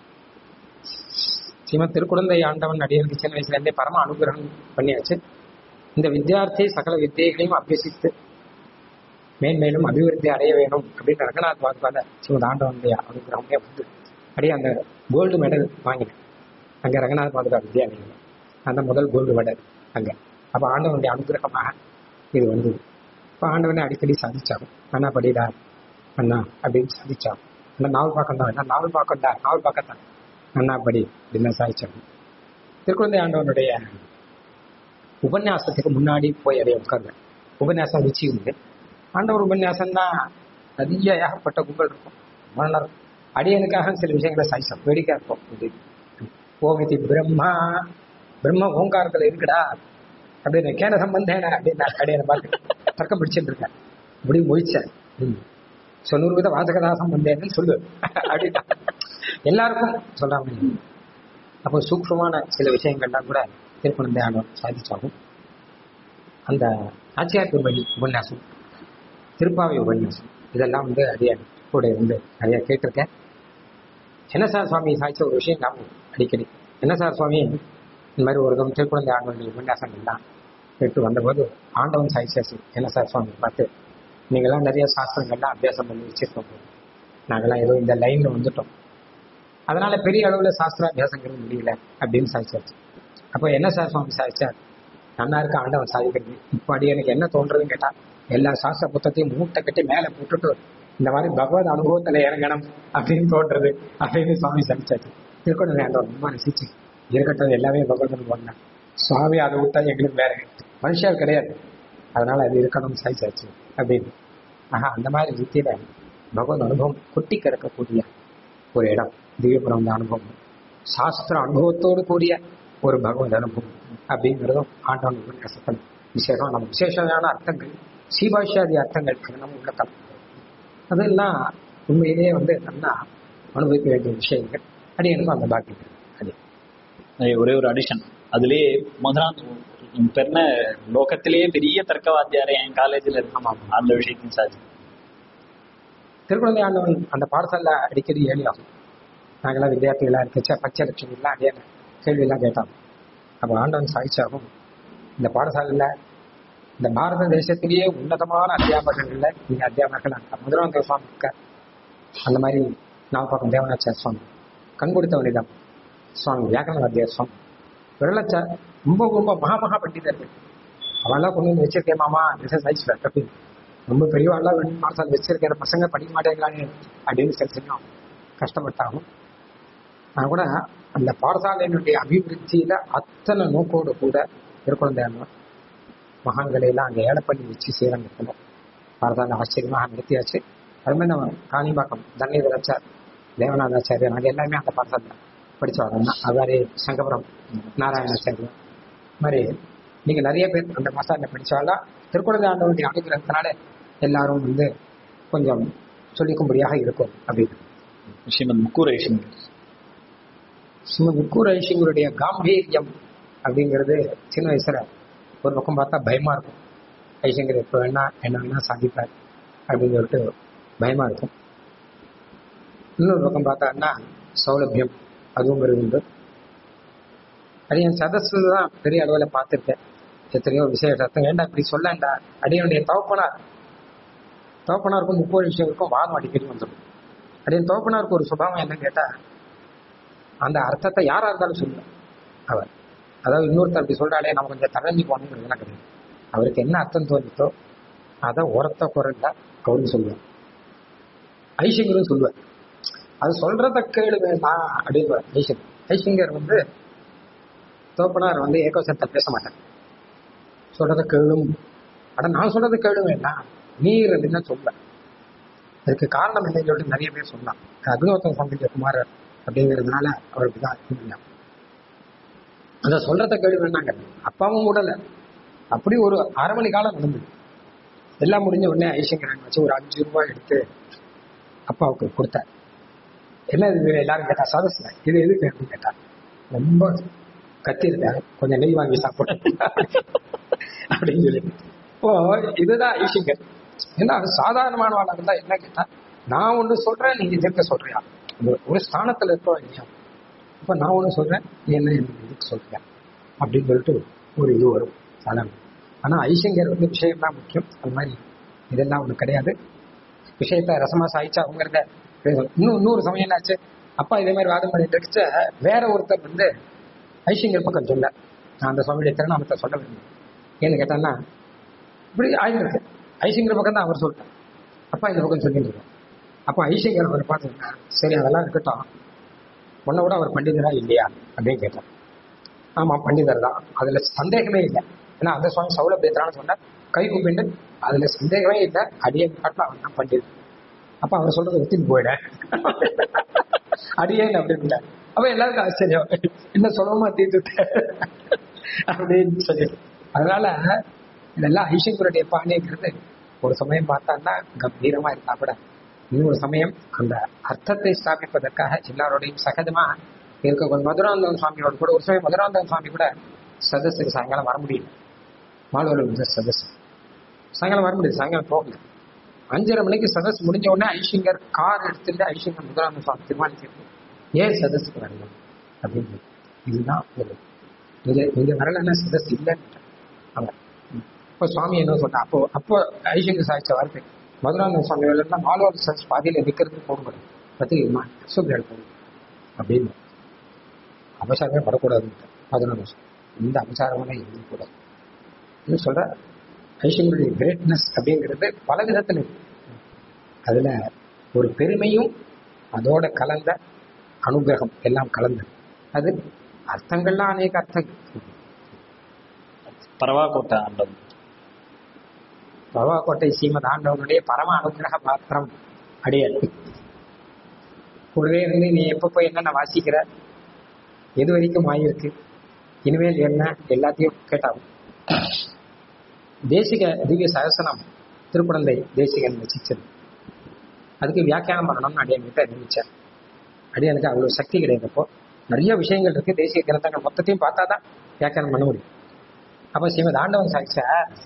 ஸ்ரீமத் திருக்குழந்தை ஆண்டவன் அடியனுக்கு சின்ன வயசுல இருந்தே பரம அனுகிரகம் பண்ணியாச்சு இந்த வித்தியார்த்தி சகல வித்தியைகளையும் அபியசித்து மேன்மேலும் அபிவிருத்தி அடைய வேணும் அப்படின்னு ரங்கநாத் வாக்குவாத ஸ்ரீமத் ஆண்டவனுடைய அனுகிரகமே வந்து அப்படியே அந்த கோல்டு மெடல் வாங்கினேன் அங்க ரங்கநாத் பாதுகா வித்யாலயம் அந்த முதல் கோல்டு மெடல் அங்க அப்ப ஆண்டவனுடைய அனுகிரகமாக இது வந்தது இப்போ ஆண்டவனே அடிக்கடி சாதிச்சாங்க அண்ணா படிடா அண்ணா அப்படின்னு சாதிச்சாங்க அண்ணா நாவல் பார்க்கம் தான் அண்ணா நாவல் பார்க்கம் தான் நாவல் பார்க்கத்தான் அண்ணா படி அப்படின்னு சாதிச்சாங்க திருக்குழந்தை ஆண்டவனுடைய உபன்யாசத்துக்கு முன்னாடி போய் அப்படியே உட்கார்ந்தேன் உபன்யாசம் ருச்சி உண்டு ஆண்டவர் உபன்யாசம்னா நிறைய ஏகப்பட்ட கும்பல் இருக்கும் ரொம்ப நல்லா இருக்கும் அடியனுக்காக சில விஷயங்களை சாய்ச்சோம் வேடிக்கை இருக்கும் இது ஓமிதி பிரம்மா பிரம்ம ஓங்காரத்துல இருக்குடா அப்படின்னு கேன சம்பந்தேன அப்படின்னு அடியனை பார்த்து தர்க்கம் பிடிச்சிட்டு இருக்கேன் இப்படி மொழிச்சேன் ம். சொன்னூறு வித வாசகதா சம்பந்தேன்னு சொல்லு அப்படின்னா எல்லாருக்கும் சொல்றாங்க அப்போ சூக்ஷமான சில விஷயங்கள்லாம் கூட திருப்பணந்தை ஆண்டவன் சாதிச்சாகும் அந்த ஆச்சியார் திருவள்ளி உபன்யாசம் திருப்பாவை உபன்யாசம் இதெல்லாம் வந்து அடிய கூட இருந்து நிறைய கேட்டிருக்கேன் என்னசார் சுவாமி சாய்ச்ச ஒரு விஷயம் ஞாபகம் அடிக்கடி என்னசார் சுவாமி இந்த மாதிரி ஒரு தம் திருக்குழந்தை ஆண்டவனுடைய உபன்யாசங்கள்லாம் கேட்டு வந்தபோது ஆண்டவன் சாய்ச்சாசி என்னசார் சுவாமி பார்த்து நீங்களாம் நிறைய சாஸ்திரங்கள்லாம் அபியாசம் பண்ணி வச்சிருக்கோம் நாங்களாம் ஏதோ இந்த லைன்ல வந்துட்டோம் அதனால பெரிய அளவுல சாஸ்திர அபியாசங்கிறது முடியல அப்படின்னு சாதிச்சாச்சு அப்போ என்ன சார் சுவாமி சாதிச்சார் நல்லா இருக்க ஆண்டவன் சாதிக்கிறது இப்போ அடி எனக்கு என்ன தோன்றதுன்னு கேட்டா எல்லா சாஸ்திர புத்தத்தையும் மூட்டை கட்டி மேல போட்டுட்டு இந்த மாதிரி பகவத் அனுபவத்துல இறங்கணும் அப்படின்னு தோன்றது அப்படின்னு சுவாமி சாதிச்சாச்சு இருக்கட்டும் வேண்டாம் ரொம்ப ரசிச்சு இருக்கட்டும் எல்லாமே பகவத் அனுபவம் தான் சுவாமி அதை விட்டா எங்களுக்கு வேற மனுஷர் கிடையாது அதனால அது இருக்கணும் சாதிச்சாச்சு அப்படின்னு ஆஹா அந்த மாதிரி ரீதியில பகவத் அனுபவம் கொட்டி கிடக்கக்கூடிய ஒரு இடம் திவ்யபுரம் அனுபவம் சாஸ்திர அனுபவத்தோடு கூடிய ஒரு பகவத் அனுபவம் அப்படிங்கிறதும் ஆண்டவன் உபன்யாசத்தில் விசேஷம் நம்ம விசேஷமான அர்த்தங்கள் சீபாஷாதி அர்த்தங்களுக்கு நம்ம உள்ள கலந்து அதெல்லாம் உண்மையிலேயே வந்து நல்லா அனுபவிக்க வேண்டிய விஷயங்கள் அது எனக்கும் அந்த பாக்கியம் அது அஹ் ஒரே ஒரு அடிஷன் அதுலயே முதலாம் பெருன லோகத்திலேயே பெரிய தர்க்கவாத்தியார் என் காலேஜ்ல இருக்காம அந்த விஷயத்தையும் சாதி திருக்குழந்தை ஆண்டவன் அந்த பாடசாலைல அடிக்கடி ஏழி ஆகும் நாங்களாம் வித்தியார்த்திகளா இருக்கச்ச பச்சை லட்சுமிலாம் அதே கேள்வியெல்லாம் கேட்டோம் அப்போ ஆண்டவன் சாய்ச்சாகும் இந்த பாடசாலையில இந்த பாரத தேசத்திலேயே உன்னதமான அத்தியாபகங்கள்ல நீங்க அத்தியாபகர்கள் அங்க மதுராந்த சுவாமி இருக்கார் அந்த மாதிரி நாவப்பாக்கம் தேவனாச்சார் சுவாமி கண் கொடுத்த வனிதம் சுவாமி வியாக்கரண வாத்தியார் சுவாமி விரலச்சா ரொம்ப ரொம்ப மகா மகா பண்டிதர்கள் அவெல்லாம் கொண்டு வந்து வச்சிருக்கேன் மாமா திஸ் சைஸ் அப்படின்னு ரொம்ப பெரியவாள்லாம் வேணும் பாடசாலை வச்சிருக்கிற பசங்க படிக்க மாட்டேங்கிறாங்க அப்படின்னு சில சமயம் கஷ்டப்பட்டாகும் நான் கூட அந்த பாடசாலையினுடைய அபிவிருத்தியில அத்தனை நோக்கோடு கூட திருக்குழந்தையானவர் மகான்களை எல்லாம் அங்கே ஏழை பண்ணி வச்சு சீரமைக்கணும் பாரதான ஆச்சரியமாக நடத்தியாச்சு அது மாதிரி நம்ம காணிம்பாக்கம் தன்னிதராச்சார் தேவநாதாச்சாரியர் நாங்கள் எல்லாமே அந்த பாடசாலை படிச்சு வரோம் அவ்வாறு சங்கபுரம் நாராயணாச்சாரியர் இது மாதிரி நீங்க நிறைய பேர் அந்த மாசால படிச்சாலும் திருக்குழந்தை ஆண்டவனுடைய அனுகிரகத்தினால எல்லாரும் வந்து கொஞ்சம் சொல்லிக்கும்படியாக இருக்கும் அப்படின்னு ஸ்ரீமத் முக்கூர் ஐஷங்கர் ஸ்ரீமத் முக்கூர் ஐஷிங்கருடைய காம்பீரியம் அப்படிங்கிறது சின்ன வயசுல ஒரு பக்கம் பார்த்தா பயமா இருக்கும் ஐஷங்கர் எப்போ வேணா என்ன வேணா சாதிப்பார் அப்படின்னு சொல்லிட்டு பயமா இருக்கும் இன்னொரு பக்கம் பார்த்தான்னா சௌலபியம் அதுவும் இருந்து அது என் சதஸ்ல தான் பெரிய அளவில் பார்த்துருக்கேன் எத்தனையோ விசேஷத்தை ஏண்டா இப்படி சொல்லண்டா அடியனுடைய தவப்பனார் தவப்பனாருக்கும் முப்பது விஷயங்களுக்கும் வாதம் அடிக்கடி வந்துடும் அடியன் தவப்பனாருக்கு ஒரு சுபாவம் என்ன கேட்டா அந்த அர்த்தத்தை யாரா இருந்தாலும் சொல்லுவேன் அவர் அதாவது இன்னொருத்தர் அப்படி சொல்றாலே நம்ம கொஞ்சம் தரஞ்சு போகணுங்கிறதுலாம் கிடையாது அவருக்கு என்ன அர்த்தம் தோணுதோ அதை உரத்த குரல்ல அவரும் சொல்லுவார் ஐஷங்கரும் சொல்லுவார் அது சொல்றத கேளு வேண்டாம் அப்படின்னு ஐஷங்கர் ஐஷங்கர் வந்து தோப்பனார் வந்து ஏகோசத்தை பேச மாட்டார் சொல்றத கேளும் அட நான் சொல்றத கேளு வேண்டாம் நீர் அப்படின்னு தான் சொல்ல அதுக்கு காரணம் என்னன்னு சொல்லிட்டு நிறைய பேர் சொல்லலாம் அக்னோத்தம் சம்பந்த குமாரர் அப்படிங்கிறதுனால அவருக்கு தான் இருந்தாங்க அந்த சொல்றத கேள்வி வேணாங்க அப்பாவும் விடல அப்படி ஒரு அரை மணி காலம் நடந்தது எல்லாம் முடிஞ்ச உடனே ஐசங்கரன் வச்சு ஒரு அஞ்சு ரூபாய் எடுத்து அப்பாவுக்கு கொடுத்தார் என்ன இது எல்லாரும் கேட்டா சதஸ்ல இது எதுக்கு அப்படின்னு கேட்டா ரொம்ப கத்தி இருக்காரு கொஞ்சம் நெய் வாங்கி சாப்பிட அப்படின்னு சொல்லி இப்போ இதுதான் ஐசிங்கர் ஏன்னா சாதாரணமான வாழ் இருந்தா என்ன கேட்டா நான் ஒண்ணு சொல்றேன் நீங்க எதிர்க்க சொல்றியா ஒரு- ஒரு ஸ்தானத்துல இருக்கோம் இல்லையா இப்ப நான் ஒண்ணு சொல்றேன் நீ என்ன எனக்கு எதுக்கு சொல்றியா அப்படின்னு சொல்லிட்டு ஒரு இது வரும் சாதாரண ஆனா ஐசிங்கர் வந்து விஷயம் தான் முக்கியம் அது மாதிரி இதெல்லாம் ஒண்ணு கிடையாது விஷயத்த ரசமா சாய்ச்சா அவங்கிறத பேசணும். இன்னும் இன்னொரு சமயம் என்னாச்சு அப்பா இதே மாதிரி வாதம் பண்ணிட்டு இருக்க வேற ஒருத்தர் வந்து ஐசிங்கர் பக்கம் சொல்ல நான் அந்த சுவாமியுடைய திருநாமத்தை சொல்ல விரும்புகிறேன் ஏன்னு கேட்டான்னா இப்படி ஆயிருக்கு ஐசிங்கிற பக்கம் தான் அவர் சொல்லிட்டார் அப்பா இந்த பக்கம் சொல்லிட்டு இருக்கோம் அப்போ ஐசிங்கர் அவர் பார்த்து சரி அதெல்லாம் இருக்கட்டும் உன்னை விட அவர் பண்டிதரா இல்லையா அப்படின்னு கேட்டார் ஆமா பண்டிதர் தான் அதுல சந்தேகமே இல்லை ஏன்னா அந்த சுவாமி சௌல பேத்துறான்னு சொன்னார் கை கூப்பிண்டு அதுல சந்தேகமே இல்லை அடியன் காட்டில் அவன் தான் பண்டிதர் அப்ப அவர் சொல்றது ஒத்தின்னு போயிட அடியேன் அப்படின்னு அப்ப எல்லாருக்கும் ஆச்சரியம் என்ன சொல்லமா தீர்த்துட்ட அப்படின்னு சொல்லி அதனால இதெல்லாம் ஐசங்கருடைய பாணிங்கிறது ஒரு சமயம் பார்த்தான்னா கம்பீரமா இருந்தா கூட இன்னொரு சமயம் அந்த அர்த்தத்தை ஸ்தாபிப்பதற்காக எல்லாரோடையும் சகஜமா இருக்க மதுராந்தகன் சுவாமியோட கூட ஒரு சமயம் மதுராந்தகன் சுவாமி கூட சதஸுக்கு சாயங்காலம் வர முடியல மாணவர்கள் சதஸ் சாயங்காலம் வர முடியாது சாயங்காலம் போகல அஞ்சரை மணிக்கு சதஸ் முடிஞ்ச உடனே ஐஷிங்கர் கார் எடுத்துட்டு ஐஷிங்கர் முதலாந்த சுவாமி தீர்மானிக்கிறது ஏன் சதஸுக்கு வரணும் அப்படின்னு இதுதான் ஒரு இது இங்க வரலன்னா சதஸ் இல்லைன்னு அவங்க இப்போ சுவாமி என்ன சொன்னா அப்போ அப்போ ஐஷிங்கர் சாய்ச்ச வார்த்தை மதுராந்த சுவாமி எல்லாம் நாலாவது சதஸ் பாதியில நிக்கிறது போகக்கூடாது பத்தி சுப்ரேட் எடுப்பது அப்படின்னு அபசாரமே வரக்கூடாதுன்னு மதுராந்த இந்த அபசாரமெல்லாம் இருக்கக்கூடாது என்ன சொல்ற ஐஷங்களுடைய கிரேட்னஸ் அப்படிங்கிறது பல விதத்துல இருக்கு அதுல ஒரு பெருமையும் அதோட கலந்த அனுகிரகம் எல்லாம் கலந்தது அது அர்த்தங்கள்லாம் அநேக அர்த்தங்கள் பரவாக்கோட்டை ஆண்டவன் பவாக்கோட்டை சீமத் ஆண்டவனுடைய பரம அனுகிரக பாத்திரம் அடியல் கூடவே இருந்து நீ எப்ப போய் என்னென்ன வாசிக்கிற எது வரைக்கும் ஆயிருக்கு இனிமேல் என்ன எல்லாத்தையும் கேட்டாகும் தேசிக திவ்ய சகசனம் திருக்குழந்தை தேசிகன் ரசிச்சது அதுக்கு வியாக்கியானம் பண்ணணும்னு அடியன்கிட்ட நினைச்சேன் அடியனுக்கு அவ்வளவு சக்தி கிடையாது அப்போ நிறைய விஷயங்கள் இருக்கு தேசிய கிரந்தங்கள் மொத்தத்தையும் பார்த்தா தான் வியாக்கியானம் பண்ண முடியும் அப்போ ஸ்ரீமத் ஆண்டவன் சாட்ச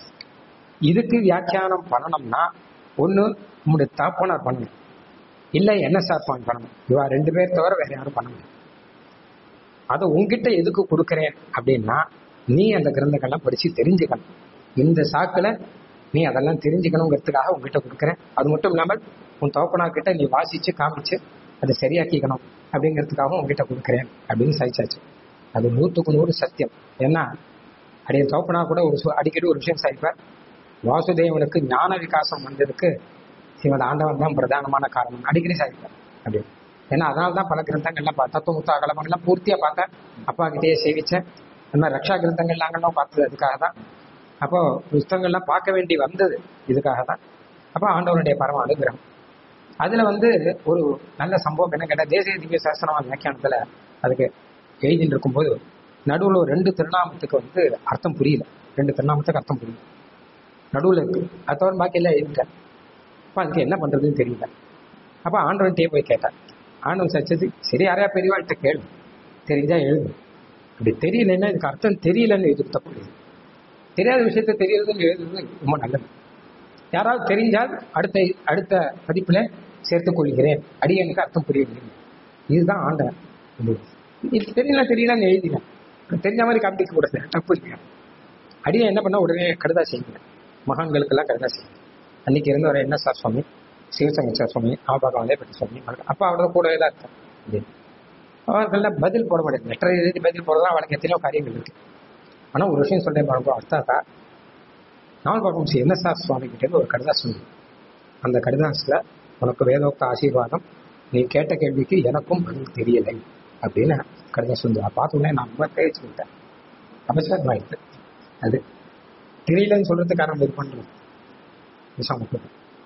இதுக்கு வியாக்கியானம் பண்ணணும்னா ஒண்ணு உங்களுடைய தாப்பனார் பண்ணணும் இல்லை என்எஸ்ஆர் பான் பண்ணணும் இவா ரெண்டு பேர் தவிர வேற யாரும் பண்ண முடியும் அதை உங்ககிட்ட எதுக்கு கொடுக்குறேன் அப்படின்னா நீ அந்த கிரந்தங்கள்லாம் படிச்சு தெரிஞ்சுக்கணும் இந்த சாக்குல நீ அதெல்லாம் தெரிஞ்சுக்கணுங்கிறதுக்காக உங்ககிட்ட கொடுக்குறேன் அது மட்டும் இல்லாமல் உன் தோப்பனா கிட்ட நீ வாசிச்சு காமிச்சு அதை சரியாக்கிக்கணும் அப்படிங்கிறதுக்காகவும் உங்ககிட்ட கொடுக்குறேன் அப்படின்னு சாய்ச்சாச்சு அது நூற்றுக்கு நூறு சத்தியம் ஏன்னா அடைய தோப்பனா கூட ஒரு சு- அடிக்கடி ஒரு விஷயம் சாய்ப்பார் வாசுதேவனுக்கு ஞான விகாசம் வந்ததுக்கு சிவன் ஆண்டவன் தான் பிரதானமான காரணம் அடிக்கடி சாய்ப்பார் அப்படின்னு ஏன்னா அதனால தான் பல கிரந்தங்கள்லாம் பார்த்தா தத்துவமுத்த அகலமெல்லாம் பூர்த்தியா பார்த்தேன் அப்பா கிட்டேயே சேவிச்சேன் அந்த மாதிரி ரக்ஷா கிரந்தங்கள் நாங்கள்லாம் பார்த்தது அதுக்காக தான் அப்போ புஸ்தகங்கள்லாம் பார்க்க வேண்டி வந்தது இதுக்காக தான் அப்போ ஆண்டவனுடைய பரம அனுகிரகம் அதுல வந்து ஒரு நல்ல சம்பவம் என்ன கேட்டா தேசிய திவ்ய சாஸ்திரமா வியாக்கியானத்துல அதுக்கு எழுதிட்டு இருக்கும்போது நடுவுல ஒரு ரெண்டு திருநாமத்துக்கு வந்து அர்த்தம் புரியல ரெண்டு திருநாமத்துக்கு அர்த்தம் புரியல நடுவுல இருக்கு அது தவிர பாக்கி எல்லாம் எழுதிட்டேன் அப்ப அதுக்கு என்ன பண்றதுன்னு தெரியல அப்ப ஆண்டவன்கிட்டயே போய் கேட்டேன் ஆண்டவன் சச்சது சரி யாரையா பெரியவாள்கிட்ட கேளு தெரிஞ்சா எழுது அப்படி தெரியலன்னா இதுக்கு அர்த்தம் தெரியலன்னு எதுக்கு தப்பு கிடையாது தெரியாத விஷயத்த தெரியறதுன்னு எழுதுறது ரொம்ப நல்லது யாராவது தெரிஞ்சால் அடுத்த அடுத்த பதிப்புல சேர்த்துக் கொள்கிறேன் அடியனுக்கு அர்த்தம் புரியவில்லை இதுதான் ஆண்டவன் இது தெரியல தெரியலன்னு எழுதினேன் தெரிஞ்ச மாதிரி காமிக்க கூடாது தப்பு இல்லையா அடியை என்ன பண்ண உடனே கடுதா செய்யுங்க மகான்களுக்கெல்லாம் கடுதா செய்யுங்க அன்னைக்கு இருந்து வர என்ன சார் சுவாமி சிவசங்கர் சுவாமி ஆபாகம் வந்தே பற்றி சுவாமி அப்பா அவரோட கூடவே தான் இருக்கான் அப்படின்னு அவர்கள்லாம் பதில் போட மாட்டேங்குது லெட்டர் எழுதி பதில் போடுறதா அவளுக்கு எத்தனையோ காரியங்கள் இருக்கு ஆனா ஒரு விஷயம் சொல்றேன் பாருங்க அர்த்தாக்கா நாவல் பார்க்கும் என்ன சார் சுவாமி கிட்ட இருந்து ஒரு கடிதாஸ் வந்து அந்த கடிதாஸ்ல உனக்கு வேதோக்த ஆசீர்வாதம் நீ கேட்ட கேள்விக்கு எனக்கும் பதில் தெரியலை அப்படின்னு கடிதாஸ் வந்து அதை பார்த்த உடனே நான் ரொம்ப தேய்ச்சி விட்டேன் அபச்சாரம் ஆயிடுது அது தெரியலன்னு சொல்றதுக்கு காரணம் இது பண்றோம் விசாமக்கு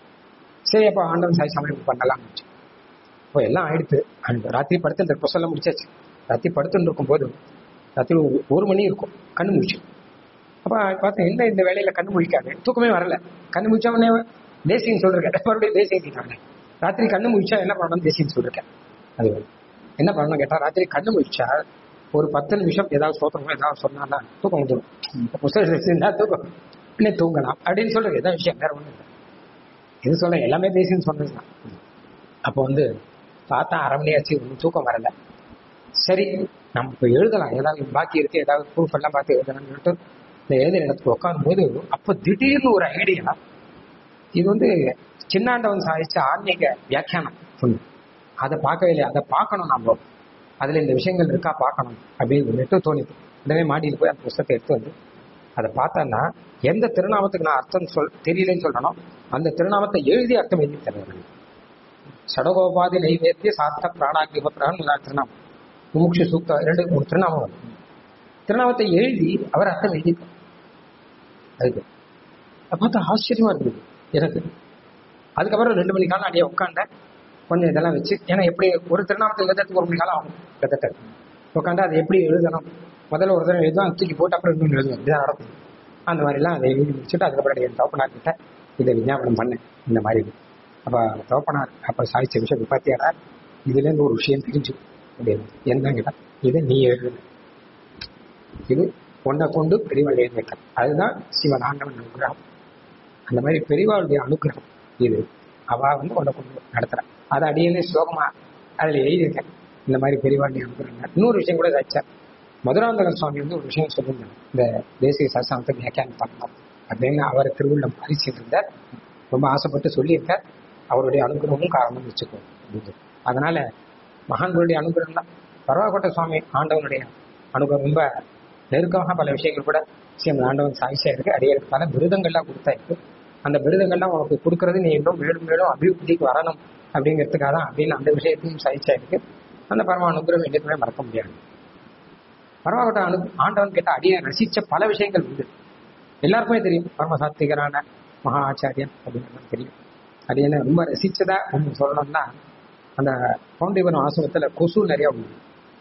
சரி அப்போ ஆண்டவன் சாய் சமயம் பண்ணலாம் இப்போ எல்லாம் ஆயிடுத்து அந்த ராத்திரி படுத்து புசல்ல முடிச்சாச்சு ராத்திரி படுத்துட்டு இருக்கும்போது ராத்திரி ஒரு- ஒரு மணி இருக்கும் கண்ணு முடிச்சு அப்ப பார்த்தேன் என்ன இந்த வேலையில கண்ணு முழிக்காது தூக்கமே வரல கண்ணு முழிச்ச உடனே தேசியம் சொல்றேன் மறுபடியும் தேசியம் கேட்டாங்க ராத்திரி கண்ணு முழிச்சா என்ன பண்ணணும் தேசியம் சொல்றேன் அது ஒரு. என்ன பண்ணணும் கேட்டா ராத்திரி கண்ணு முழிச்சா ஒரு பத்து நிமிஷம் ஏதாவது சோத்திரமோ ஏதாவது சொன்னால தூக்கம் வந்துடும் புத்தகம் வச்சிருந்தா தூக்கம் உடனே தூங்கலாம் அப்படின்னு சொல்றது எதாவது விஷயம் வேற ஒண்ணும் இல்லை இது சொல்ல எல்லாமே தேசியம் சொன்னதுதான் அப்போ வந்து பார்த்தா அரை மணி ஆச்சு ஒன்றும் தூக்கம் வரல சரி நம்ம இப்போ எழுதலாம் ஏதாவது பாக்கி இருக்கு ஏதாவது ப்ரூஃப் எல்லாம் பார்த்து எழுதலாம்னு சொல்லிட்டு இந்த எழுதுற இடத்துக்கு உட்காரும் போது அப்போ திடீர்னு ஒரு ஐடியா இது வந்து சின்னாண்டவன் சாதிச்ச ஆன்மீக வியாக்கியானம் சொல்லு அதை பார்க்கவே இல்லை அதை பார்க்கணும் நம்ம அதுல இந்த விஷயங்கள் இருக்கா பார்க்கணும் அப்படின்னு சொல்லிட்டு தோணிது உடனே மாடியில் போய் அந்த புஸ்தகத்தை எடுத்து வந்து அதை பார்த்தோன்னா எந்த திருநாமத்துக்கு நான் அர்த்தம் சொல் தெரியலன்னு சொல்லணும் அந்த திருநாமத்தை எழுதி அர்த்தம் எழுதி தருவார்கள் சடகோபாதி நைவேத்திய சாத்த பிராணாகிபத்ரான் திருநாமம் முமுட்சு சூக்த ரெண்டு மூணு திருநாமம் வரும் திருநாமத்தை எழுதி அவர் அர்த்தம் எழுதி அதுக்கு அதை பார்த்தா ஆச்சரியமா இருந்தது எனக்கு அதுக்கப்புறம் ரெண்டு மணி காலம் அடியே உட்காந்தேன் கொஞ்சம் இதெல்லாம் வச்சு ஏன்னா எப்படி ஒரு திருநாமத்தை எழுதுறதுக்கு ஒரு மணி காலம் ஆகும் கிட்டத்தட்ட உட்காந்து அதை எப்படி எழுதணும் முதல்ல ஒரு தடவை எழுதும் தூக்கி போட்டு அப்புறம் இன்னொன்று எழுதும் இதுதான் நடக்கும் அந்த மாதிரிலாம் அதை எழுதி முடிச்சுட்டு அதுக்கப்புறம் என் தோப்பனார் கிட்ட இதை விஞ்ஞாபனம் பண்ணேன் இந்த மாதிரி அப்போ தோப்பனார் அப்போ சாதிச்ச விஷயம் பார்த்தியாடா இதுலேருந்து ஒரு விஷயம் தெரிஞ்சு அப்படின்னு என்ன கேட்டா இதை நீ எழுது இது உன்னை கொண்டு பெரியவாள் எழுதியிருக்க அதுதான் சிவன் ஆண்டவன் அனுகிரகம் அந்த மாதிரி பெரியவாளுடைய அனுகிரகம் இது அவ வந்து உன்னை கொண்டு நடத்துறான் அதை அடியே ஸ்லோகமா அதுல எழுதியிருக்கேன் இந்த மாதிரி பெரியவாளுடைய அனுகிரகம் இன்னொரு விஷயம் கூட வச்சேன் மதுராந்தகன் சுவாமி வந்து ஒரு விஷயம் சொல்லியிருந்தாங்க இந்த தேசிய சாஸ்திரத்தை வியாக்கியானம் பண்ணணும் அப்படின்னு அவர் திருவுள்ளம் பரிசிருந்தார் ரொம்ப ஆசைப்பட்டு சொல்லியிருக்கார் அவருடைய அனுகிரகமும் காரணம் வச்சுக்கோ அப்படின்னு அதனால மகான்களுடைய அனுகிரகம் தான் பரவாக்கோட்டை சுவாமி ஆண்டவனுடைய அனுகிரகம் ரொம்ப நெருக்கமாக பல விஷயங்கள் கூட ஸ்ரீமன் ஆண்டவன் சாய்ச்சியா இருக்கு அடியருக்கு பல விருதங்கள்லாம் கொடுத்தா இருக்கு அந்த விருதங்கள்லாம் உனக்கு கொடுக்கறது நீ இன்னும் மேலும் மேலும் அபிவிருத்திக்கு வரணும் அப்படிங்கிறதுக்காக தான் அப்படின்னு அந்த விஷயத்தையும் சாய்ச்சியா இருக்கு அந்த பரம அனுகிரகம் என்றைக்குமே மறக்க முடியாது பரவாகட்ட அனு ஆண்டவன் கேட்ட அடியை ரசிச்ச பல விஷயங்கள் உண்டு எல்லாருக்குமே தெரியும் பரம சாத்திகரான மகா ஆச்சாரியன் அப்படிங்கிறது தெரியும் அது என்ன ரொம்ப ரசிச்சதா ஒன்று சொல்லணும்னா அந்த பவுண்டிவரம் ஆசிரமத்துல கொசு நிறைய உண்டு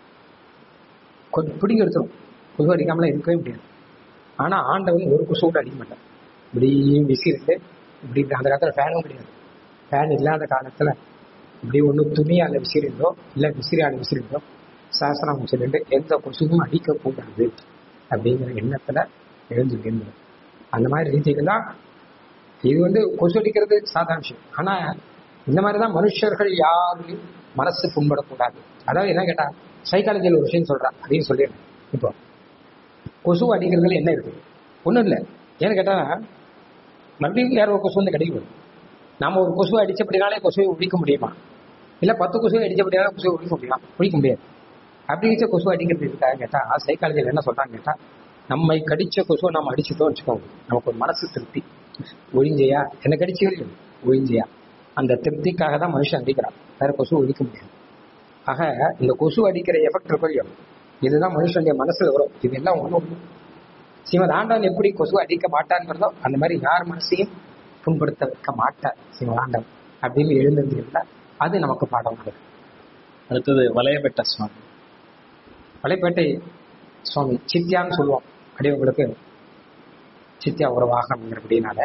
கொஞ்சம் பிடிங்க எடுத்துரும் கொசு அடிக்காமலாம் இருக்கவே முடியாது ஆனா ஆண்டவன் ஒரு கொசு கூட அடிக்க மாட்டான் இப்படி விசிறிட்டு இப்படி அந்த காலத்துல ஃபேனும் கிடையாது ஃபேன் இல்லாத காலத்துல இப்படி ஒண்ணு துணியால விசிறிந்தோ இல்ல விசிறியால விசிறிந்தோ சாஸ்திரம் சொல்லிட்டு எந்த கொசுவும் அடிக்கக்கூடாது அப்படிங்கிற எண்ணத்துல எழுந்து இருந்தது அந்த மாதிரி ரீதிகள் தான் இது வந்து கொசு அடிக்கிறது சாதாரண விஷயம் ஆனா இந்த மாதிரிதான் மனுஷர்கள் யாரையும் மனசு புண்படக்கூடாது அதாவது என்ன கேட்டா சைக்காலஜியில் ஒரு விஷயம் சொல்றேன் அதையும் சொல்லிடுறேன் இப்போ கொசு அடிக்கிறதுல என்ன இருக்கு ஒண்ணும் இல்லை ஏன்னு கேட்டா மறுபடியும் வேற ஒரு கொசு வந்து கிடைக்கும் நாம ஒரு கொசுவை அடிச்சபடினாலே கொசுவை ஒழிக்க முடியுமா இல்ல பத்து கொசுவை அடிச்சபடினால கொசுவை ஒழிக்க முடியுமா ஒழிக்க முடியாது அப்படி வச்ச கொசு அடிக்கிறது இருக்காங்க கேட்டா சைக்காலஜியில் என்ன சொல்றாங்க கேட்டா நம்மை கடிச்ச கொசுவை நம்ம அடிச்சுட்டோம் வச்சுக்கோங்க நமக்கு ஒரு மனசு திருப்தி ஒழிஞ்சையா என்ன கடிச்சு ஒழிஞ்சையா அந்த திருப்திக்காக தான் மனுஷன் அடிக்கிறான் வேற கொசு ஒழிக்க முடியாது ஆக இந்த கொசு அடிக்கிற எஃபெக்ட் இருக்கோ இதுதான் மனுஷனுடைய மனசுல வரும் இது எல்லாம் ஒண்ணும் ஸ்ரீமத் ஆண்டவன் எப்படி கொசு அடிக்க மாட்டான்றதோ அந்த மாதிரி யார் மனசையும் புண்படுத்த வைக்க மாட்டார் ஸ்ரீமத் ஆண்டவன் அப்படின்னு எழுந்திருந்தீங்கன்னா அது நமக்கு பாடம் நடக்கும் அடுத்தது வளையபெட்ட சுவாமி மலைப்பேட்டை சுவாமி சித்தியான்னு சொல்லுவோம் அடியவங்களுக்கு சித்தியா ஒரு வாகனம்ங்கிறபடினால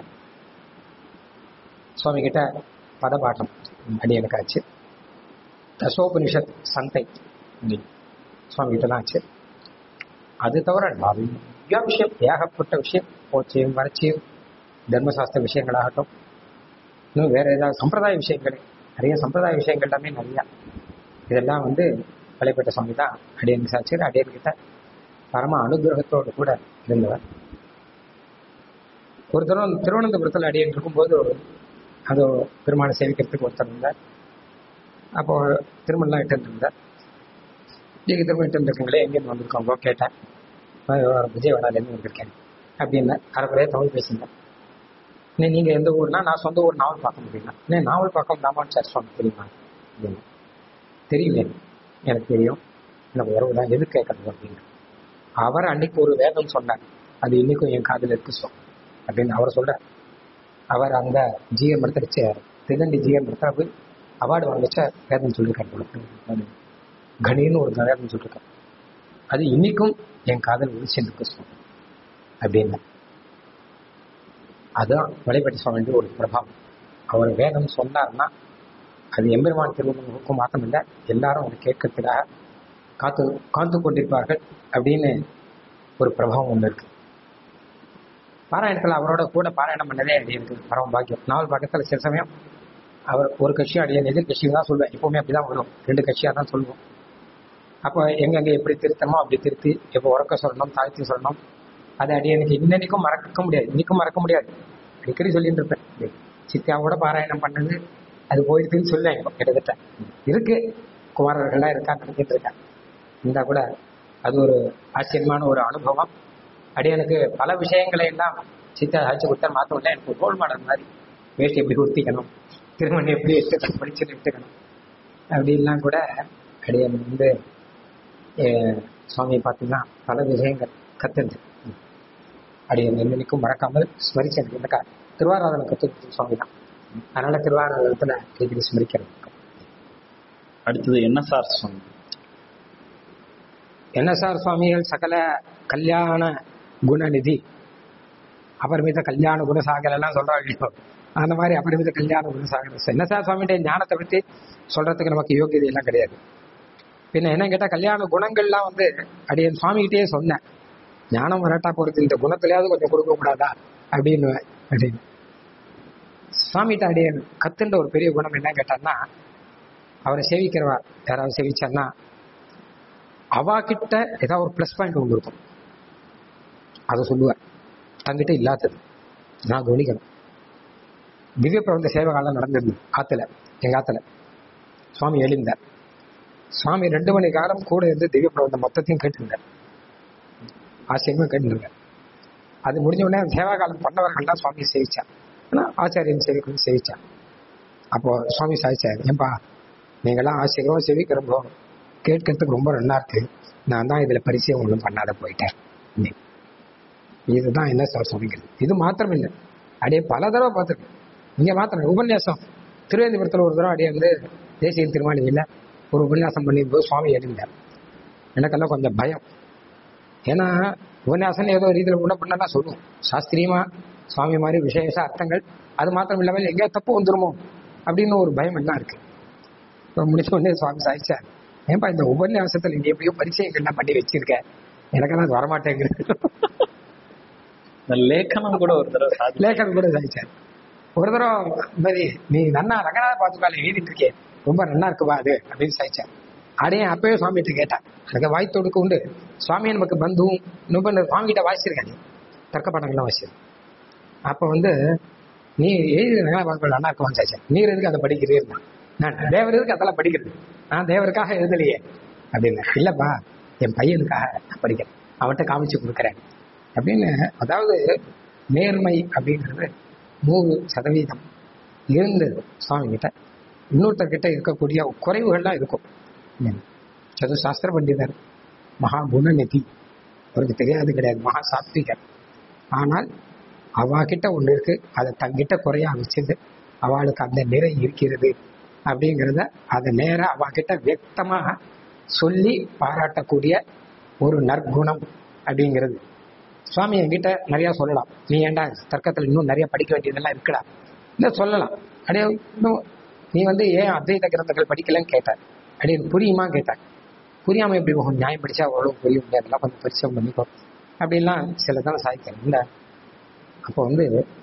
சுவாமி கிட்ட பதபாட்டம் அடியனுக்கு ஆச்சு தசோபனிஷத் சந்தை சுவாமி கிட்ட தான் ஆச்சு அது தவிர நிறைய விஷயம் ஏகப்பட்ட விஷயம் போச்சியும் வறட்சியும் தர்மசாஸ்திர விஷயங்களாகட்டும் இன்னும் வேற ஏதாவது சம்பிரதாய விஷயங்கள் நிறைய சம்பிரதாய விஷயங்கள் எல்லாமே நிறையா இதெல்லாம் வந்து வலைப்பட்ட சுவாமி தான் அடியன் சாட்சியர் அடியன் கிட்ட பரம அனுகிரகத்தோடு கூட இருந்தவர் ஒரு தரம் திருவனந்தபுரத்தில் அடியன் இருக்கும்போது அது பெருமானை சேவிக்கிறதுக்கு ஒருத்தர் இருந்தார் அப்போ திருமணம்லாம் இட்டு இருந்தார் நீங்க திரும்ப இட்டு இருக்கீங்களே எங்கேருந்து வந்திருக்கோங்க கேட்டேன் விஜயவாடாலேருந்து வந்திருக்கேன் அப்படின்னு அரைக்குறைய தமிழ் பேசியிருந்தேன் நீ நீங்க எந்த ஊர்னா நான் சொந்த ஊர் நாவல் பார்க்க முடியுமா நீ நாவல் பார்க்க ராமாச்சார் சுவாமி தெரியுமா அப்படின்னு தெரியல எனக்கு தெரியும் எனக்கு உறவு தான் எது கேட்கறது அப்படின்னு அவர் அன்னைக்கு ஒரு வேதம் சொன்னார் அது இன்னைக்கும் என் காதில் இருக்கு சொல் அப்படின்னு அவர் சொல்றார் அவர் அந்த ஜிஎம் மரத்தடிச்ச திருதண்டி ஜிஎம் மரத்தில் போய் அவார்டு வாங்கிச்ச வேதம் சொல்லியிருக்காரு போல கணின்னு ஒரு வேதம் சொல்லியிருக்காரு அது இன்னைக்கும் என் காதல் ஒழிச்சு இருக்கு சொல் அப்படின்னு அதுதான் வழிபட்டி சுவாமி ஒரு பிரபாவம் அவர் வேதம் சொன்னார்னா அது எம்பெருமான் திருவள்ளுவருக்கும் மாத்தம் இல்லை எல்லாரும் அதை கேட்கறதுக்காக காத்து காத்து கொண்டிருப்பார்கள் அப்படின்னு ஒரு பிரபாவம் ஒன்று இருக்கு பாராயணத்தில் அவரோட கூட பாராயணம் பண்ணதே அடியனுக்கு பரம பாக்கியம் நாவல் பக்கத்தில் சில சமயம் அவர் ஒரு கட்சியும் அடியன் எதிர் கட்சியும் தான் சொல்லுவேன் எப்பவுமே அப்படிதான் வரும் ரெண்டு கட்சியாக தான் சொல்லுவோம் அப்போ எங்கெங்க எப்படி திருத்தமோ அப்படி திருத்தி எப்போ உறக்க சொல்லணும் தாழ்த்தி சொல்லணும் அது அடியனுக்கு இன்னைக்கும் மறக்க முடியாது இன்னைக்கும் மறக்க முடியாது அடிக்கடி சொல்லிட்டு இருப்பேன் சித்தியாவோட பாராயணம் பண்ணது அது போயிடுதுன்னு சொல்லுவேன் இப்போ கிட்டத்தட்ட இருக்கு குமாரர்கள்லாம் இருக்கா நடத்திட்டு இருக்கேன் இருந்தா கூட அது ஒரு ஆச்சரியமான ஒரு அனுபவம் அடியனுக்கு பல விஷயங்களை எல்லாம் சித்த அழைச்சு கொடுத்தா மாத்தம் இல்லை எனக்கு ரோல் மாடல் மாதிரி வேஷ்டி எப்படி உடுத்திக்கணும் திருமணம் எப்படி எடுத்துக்கணும் படிச்சு எடுத்துக்கணும் அப்படின்லாம் கூட அடியன் வந்து அஹ், சுவாமியை பார்த்தீங்கன்னா பல விஷயங்கள் கத்துது அடியன் என்னைக்கும் மறக்காமல் ஸ்மரிச்சது இந்த கா- திருவாராதனை கத்து சுவாமி தான் அதனால திருவாராதனத்துல அடிக்கடி ஸ்மரிக்கிறது அடுத்தது என்ன சார் சுவாமி என்எஸ்ஆர் சுவாமிகள் சகல கல்யாண குணநிதி அபரிமித கல்யாண குணசாகர் எல்லாம் சொல்றாங்க அந்த மாதிரி அபரிமித கல்யாண குணசாகர் என்எஸ்ஆர் சுவாமிகிட்ட ஞானத்தை பத்தி சொல்றதுக்கு நமக்கு யோகியதை எல்லாம் கிடையாது பின்ன என்ன கேட்டா கல்யாண குணங்கள்லாம் வந்து அடியன் சுவாமிகிட்டயே சொன்னேன் ஞானம் வரட்டா போறது இந்த குணத்திலேயாவது கொஞ்சம் கொடுக்க கூடாதா அப்படின்னு அப்படின்னு சுவாமிகிட்ட அடியன் கத்துன்ற ஒரு பெரிய குணம் என்ன கேட்டான்னா அவரை சேவிக்கிறவா யாராவது சேவிச்சான்னா அவா கிட்ட ஏதாவது ஒரு ப்ளஸ் பாயிண்ட் ஒன்று இருக்கும் அதை சொல்லுவார் தங்கிட்ட இல்லாதது நான் கவனிக்கணும் திவ்ய பிரபந்த சேவை காலம் நடந்திருந்தது ஆத்துல எங்க ஆத்துல சுவாமி எழுந்தார் சுவாமி ரெண்டு மணி காலம் கூட இருந்து திவ்ய பிரபந்தம் மொத்தத்தையும் கேட்டிருந்தார் ஆச்சரியமா கேட்டிருந்தார் அது முடிஞ்ச உடனே சேவா காலம் பண்ணவர்கள்லாம் சுவாமியை சேவிச்சார் ஆனா ஆச்சாரியன் சேவிக்கணும் சேவிச்சார் அப்போ சுவாமி சாதிச்சார் ஏன்பா நீங்களாம் ஆச்சரியமா சேவிக்கிறப்போ கேட்கறதுக்கு ரொம்ப நல்லா இருக்கு நான் தான் இதுல பரிச்சயம் ஒன்றும் பண்ணாத போயிட்டேன் இன்னைக்கு. இதுதான் என்ன சார் சொல்லிக்கிறது இது மாத்திரம் இல்லை அப்படியே பல தடவை பார்த்துருக்கேன் இங்க மாத்திரம் உபன்யாசம் திருவேந்திபுரத்துல ஒரு தடவை அப்படியே வந்து தேசிய திருமாளிகையில் ஒரு உபன்யாசம் பண்ணியிருந்தோம் சுவாமி எழுந்தார் எனக்கெல்லாம் கொஞ்சம் பயம் ஏன்னா உபன்யாசம் ஏதோ ரீதியில் கூட பண்ணா சொல்லுவோம் சாஸ்திரியமா சுவாமி மாதிரி விசேஷ அர்த்தங்கள் அது மாத்திரம் இல்லாமல் எங்கேயா தப்பு வந்துருமோ அப்படின்னு ஒரு பயம் எல்லாம் இருக்கு அப்புறம் முடிச்ச உடனே சுவாமி சாதிச்சார் ஏன்பா இந்த உபன்யாசத்துல நீ எப்படியோ பரிச்சயங்கள்லாம் பண்ணி வச்சிருக்க எனக்கெல்லாம் அது வரமாட்டேங்குது இந்த லேಖனம் கூட ஒரு தடவை சாதி லேಖன் கூட சாதிச்சார் ஒரு தடவை இந்த மாதிரி நீ நன்னா ரங்கநாத பாத்துக்கால எழுதிட்டு இருக்கே ரொம்ப நல்லா இருக்குவா அது அப்படின்னு சாதிச்சார் அடையே அப்பவே சுவாமிகிட்ட கேட்டேன் எனக்கு வாய் தொடுக்க உண்டு சுவாமி நமக்கு பந்துவும் ரொம்ப சுவாமிகிட்ட வாசிச்சிருக்கேன் தர்க்க பாடங்கள்லாம் வாசிச்சிருக்கேன் அப்ப வந்து நீ எழுதி ரங்கநாத பாத்துக்கால் நல்லா இருக்குவான்னு சாதிச்சேன் நீர் எதுக்கு அதை படிக்கிறீர் நான் தேவர் எதுக்கு அதெல்லாம் படிக்கிறது நான் தேவருக்காக எழுதலையே அப்படின்னு இல்லப்பா என் பையனுக்காக நான் படிக்கிறேன் அவன்கிட்ட காமிச்சு கொடுக்குறேன் அப்படின்னு அதாவது நேர்மை அப்படிங்கிறது நூறு சதவீதம் இருந்தது சுவாமி கிட்ட இன்னொருத்தர் கிட்ட இருக்கக்கூடிய குறைவுகள்லாம் இருக்கும் சது சாஸ்திர பண்டிதர் மகா குணநிதி அவருக்கு தெரியாது கிடையாது மகா சாத்விகர் ஆனால் அவா கிட்ட ஒண்ணு இருக்கு அதை தங்கிட்ட குறையா வச்சது அவளுக்கு அந்த நிறை இருக்கிறது அப்படிங்கிறத அதை நேரா அவ கிட்ட வியக்தமாக சொல்லி பாராட்டக்கூடிய ஒரு நற்குணம் அப்படிங்கிறது சுவாமி என்கிட்ட நிறைய சொல்லலாம் நீ ஏன்டா தர்க்கத்துல இன்னும் நிறைய படிக்க வேண்டியதெல்லாம் இருக்குடா இல்ல சொல்லலாம் அப்படியே இன்னும் நீ வந்து ஏன் அத்வைத கிரந்தங்கள் படிக்கலன்னு கேட்டார் அப்படியே புரியுமா கேட்டார் புரியாம எப்படி போகும் நியாயம் படிச்சா அவ்வளவு புரியும் அதெல்லாம் கொஞ்சம் பரிச்சயம் பண்ணிக்கோ அப்படின்லாம் சில தான் சாதிக்கிறேன் இல்ல அப்போ வந்து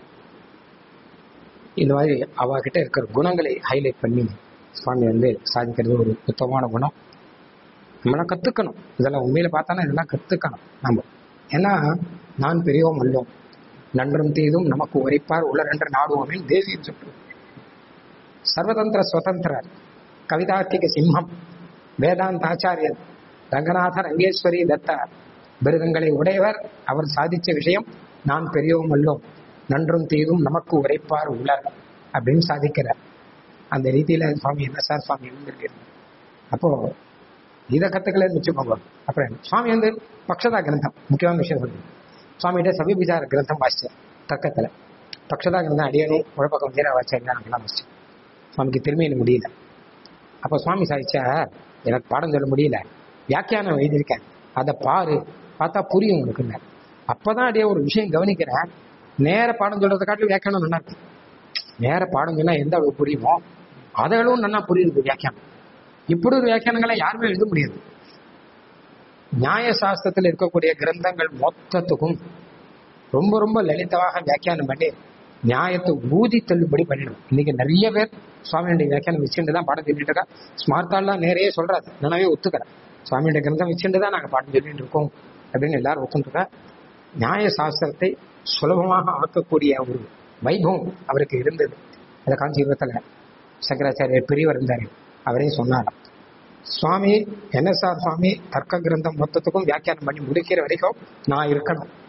இந்த மாதிரி அவகிட்ட இருக்கிற குணங்களை ஹைலைட் பண்ணி சுவாமி வந்து சாதிக்கிறது ஒரு உத்தமமான குணம் நம்மளாம் கத்துக்கணும் இதெல்லாம் உண்மையில பார்த்தானா இதெல்லாம் கத்துக்கணும் நம்ம ஏன்னா நான் பெரியவோம் அல்லோம் நன்றும் தீதும் நமக்கு உரைப்பார் உலரென்ற நாடுவோமே தேசியம் சுற்று சர்வதந்திர சுதந்திரர் கவிதார்த்திக சிம்மம் வேதாந்தாச்சாரியர் ரங்கநாத ரங்கேஸ்வரி தத்தா விருதங்களை உடையவர் அவர் சாதிச்ச விஷயம் நான் பெரியவும் அல்லோம் நன்றும் தீதும் நமக்கு உரைப்பார் உலர் அப்படின்னு சாதிக்கிறார் அந்த ரீதியில சுவாமி என்ன சார் சுவாமி இருந்திருக்கிறது அப்போ இதை கத்துக்கலன்னு வச்சுக்கோங்க அப்புறம் சுவாமி வந்து பக்ஷதா கிரந்தம் முக்கியமான விஷயம் சொல்லு சுவாமிகிட்ட சமீபிச்சார கிரந்தம் வாசிச்சார் தக்கத்துல பக்ஷதா கிரந்தம் அடியனும் உழப்பக்கம் வீர வாச்சாரியா நாங்களாம் வாசிச்சோம் சுவாமிக்கு திரும்பின முடியல அப்போ சுவாமி சாதிச்சா எனக்கு பாடம் சொல்ல முடியல வியாக்கியானம் எழுதியிருக்கேன் அதை பாரு பார்த்தா புரியும் உனக்குன்னு அப்பதான் அப்படியே ஒரு விஷயம் கவனிக்கிறேன் நேர பாடம் சொல்றதை காட்டிலும் வியாக்கியானம் நல்லா இருக்கு நேர பாடம் சொன்னா எந்த அளவு புரியுமோ அதளவும் நல்லா புரியுது வியாக்கியானம் இப்படி ஒரு வியாக்கியானங்களை யாருமே எழுத முடியாது நியாய சாஸ்திரத்தில் இருக்கக்கூடிய கிரந்தங்கள் மொத்தத்துக்கும் ரொம்ப ரொம்ப லலிதமாக வியாக்கியானம் பண்ணி நியாயத்தை ஊதி தள்ளுபடி பண்ணிடும் இன்னைக்கு நிறைய பேர் சுவாமியுடைய வியாக்கியானம் வச்சுட்டு தான் பாடம் சொல்லிட்டு இருக்கா ஸ்மார்த்தாலாம் நேரையே சொல்றாரு நானவே ஒத்துக்கிறேன் சுவாமியுடைய கிரந்தம் வச்சுட்டு தான் நாங்கள் பாடம் சொல்லிட்டு இருக்கோம் அப்படின்னு எல்லாரும் ஒத்துட்டுருக்கா நியாய சாஸ்திரத்தை சுலபமாக ஆக்கக்கூடிய ஒரு வைபவம் அவருக்கு இருந்தது அதை காஞ்சிபுரத்தில் சங்கராச்சாரியர் பெரியவர் இருந்தார் அவரே சொன்னாராம் சுவாமி என்எஸ்ஆர் சுவாமி தர்க்க கிரந்தம் மொத்தத்துக்கும் வியாக்கியானம் பண்ணி முடிக்கிற வரைக்கும் நான் இருக்கணும்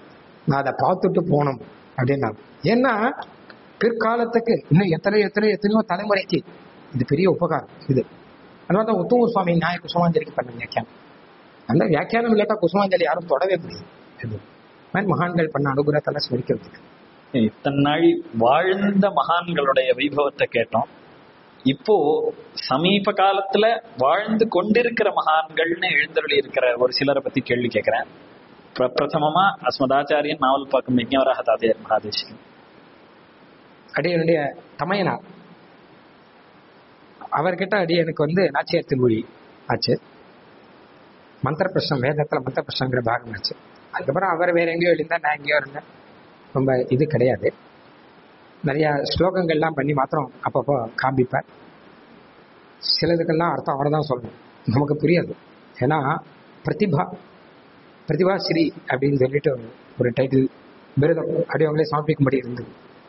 நான் அதை பார்த்துட்டு போகணும் அப்படின்னாங்க ஏன்னா பிற்காலத்துக்கு இன்னும் எத்தனை எத்தனை எத்தனையோ தலைமுறைக்கு இது பெரிய உபகாரம் இது அதனால தான் உத்தம சுவாமி நியாய குசுமாஞ்சலிக்கு பண்ண வியாக்கியானம் அந்த வியாக்கியானம் இல்லாட்டா குசுமாஞ்சலி யாரும் தொடவே முடியாது இது மாதிரி மகான்கள் பண்ண அனுகிரகத்தெல்லாம் ஸ்மரிக்கிறதுக்கு இத்தனை நாள் வாழ்ந்த மகான்களுடைய வைபவத்தை கேட்டோம் இப்போ சமீப காலத்துல வாழ்ந்து கொண்டிருக்கிற மகான்கள்னு எழுந்தருளி இருக்கிற ஒரு சிலரை பத்தி கேள்வி கேட்கிறேன் பிர- பிரதமமா அஸ்மதாச்சாரியன் நாவல் பார்க்கும் யஜ்ஞவராக தாதையர் மகாதேசிகன் அடியனுடைய தமையனார் அவர்கிட்ட அடியனுக்கு வந்து நாச்சியார் திருமொழி ஆச்சு மந்திர பிரஷ்னம் வேதத்துல மந்திர பிரஷ்னங்கிற பாகம் ஆச்சு அதுக்கப்புறம் அவர் வேற எங்கேயோ எழுந்தா நான் எங்கேயோ இருந்தேன் ரொம்ப இது கிடையாது நிறைய ஸ்லோகங்கள்லாம் பண்ணி மாத்திரம் அப்பப்போ காண்பிப்பார் சிலதுக்கெல்லாம் அர்த்தம் அவர் தான் சொல்லணும் நமக்கு புரியாது ஏன்னா பிரதிபா பிரதிபா ஸ்ரீ அப்படின்னு சொல்லிட்டு ஒரு டைட்டில் விருதம் அப்படி அவங்களே சமர்ப்பிக்கும்படி இருந்தது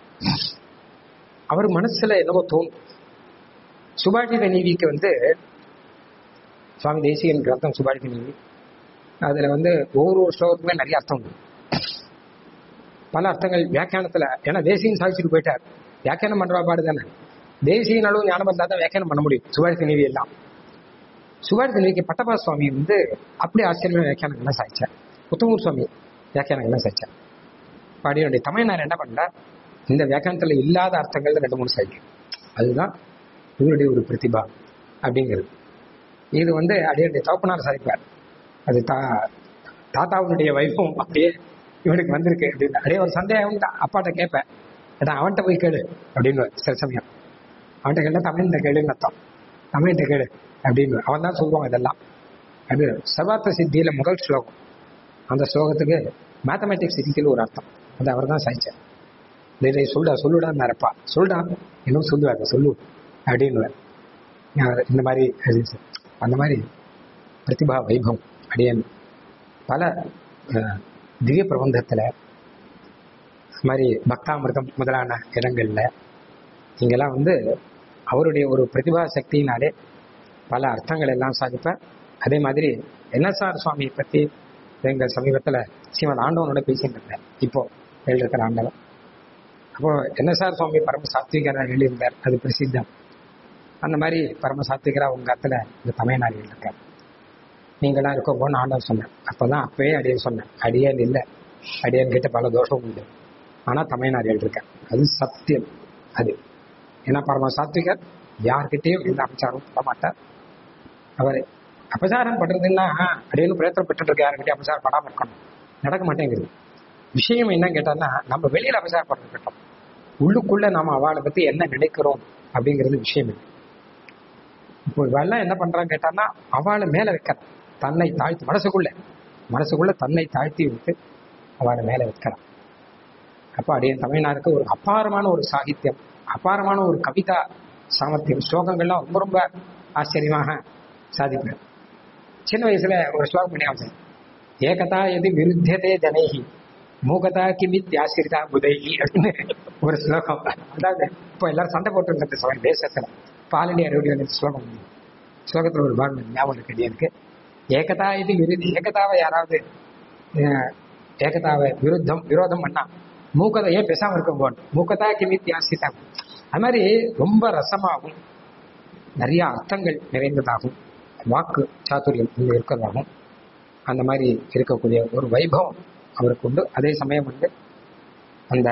அவர் மனசுல என்னவோ தோணும் சுபாஷித நீதிக்கு வந்து சுவாமி தேசிகன் கிரந்தம் சுபாஷித நீதி அதுல வந்து ஒவ்வொரு ஒரு ஸ்லோகத்துக்குமே நிறைய அர்த்தம் உண்டு பல அர்த்தங்கள் வியாக்கியானத்துல ஏன்னா தேசியன் சாதிச்சுட்டு போயிட்டார் வியாக்கியானம் பண்றவா பாடு தானே தேசியன் அளவு ஞானம் வந்தா தான் வியாக்கியானம் பண்ண முடியும் சுபாஷித நீதி எல்லாம் சுபாஷித நீதிக்கு பட்டபா சுவாமி வந்து அப்படி ஆச்சரியமா வியாக்கியானங்கள்லாம் சாதிச்சார் புத்தமூர் சுவாமி வியாக்கியானங்கள்லாம் சாதிச்சார் பாடியோடைய தமிழ்நாடு என்ன பண்ணார் இந்த வியாக்கியானத்துல இல்லாத அர்த்தங்கள் ரெண்டு மூணு சாதிக்கும் அதுதான் இவருடைய ஒரு பிரதிபா அப்படிங்கிறது இது வந்து அடியுடைய தகப்பனார் சாதிப்பார் அது தா தாத்தாவுடைய வைபவம் அப்படியே இவனுக்கு வந்திருக்கு அப்படின்னு அதே ஒரு சந்தேகம் தான் அப்பாட்ட கேட்பேன் ஏன்னா அவன்கிட்ட போய் கேளு அப்படின்னு சில சமயம் அவன்கிட்ட கேட்டா தமிழ்கிட்ட கேளுன்னு அர்த்தம் தமிழ்கிட்ட கேளு அப்படின்னு அவன் தான் சொல்லுவான் இதெல்லாம் அது சர்வார்த்த சித்தியில முதல் ஸ்லோகம் அந்த ஸ்லோகத்துக்கு மேத்தமேட்டிக்ஸ் சித்தியில் ஒரு அர்த்தம் அது அவர் தான் சாய்ச்சார் இதை சொல்லுடா சொல்லுடா நிரப்பா சொல்லுடா இன்னும் சொல்லுவாங்க சொல்லு அப்படின்னு இந்த மாதிரி அது அந்த மாதிரி பிரதிபா வைபவம் அடியன் பல அஹ், திவ்ய பிரபந்தத்துல இது மாதிரி பக்தாமிர்தம் முதலான இடங்கள்ல இங்கெல்லாம் வந்து அவருடைய ஒரு பிரதிபா சக்தியினாலே பல அர்த்தங்கள் எல்லாம் சாதிப்பேன் அதே மாதிரி என்எஸ்ஆர் சுவாமியை பத்தி எங்க சமீபத்துல ஸ்ரீமன் ஆண்டவனோட பேசிட்டு இருந்தேன் இப்போ எழுதிருக்கிற ஆண்டவன் அப்போ என்எஸ்ஆர் சுவாமி பரம சாத்விகரா எழுதியிருந்தார் அது பிரசித்தம் அந்த மாதிரி பரம சாத்விகரா உங்க இடத்துல இந்த தமிழ்நாடு எழுதியிருக்கார் நீங்களாம் இருக்க போன்னு ஆண்டவர் சொன்னேன் அப்பதான் அப்பவே அடியன் சொன்னேன் அடியன் இல்லை அடியன் கிட்ட பல தோஷம் உண்டு ஆனா தமிழ்நாடு எழுதியிருக்கேன் அது சத்தியம் அது ஏன்னா பரம சாத்விகர் யார்கிட்டயும் எந்த அபச்சாரம் பண்ண மாட்டார் அவர் அபச்சாரம் பண்றதுன்னா அடியனு பிரயத்தனப்பட்டு இருக்க யாருக்கிட்டயும் அபச்சாரம் படாம இருக்கணும் நடக்க மாட்டேங்குது விஷயம் என்ன கேட்டான்னா நம்ம வெளியில அபச்சாரப்படுறது கேட்டோம் உள்ளுக்குள்ள நாம அவளை பத்தி என்ன நினைக்கிறோம் அப்படிங்கிறது விஷயம் இல்லை இப்போ இவெல்லாம் என்ன பண்றான்னு கேட்டான்னா அவளை மேல வைக்கிறான் தன்னை தாழ்த்தி மனசுக்குள்ள மனசுக்குள்ள தன்னை தாழ்த்தி விட்டு அவளை மேல வைக்கிறான் அப்ப அடியன் தமிழ்நாடுக்கு ஒரு அபாரமான ஒரு சாகித்யம் அபாரமான ஒரு கவிதா சாமர்த்தியம் ஸ்லோகங்கள்லாம் ரொம்ப ரொம்ப ஆச்சரியமாக சாதிப்பேன் சின்ன வயசுல ஒரு ஸ்லோகம் பண்ணி வந்தேன் ஏகதா எது விருத்தியதே ஜனேகி மூகதா கிமித் ஆசிரிதா புதைகி அப்படின்னு ஒரு ஸ்லோகம் அதாவது இப்போ எல்லாரும் சண்டை போட்டு சமயம் தேசத்துல பாலனி அறுவடை ஸ்லோகம் உண்டு. ஸ்லோகத்துல ஒரு பாகம் ஞாபகம் இருக்கு எனக்கு ஏகதா இது விருதி ஏகதாவை யாராவது அஹ், ஏகதாவை விருத்தம் விரோதம் பண்ணா மூக்கதை ஏன் பேசாம இருக்க போன் மூக்கதா கிமித் யாசிதா அது மாதிரி ரொம்ப ரசமாகும் நிறைய அர்த்தங்கள் நிறைந்ததாகும் வாக்கு சாதுரியம் இங்க இருக்கிறதாகும் அந்த மாதிரி இருக்கக்கூடிய ஒரு வைபவம் அவருக்கு உண்டு அதே சமயம் வந்து அந்த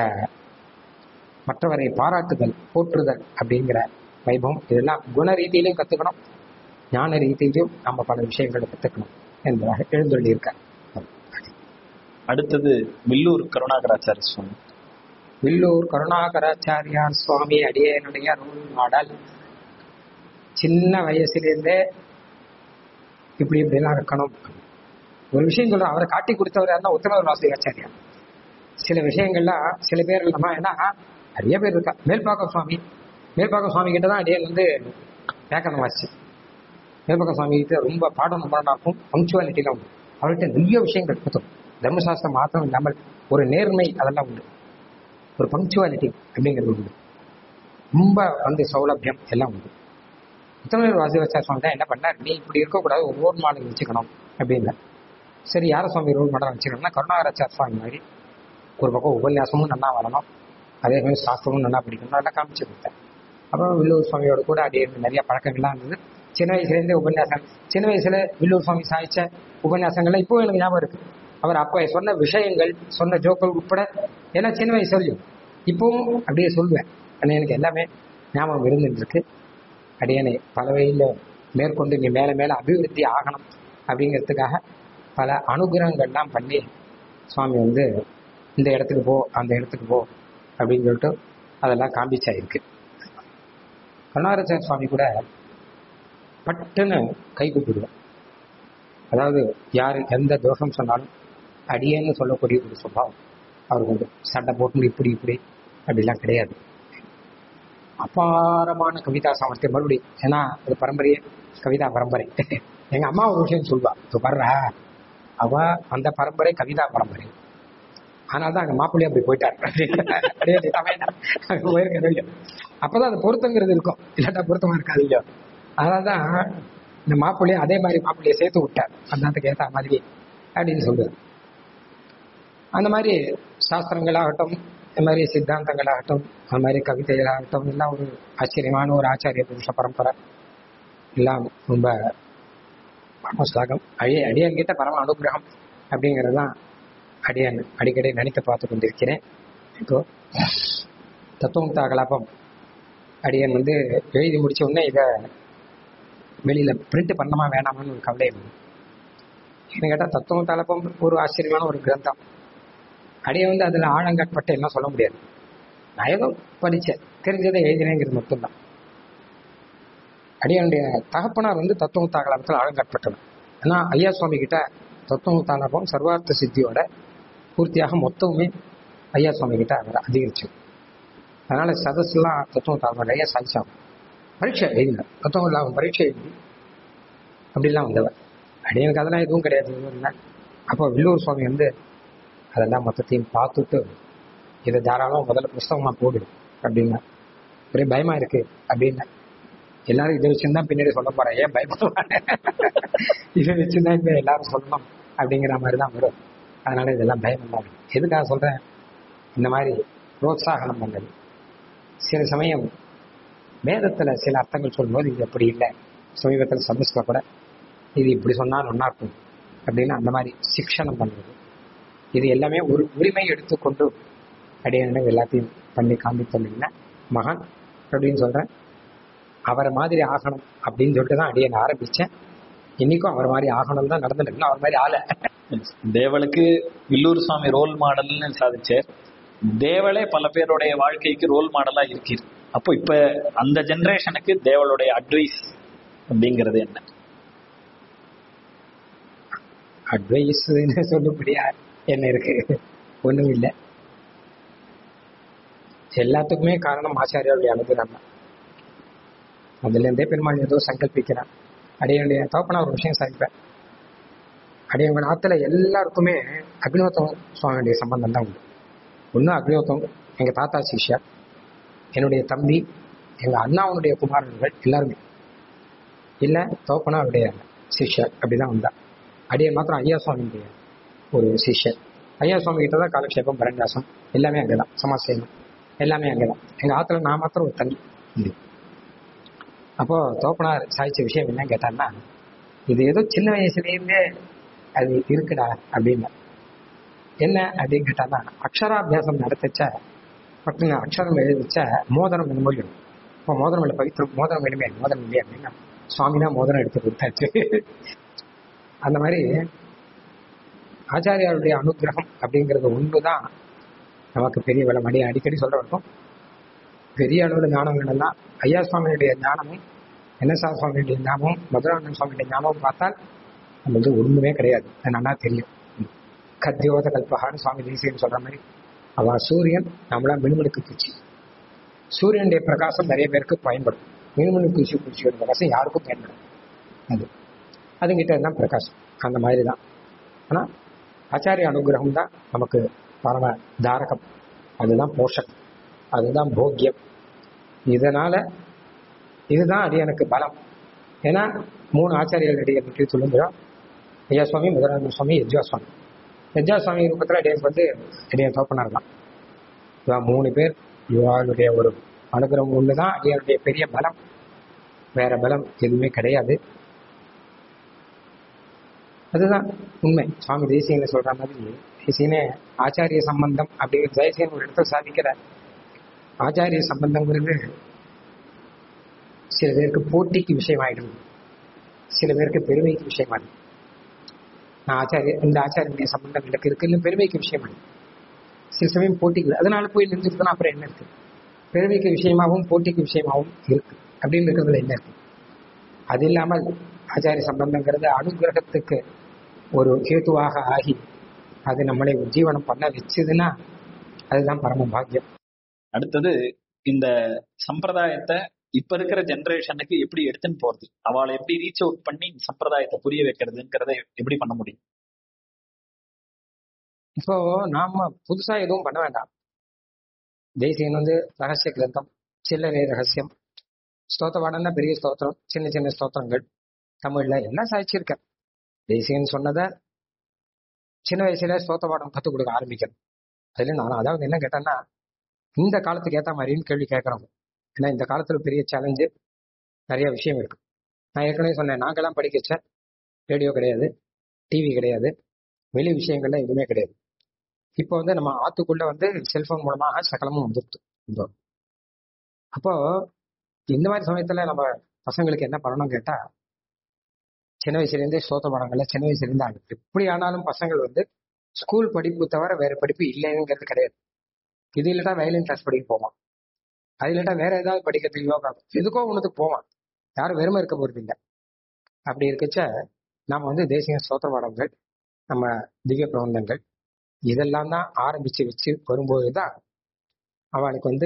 மற்றவரை பாராட்டுதல் போற்றுதல் அப்படிங்கிற வைபவம் இதெல்லாம் குண ரீதியிலையும் கத்துக்கணும் ஞான ரீதியிலும் நம்ம பல விஷயங்களை கத்துக்கணும் என்பதாக எழுந்தொள்ளியிருக்கார் அடுத்தது வில்லூர் கருணாகராச்சாரிய சுவாமி வில்லூர் கருணாகராச்சாரியார் சுவாமி அடியனுடைய அருள் மாடல் சின்ன வயசுலேருந்தே இப்படி இப்படிலாம் இருக்கணும் ஒரு விஷயம் சொல்றேன் அவரை காட்டி கொடுத்தவர் யாருன்னா உத்தரவர் வாசுதேவாச்சாரியா சில விஷயங்கள்லாம் சில பேர் இல்லாம ஏன்னா நிறைய பேர் இருக்கா மேல்பாக்கம் சுவாமி மேல்பாக்கம் சுவாமி கிட்ட தான் அடியன் வந்து வியாக்கரணம் வாசிச்சு மேல்பாக்கம் சுவாமி கிட்ட ரொம்ப பாடம் நம்மளாக்கும் பங்க்சுவாலிட்டிலாம் உண்டு அவர்கிட்ட நிறைய விஷயங்கள் கற்றுக்கும் தர்மசாஸ்திரம் மாத்திரம் இல்லாமல் ஒரு நேர்மை அதெல்லாம் உண்டு ஒரு பங்க்சுவாலிட்டி அப்படிங்கிறது உண்டு ரொம்ப வந்து சௌலபியம் எல்லாம் உண்டு உத்தமர் வாசிவாச்சார சுவாமி தான் என்ன பண்ணார் நீ இப்படி இருக்கக்கூடாது ஒரு ரோல் மாடல் வச்சுக்கணும் அப்படின்னு சரி யார சுவாமி ரோல் மாடல் வச்சுக்கணும்னா கருணாகராச்சார சுவாமி மாதிரி ஒரு பக்கம் உபன்யாசமும் நல்லா வரணும் அதே மாதிரி சாஸ்திரமும் நல்லா படிக்கணும் நல்லா காமிச்சு கொடுத்தேன் அப்புறம் வில்லூர் சுவாமியோட கூட அப்படியே நிறைய பழக்கங்கள்லாம் இருந்தது சின்ன வயசுலேருந்தே உபன்யாசம் சின்ன வயசுல வில்லூர் சுவாமி சாதிச்ச உபன்யாசங்கள்லாம் இப்போ எனக்கு ஞாபகம் இருக்கு அவர் அப்போ சொன்ன விஷயங்கள் சொன்ன ஜோக்கள் உட்பட எல்லாம் சின்ன வயசு வரையும் இப்பவும் அப்படியே சொல்லுவேன் ஆனால் எனக்கு எல்லாமே ஞாபகம் இருந்துட்டு இருக்கு அடியனை பல வழியில் மேற்கொண்டு நீ மேலே மேலே அபிவிருத்தி ஆகணும் அப்படிங்கிறதுக்காக பல அனுகிரகங்கள்லாம் பண்ணி சுவாமி வந்து இந்த இடத்துக்கு போ அந்த இடத்துக்கு போ அப்படின்னு சொல்லிட்டு அதெல்லாம் காண்பிச்சாயிருக்கு கருணாரச்சன் சுவாமி கூட பட்டுன்னு கை கூப்பிடுவேன் அதாவது யார் எந்த தோஷம் சொன்னாலும் அடியேன்னு சொல்லக்கூடிய ஒரு சுபாவம் அவருக்கு வந்து சண்டை போட்டு இப்படி இப்படி அப்படிலாம் கிடையாது அபாரமான கவிதா சாமர்த்தியம் மறுபடியும் ஏன்னா இது பரம்பரையே கவிதா பரம்பரை எங்க அம்மா ஒரு விஷயம் சொல்லுவா இப்போ பாடுறா அவ அந்த பரம்பரை கவிதா பரம்பரை ஆனால் தான் அங்கே மாப்பிள்ளை அப்படி போயிட்டார் அப்படியே தமிழ்நாடு அங்கே போயிருக்கணும் இல்லையோ அப்போதான் அது பொருத்தங்கிறது இருக்கும் இல்லாட்டா பொருத்தமா இருக்காது இல்லையோ அதனால தான் இந்த மாப்பிள்ளையை அதே மாதிரி மாப்பிள்ளையை சேர்த்து விட்டார் அந்தத்துக்கு ஏற்ற மாதிரி அப்படின்னு சொல்லுவார் அந்த மாதிரி சாஸ்திரங்களாகட்டும் இந்த மாதிரி சித்தாந்தங்களாகட்டும் அந்த மாதிரி கவிதைகளாகட்டும் எல்லாம் ஒரு ஆச்சரியமான ஒரு ஆச்சாரிய புருஷ பரம்பரை எல்லாம் ரொம்ப பரமஸ்லாகம் அடி அடியன்கிட்ட பரம அனுகிரகம் அப்படிங்கிறது தான் அடியன் அடிக்கடி நினைத்து பார்த்து கொண்டிருக்கிறேன் இப்போ தத்துவமுக்தா கலாபம் அடியன் வந்து எழுதி முடிச்ச உடனே இதை வெளியில பிரிண்ட் பண்ணமா வேணாமான்னு ஒரு கவலை என்ன கேட்டால் தத்துவம் தலப்பம் ஒரு ஆச்சரியமான ஒரு கிரந்தம் அடியை வந்து அதில் ஆழங்கட்பட்டு எல்லாம் சொல்ல முடியாது நான் ஏதோ படித்தேன் தெரிஞ்சதை எழுதினேங்கிறது மட்டும்தான் அடியனுடைய தகப்பனார் வந்து தத்துவ தாகலத்தில் ஆழங்கட்பட்டவன் ஏன்னா ஐயா சுவாமி கிட்ட தத்துவ தாகலம் சர்வார்த்த சித்தியோட பூர்த்தியாக மொத்தமுமே ஐயா சுவாமி கிட்ட அவர் அதிகரிச்சு அதனால சதஸ்லாம் தத்துவ தாகம் நிறைய சாதிச்சாங்க பரீட்சை எழுதினார் தத்துவம் இல்லாமல் பரீட்சை எழுதி அப்படிலாம் வந்தவர் அடியனுக்கு அதெல்லாம் எதுவும் கிடையாது எதுவும் இல்லை அப்போ வில்லூர் சுவாமி வந்து அதெல்லாம் மொத்தத்தையும் பார்த்துட்டு இதை தாராளமாக முதல்ல புஸ்தகமாக போடு அப்படின்னா ஒரே பயமா இருக்கு அப்படின்னா எல்லாரும் இதை வச்சுருந்தா பின்னாடி சொல்ல போறேன் ஏன் பயப்படுவாங்க இதை வச்சுருந்தா இப்போ எல்லாரும் சொல்லணும் அப்படிங்கிற மாதிரி தான் வரும் அதனால இதெல்லாம் பயம் இல்லாம எதுக்காக சொல்றேன் இந்த மாதிரி புரோத்சாகனம் பண்ணது சில சமயம் வேதத்துல சில அர்த்தங்கள் சொல்லும்போது இது அப்படி இல்லை சமீபத்தில் சமஸ்கிருத கூட இது இப்படி சொன்னா நல்லா இருக்கும் அப்படின்னு அந்த மாதிரி சிக்ஷனம் பண்ணுறது இது எல்லாமே ஒரு உரிமை எடுத்துக்கொண்டு அடியான எல்லாத்தையும் பண்ணி காண்பித்தோம்னா மகான் அப்படின்னு சொல்றேன் அவரை மாதிரி ஆகணும் அப்படின்னு சொல்லிட்டு தான் அடியன் ஆரம்பிச்சேன் இன்னைக்கும் அவர் மாதிரி ஆகணும் தான் நடந்துட்டு அவர் மாதிரி ஆள தேவளுக்கு வில்லூர் சுவாமி ரோல் மாடல்னு சாதிச்சார் தேவளே பல பேருடைய வாழ்க்கைக்கு ரோல் மாடலா இருக்கிறது அப்போ இப்ப அந்த ஜெனரேஷனுக்கு தேவளுடைய அட்வைஸ் அப்படிங்கிறது என்ன அட்வைஸ்ன்னு சொல்லப்படியா என்ன இருக்கு ஒண்ணும் இல்லை எல்லாத்துக்குமே காரணம் ஆச்சாரியாவுடைய அனுகிரகம் தான் அதுல இருந்தே பெருமாள் ஏதோ சங்கல்பிக்கிறான் அடியனுடைய தோப்பனா ஒரு விஷயம் சாதிப்பேன் அடியவங்க நாத்துல எல்லாருக்குமே அக்னிஹோத்தம் சுவாமியுடைய சம்பந்தம் தான் உண்டு ஒன்று அக்னிஹோத்தம் எங்க தாத்தா சிஷ்யா என்னுடைய தம்பி எங்க அண்ணாவுடைய குமாரர்கள் எல்லாருமே இல்ல தோப்பனா அவருடைய சிஷ்யர் அப்படிதான் வந்தா அடியன் மாத்திரம் ஐயா சுவாமியுடைய ஒரு சிஷ்யர் ஐயா சுவாமி கிட்ட தான் காலக்ஷேபம் பரண்டாசம் எல்லாமே அங்கதான் சமாசேனம் எல்லாமே அங்கதான் எங்க ஆத்துல நான் மாத்திரம் ஒரு தனி இது அப்போ தோப்பனார் சாதிச்ச விஷயம் என்ன கேட்டான்னா இது ஏதோ சின்ன வயசுலேருந்தே அது இருக்குடா அப்படின்னு என்ன அப்படின்னு கேட்டான்னா அக்ஷராபியாசம் நடத்தச்ச பட்டுங்க அக்ஷரம் எழுதிச்ச மோதிரம் என்ன மொழி இப்போ மோதிரம் இல்லை பவித்திரம் மோதிரம் வேணுமே மோதிரம் இல்லையா அப்படின்னா சுவாமி தான் மோதிரம் எடுத்து கொடுத்தாச்சு அந்த மாதிரி ஆச்சாரியாருடைய அனுகிரகம் அப்படிங்கிறது ஒன்றுதான் நமக்கு பெரிய விலை மணி அடிக்கடி சொல்ற இருக்கும் பெரிய அளவில் ஞானம் வேணும்னா ஐயா சுவாமியுடைய ஞானமும் என்எஸ்ஆர் சுவாமியுடைய ஞாபகம் மதுரானந்த சுவாமியுடைய ஞாபகம் பார்த்தால் நம்ம வந்து ஒண்ணுமே கிடையாது அது நல்லா தெரியும் கத்தியோத கல்பகான்னு சுவாமி தேசியம் சொல்ற மாதிரி அவ சூரியன் நம்மளா மினுமினுக்கு பூச்சி சூரியனுடைய பிரகாசம் நிறைய பேருக்கு பயன்படும் மினுமினுக்கு பூச்சி பூச்சியோட பிரகாசம் யாருக்கும் பயன்படும் அது அதுங்கிட்ட தான் பிரகாசம் அந்த மாதிரி தான் ஆனா ஆச்சாரிய அனுகிரகம் தான் நமக்கு பரம தாரகம் அதுதான் போஷகம் அதுதான் போக்கியம் இதனால இதுதான் அது எனக்கு பலம் ஏன்னா மூணு ஆச்சாரியர்களுடைய பற்றி சொல்லுங்கிறோம் ஐயா சுவாமி முதலானந்த சுவாமி யஜ்வா சுவாமி லஜ்ஜா சுவாமி ரூபத்துல அடியன் வந்து அடியன் தோப்பனார்லாம் இவா மூணு பேர் இவாளுடைய ஒரு அனுகிரகம் ஒண்ணுதான் அடியனுடைய பெரிய பலம் வேற பலம் எதுவுமே கிடையாது அதுதான் உண்மை சுவாமி தேசியன்னு சொல்ற மாதிரி தேசியனே ஆச்சாரிய சம்பந்தம் அப்படிங்கிற ஜெயசேன் ஒரு இடத்துல சாதிக்கிறார் ஆச்சாரிய சம்பந்தங்கிறது சில பேருக்கு போட்டிக்கு விஷயமாயிடும் சில பேருக்கு பெருமைக்கு விஷயமாயிடும் நான் ஆச்சாரிய இந்த ஆச்சாரிய சம்பந்தம் எனக்கு இருக்குன்னு பெருமைக்கு விஷயமாயிடும் சில சமயம் போட்டிக்கு அதனால போய் நின்றுட்டுனா அப்புறம் என்ன இருக்கு பெருமைக்கு விஷயமாகவும் போட்டிக்கு விஷயமாகவும் இருக்கு அப்படின்னு இருக்கிறதுல என்ன இருக்கு அது இல்லாமல் ஆச்சாரிய சம்பந்தங்கிறது அனுகிரகத்துக்கு ஒரு கேதுவாக ஆகி அது நம்மளை உஜ்ஜீவனம் பண்ண வச்சதுன்னா அதுதான் பரம பாக்கியம் அடுத்தது இந்த சம்பிரதாயத்தை இப்ப இருக்கிற ஜெனரேஷனுக்கு எப்படி எடுத்துன்னு போறது அவளை எப்படி ரீச் அவுட் பண்ணி இந்த சம்பிரதாயத்தை புரிய வைக்கிறதுங்கிறத எப்படி பண்ண முடியும் இப்போ நாம புதுசா எதுவும் பண்ண வேண்டாம் தேசியன் வந்து ரகசிய கிரந்தம் சில்லறை ரகசியம் ஸ்தோத்திரவாடம்னா பெரிய ஸ்தோத்திரம் சின்ன சின்ன ஸ்தோத்திரங்கள் தமிழ்ல எல்லாம் சாதிச்சிருக்க தேசியன் சொன்னதை சின்ன வயசுல ஸ்தோத்திரவாடம் கத்துக் கொடுக்க ஆரம்பிக்கணும் அதுல நான் அதாவது என்ன கேட்டேன்னா இந்த காலத்துக்கு ஏத்த மாதிரின்னு கேள்வி கேட்கறோம் ஏன்னா இந்த காலத்துல பெரிய சேலஞ்சு நிறைய விஷயம் இருக்கு நான் ஏற்கனவே சொன்னேன் நாங்கெல்லாம் படிக்க வச்ச ரேடியோ கிடையாது டிவி கிடையாது வெளி விஷயங்கள்லாம் எதுவுமே கிடையாது இப்போ வந்து நம்ம ஆத்துக்குள்ள வந்து செல்போன் மூலமாக சகலமும் வந்துருது இதோ. அப்போ இந்த மாதிரி சமயத்துல நம்ம பசங்களுக்கு என்ன பண்ணணும் கேட்டா சின்ன வயசுல இருந்தே ஸ்தோத்திர படங்கள்ல சின்ன வயசுல இருந்து ஆடு எப்படி ஆனாலும் பசங்கள் வந்து ஸ்கூல் படிப்பு தவிர வேற படிப்பு இல்லைங்கிறது கிடையாது இது இல்லட்டா வயலின் கிளாஸ் படிக்க போவான் அது இல்லட்டா வேற ஏதாவது படிக்கிறதுக்கு யோகா எதுக்கோ ஒண்ணுத்துக்கு போவான் யாரும் வெறுமை இருக்க போறது இல்லை அப்படி இருக்கச்ச நாம வந்து தேசிய ஸ்தோத்திர பாடங்கள் நம்ம திவ்ய பிரபந்தங்கள் இதெல்லாம் தான் ஆரம்பிச்சு வச்சு வரும்போது தான் அவளுக்கு வந்து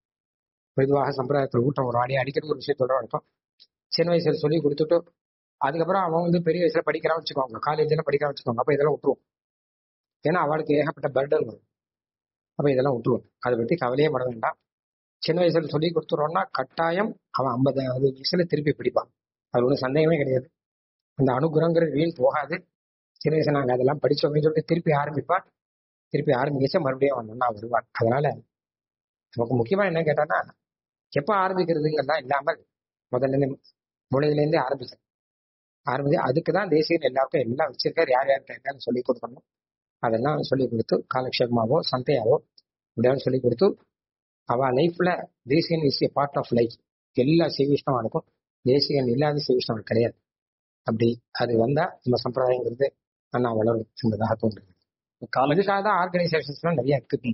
மெதுவாக சம்பிரதாயத்தில் ஊட்டம் ஒரு ஆடி அடிக்கடி ஒரு விஷயத்தோட இருக்கும் சின்ன வயசுல சொல்லி கொடுத்துட்டு அதுக்கப்புறம் அவன் வந்து பெரிய வயசுல படிக்கிறான்னு வச்சுக்கோங்க காலேஜ்ல படிக்கிறான்னு வச்சுக்கோங்க அப்ப இதெல்லாம் விட்டுருவோம் ஏன்னா அவளுக்கு ஏகப்பட்ட பர்டன் வரும் அப்ப இதெல்லாம் விட்டுருவோம் அதை பத்தி கவலையே பட வேண்டாம் சின்ன வயசுல சொல்லி கொடுத்துறோம்னா கட்டாயம் அவன் ஐம்பது அறுபது வயசுல திருப்பி பிடிப்பான் அது ஒன்றும் சந்தேகமே கிடையாது அந்த அனுகிரகங்கிறது வீண் போகாது சின்ன வயசுல நாங்க அதெல்லாம் படிச்சோம் அப்படின்னு சொல்லிட்டு திருப்பி ஆரம்பிப்பான் திருப்பி ஆரம்பிக்க மறுபடியும் அவன் ஒன்னா வருவான் அதனால நமக்கு முக்கியமா என்ன கேட்டான்னா எப்ப ஆரம்பிக்கிறதுங்கிறதா இல்லாமல் முதல்ல இருந்து முளையிலேருந்தே ஆரம்பிக்கணும் ஆரம்பிச்சு அதுக்கு தான் தேசியம் எல்லாருக்கும் எல்லாம் வச்சிருக்காரு யார் யார்கிட்ட என்னன்னு சொல்லி கொடுக்கணும் அதெல்லாம் சொல்லி கொடுத்து காலக்ஷேபமாவோ சந்தையாவோ இப்படியாவது சொல்லி கொடுத்து அவ லைஃப்ல தேசியன் is a part of life எல்லா சிவிஷ்ணமா இருக்கும் தேசியன் இல்லாத சிவிஷ்ணம் கிடையாது அப்படி அது வந்தா நம்ம சம்பிரதாயங்கிறது நல்லா வளரும் என்பதாக தோன்றுது கால அதுக்காக தான் ஆர்கனைசேஷன்ஸ்லாம் நிறைய இருக்கு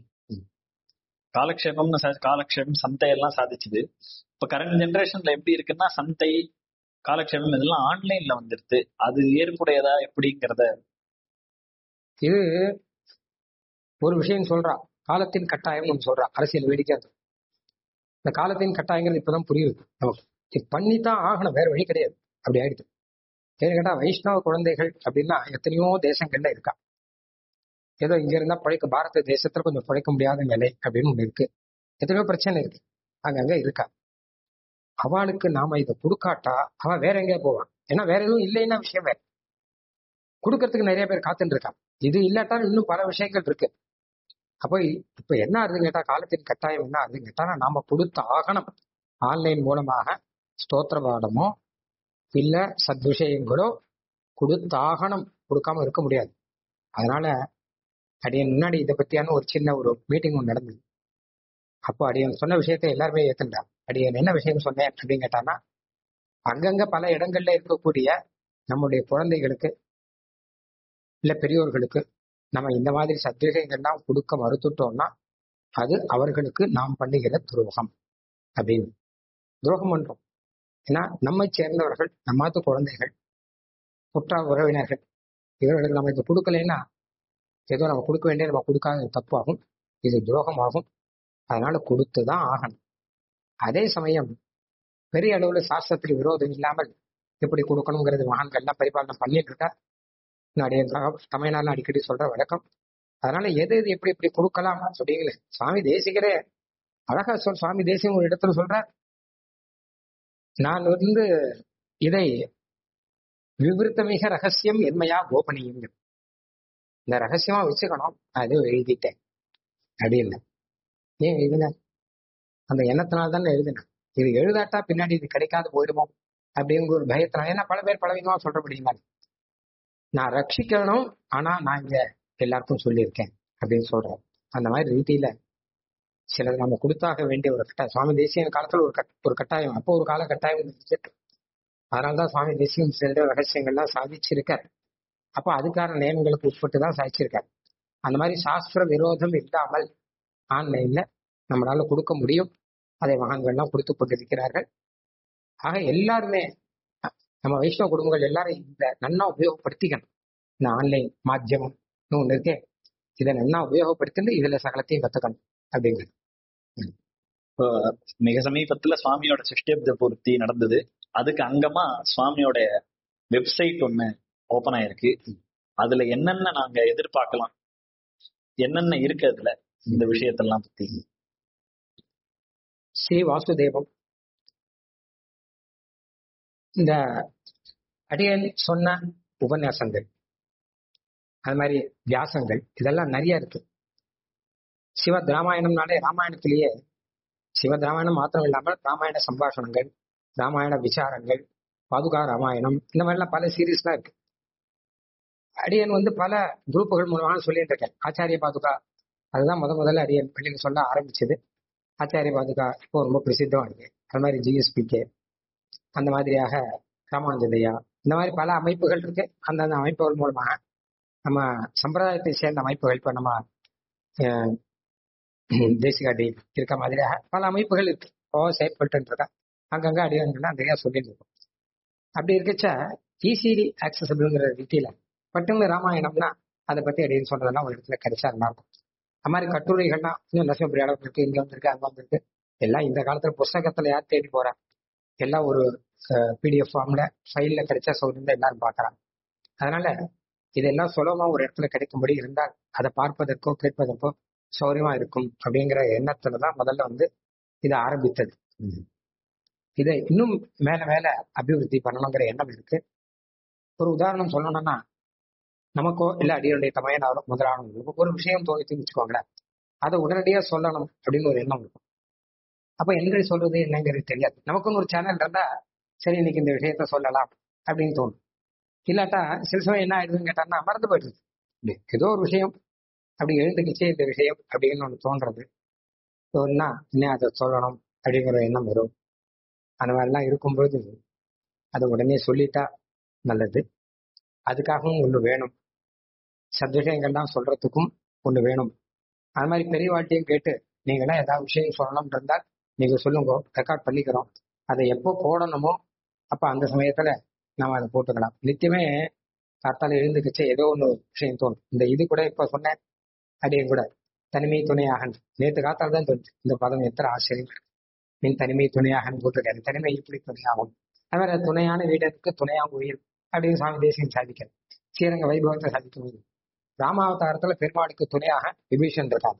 காலக்ஷேபம்னு சா- காலக்ஷேபம் சந்தை எல்லாம் சாதிச்சுது இப்ப கரண்ட் ஜெனரேஷன்ல எப்படி இருக்குன்னா சந்தை காலக்ஷேபம் இதெல்லாம் ஆன்லைன்ல வந்துருது அது ஏற்புடையதா எப்படிங்கிறத இது ஒரு விஷயம் சொல்றா காலத்தின் கட்டாயம் ஒன்று சொல்றா அரசியல் வேடிக்கை அது இந்த காலத்தின் கட்டாயங்கிறது இப்பதான் புரியுது நமக்கு இது பண்ணித்தான் ஆகணும் வேற வழி கிடையாது அப்படி ஆயிடுது ஏன்னு கேட்டா வைஷ்ணவ குழந்தைகள் அப்படின்னா எத்தனையோ தேசங்கள்ல இருக்கா ஏதோ இங்க இருந்தா பழைக்க பாரத தேசத்துல கொஞ்சம் பழைக்க முடியாத நிலை அப்படின்னு ஒண்ணு இருக்கு எத்தனையோ பிரச்சனை இருக்கு அங்கங்க இருக்கா அவளுக்கு நாம இதை கொடுக்காட்டா அவ வேற எங்கேயா போவான் ஏன்னா வேற எதுவும் இல்லைன்னா விஷயம் வேற கொடுக்கறதுக்கு நிறைய பேர் காத்துட்டு இருக்கா இது இல்லாட்டா இன்னும் பல விஷயங்கள் இருக்கு அப்போ இப்ப என்ன ஆகுதுன்னு கேட்டா காலத்தின் கட்டாயம் என்ன ஆகுதுன்னு கேட்டா நாம கொடுத்த ஆகணும் ஆன்லைன் மூலமாக ஸ்தோத்திர பாடமோ இல்ல சத்விஷயங்களோ கொடுத்தாகணும் கொடுக்காம இருக்க முடியாது அதனால அடியன் முன்னாடி இதை பத்தியான ஒரு சின்ன ஒரு மீட்டிங் ஒன்று நடந்தது அப்போ அடியன் சொன்ன விஷயத்தை எல்லாருமே ஏத்துண்டா அடியன் என்ன விஷயம் சொன்னேன் அப்படின்னு கேட்டான்னா அங்கங்க பல இடங்கள்ல இருக்கக்கூடிய நம்முடைய குழந்தைகளுக்கு இல்ல பெரியோர்களுக்கு நம்ம இந்த மாதிரி சத்விஷயங்கள்லாம் கொடுக்க மறுத்துட்டோம்னா அது அவர்களுக்கு நாம் பண்ணுகிற துரோகம் அப்படின்னு துரோகம் பண்றோம் ஏன்னா நம்மை சேர்ந்தவர்கள் நம்மாத்து குழந்தைகள் குற்றா உறவினர்கள் இவர்களுக்கு நம்ம இதை கொடுக்கலைன்னா ஏதோ நம்ம கொடுக்க வேண்டிய நம்ம கொடுக்காத தப்பாகும் இது துரோகமாகும் அதனால கொடுத்துதான் ஆகணும் அதே சமயம் பெரிய அளவுல சாஸ்திரத்துக்கு விரோதம் இல்லாமல் எப்படி கொடுக்கணுங்கிறது மகான்கள்லாம் பரிபாலனை பண்ணிட்டு இருக்கா நிறைய தமிழ்நாடுல அடிக்கடி சொல்ற வழக்கம் அதனால எது எது எப்படி எப்படி கொடுக்கலாம் அப்படிங்கல சுவாமி தேசிகரே அழகா சொல் சுவாமி தேசியம் ஒரு இடத்துல சொல்ற நான் வந்து இதை விவருத்தமிக ரகசியம் என்மையா கோபனியம் இந்த ரகசியமா வச்சுக்கணும் நான் ஏதோ எழுதிட்டேன் அப்படின்னு ஏன் எழுதின அந்த எண்ணத்தினால தானே எழுதினேன் இது எழுதாட்டா பின்னாடி இது கிடைக்காது போயிடுமோ அப்படிங்கிற ஒரு பயத்தினால ஏன்னா பல பேர் பல விதமா சொல்ற முடியுமா நான் ரட்சிக்கணும் ஆனா நான் இங்க எல்லாருக்கும் சொல்லியிருக்கேன் அப்படின்னு சொல்றேன் அந்த மாதிரி ரீதியில சிலது நம்ம கொடுத்தாக வேண்டிய ஒரு கட்டாயம் சுவாமி தேசிய காலத்துல ஒரு கட் ஒரு கட்டாயம் அப்போ ஒரு கால கட்டாயம் இருந்துச்சு அதனாலதான் சுவாமி தேசியம் சில ரகசியங்கள்லாம் சாதிச்சிருக்கார் அப்போ அதுக்கான நியமங்களுக்கு உட்பட்டு தான் சாதிச்சிருக்கார் அந்த மாதிரி சாஸ்திர விரோதம் இல்லாமல் ஆன்லைன்ல நம்மளால கொடுக்க முடியும் அதை மகான்கள்லாம் கொடுத்து கொண்டிருக்கிறார்கள் ஆக எல்லாருமே நம்ம வைஷ்ணவ குடும்பங்கள் எல்லாரும் இந்த நன்னா உபயோகப்படுத்திக்கணும் இந்த ஆன்லைன் மாத்தியமம் ஒன்று இருக்கே இதை நன்னா உபயோகப்படுத்திட்டு இதுல சகலத்தையும் கத்துக்கணும் அப்படிங்கிறது இப்போ மிக சமீபத்துல சுவாமியோட சிஷ்டியப்த பூர்த்தி நடந்தது அதுக்கு அங்கமா சுவாமியோட வெப்சைட் ஒண்ணு ஓபன் ஆயிருக்கு அதுல என்னென்ன நாங்க எதிர்பார்க்கலாம் என்னென்ன இருக்கு அதுல இந்த விஷயத்தெல்லாம் பத்தி ஸ்ரீ வாசுதேவம் இந்த அடியன் சொன்ன உபன்யாசங்கள் அது மாதிரி வியாசங்கள் இதெல்லாம் நிறைய இருக்கு சிவத் ராமாயணம்னாலே ராமாயணத்திலேயே சிவத் ராமாயணம் மாத்திரம் இல்லாமல் ராமாயண சம்பாஷணங்கள் ராமாயண விசாரங்கள் பாதுகா ராமாயணம் இந்த மாதிரிலாம் பல சீரீஸ்லாம் இருக்கு அடியன் வந்து பல குரூப்புகள் மூலமாக சொல்லிட்டு இருக்கேன் ஆச்சாரிய பாதுகா அதுதான் முத முதல்ல அடியன் பள்ளியில் சொல்ல ஆரம்பிச்சது ஆச்சாரிய பாதுகா இப்போ ரொம்ப பிரசித்தமா இருக்கு அது மாதிரி ஜிஎஸ்பிகே அந்த மாதிரியாக ராமாஞ்சதையா இந்த மாதிரி பல அமைப்புகள் இருக்கு அந்தந்த அமைப்புகள் மூலமாக நம்ம சம்பிரதாயத்தை சேர்ந்த அமைப்புகள் இப்போ நம்ம தேசிகாடி இருக்க மாதிரியாக பல அமைப்புகள் இருக்கு ஓ செயற்பட்டு இருக்கா அங்கங்க அடியான்கள்லாம் நிறைய சொல்லிட்டு இருக்கோம் அப்படி இருக்கச்ச ஈஸிலி ஆக்சசபிள்ங்கிற ரீதியில பட்டுன்னு ராமாயணம்னா அதை பத்தி அடின்னு சொல்றதெல்லாம் ஒரு இடத்துல கிடைச்சா நல்லா இருக்கும் அது மாதிரி கட்டுரைகள்லாம் இன்னும் லட்சுமி அளவுக்கு இருக்கு இங்க வந்திருக்கு அங்க வந்திருக்கு எல்லாம் இந்த காலத்துல புஸ்தகத்துல யார் தேடி போறா எல்லாம் ஒரு பிடிஎஃப் ஃபார்ம்ல ஃபைல்ல கிடைச்சா சௌகரியம் எல்லாரும் பாக்குறாங்க அதனால இதெல்லாம் சுலபமா ஒரு இடத்துல கிடைக்கும்படி இருந்தால் அதை பார்ப்பதற்கோ கேட்பதற்கோ சௌரியமா இருக்கும் அப்படிங்கிற எண்ணத்துல தான் முதல்ல வந்து இதை ஆரம்பித்தது இதை இன்னும் மேல மேல அபிவிருத்தி பண்ணணுங்கிற எண்ணம் இருக்கு ஒரு உதாரணம் சொல்லணும்னா நமக்கோ இல்ல அடியுடைய தமையனாரோ முதலானவங்களுக்கோ ஒரு விஷயம் தோணித்து வச்சுக்கோங்களேன் அதை உடனடியா சொல்லணும் அப்படின்னு ஒரு எண்ணம் இருக்கும் அப்ப எங்க சொல்றது என்னங்கிறது தெரியாது நமக்குன்னு ஒரு சேனல் இருந்தா சரி இன்னைக்கு இந்த விஷயத்த சொல்லலாம் அப்படின்னு தோணும் இல்லாட்டா சில சமயம் என்ன ஆயிடுதுன்னு கேட்டான்னா மறந்து போயிடுது ஏதோ ஒரு விஷயம் அப்படி எழுந்துக்கிச்சே இந்த விஷயம் அப்படின்னு ஒன்று தோன்றது சொன்னா இன்னும் அதை சொல்லணும் அப்படிங்கிற எண்ணம் வரும் அந்த மாதிரிலாம் இருக்கும்போது அதை உடனே சொல்லிட்டா நல்லது அதுக்காகவும் ஒன்று வேணும் சத்விஷயங்கள்லாம் சொல்றதுக்கும் ஒன்று வேணும் அது மாதிரி பெரியவாட்டியும் கேட்டு நீங்களாம் ஏதாவது விஷயம் சொல்லணும் இருந்தால் நீங்க சொல்லுங்க ரெக்கார்ட் பண்ணிக்கிறோம் அதை எப்போ போடணுமோ அப்ப அந்த சமயத்துல நம்ம அதை போட்டுக்கலாம் நித்தியமே காத்தால எழுந்துக்கிச்சு ஏதோ ஒன்று விஷயம் தோணும் இந்த இது கூட இப்ப சொன்னேன் அப்படியே கூட தனிமை துணையாக நேற்று காத்தால் தான் தோணுச்சு இந்த பதம் எத்தனை ஆச்சரியம் மின் தனிமை துணையாக போட்டிருக்காரு தனிமை இப்படி துணையாகும் அது மாதிரி துணையான வீடருக்கு துணையாக உயிர் அப்படின்னு சுவாமி தேசியம் சாதிக்கிறார் ஸ்ரீரங்க வைபவத்தை சாதிக்க முடியும் ராமாவதாரத்துல பெருமாளுக்கு துணையாக விபீஷன் இருக்காரு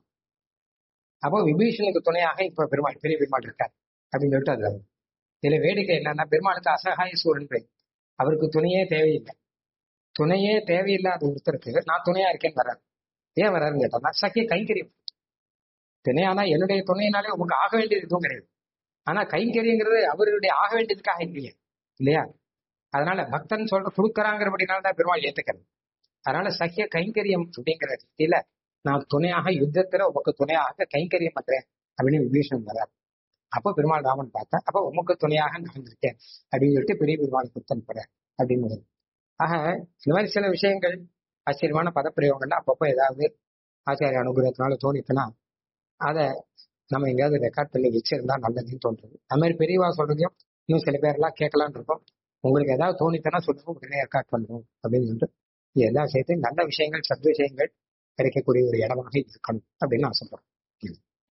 அப்போ விபீஷனுக்கு துணையாக இப்ப பெருமாள் பெரிய பெருமாள் இருக்கார் அப்படின்னு சொல்லிட்டு அது இதுல வேடிக்கை என்னன்னா பெருமாளுக்கு அசகாய சூரன் பேர் அவருக்கு துணையே தேவையில்லை துணையே தேவையில்லாத ஒருத்தருக்கு நான் துணையா இருக்கேன்னு வர்றாரு ஏன் வர்றாருன்னு கேட்டோம்னா சக்கிய கைங்கரியம் துணையானா என்னுடைய துணையினாலே உங்களுக்கு ஆக வேண்டியது எதுவும் கிடையாது ஆனா கைங்கரியங்கிறது அவருடைய ஆக வேண்டியதுக்காக இல்லையே இல்லையா அதனால பக்தன் சொல்ற கொடுக்கறாங்கிறபடினால தான் பெருமாள் ஏத்துக்கிறது அதனால சக்கிய கைங்கரியம் அப்படிங்கிற ரீதியில நான் துணையாக யுத்தத்துல உமக்கு துணையாக கைங்கரியம் பண்றேன் அப்படின்னு விபீஷன் வர்றார் அப்போ பெருமாள் ராமன் பார்த்தா அப்போ உமக்கு துணையாக நான் இருக்கேன் அப்படின்னு சொல்லிட்டு பெரிய பெருமாள் குத்தன் போறேன் அப்படின்னு வருது ஆக இந்த மாதிரி சில விஷயங்கள் ஆச்சரியமான பதப்பிரயோகங்கள்லாம் அப்பப்போ ஏதாவது ஆச்சாரிய அனுகிரகத்தினால தோணித்துனா அதை நம்ம எங்கேயாவது ரெக்கார்ட் பண்ணி வச்சிருந்தா நல்லதுன்னு தோன்றுது அது மாதிரி பெரியவா சொல்றதையும் இன்னும் சில பேர்லாம் கேட்கலான்னு இருக்கோம் உங்களுக்கு ஏதாவது தோணித்தனா சொல்லுங்க உடனே ரெக்கார்ட் பண்ணுறோம் அப்படின்னு சொல்லிட்டு எல்லா விஷயத்தையும் நல்ல விஷயங்கள் சத் விஷயங்கள் கிடைக்கக்கூடிய ஒரு இடமாக இருக்கணும் அப்படின்னு ஆசைப்படுறோம்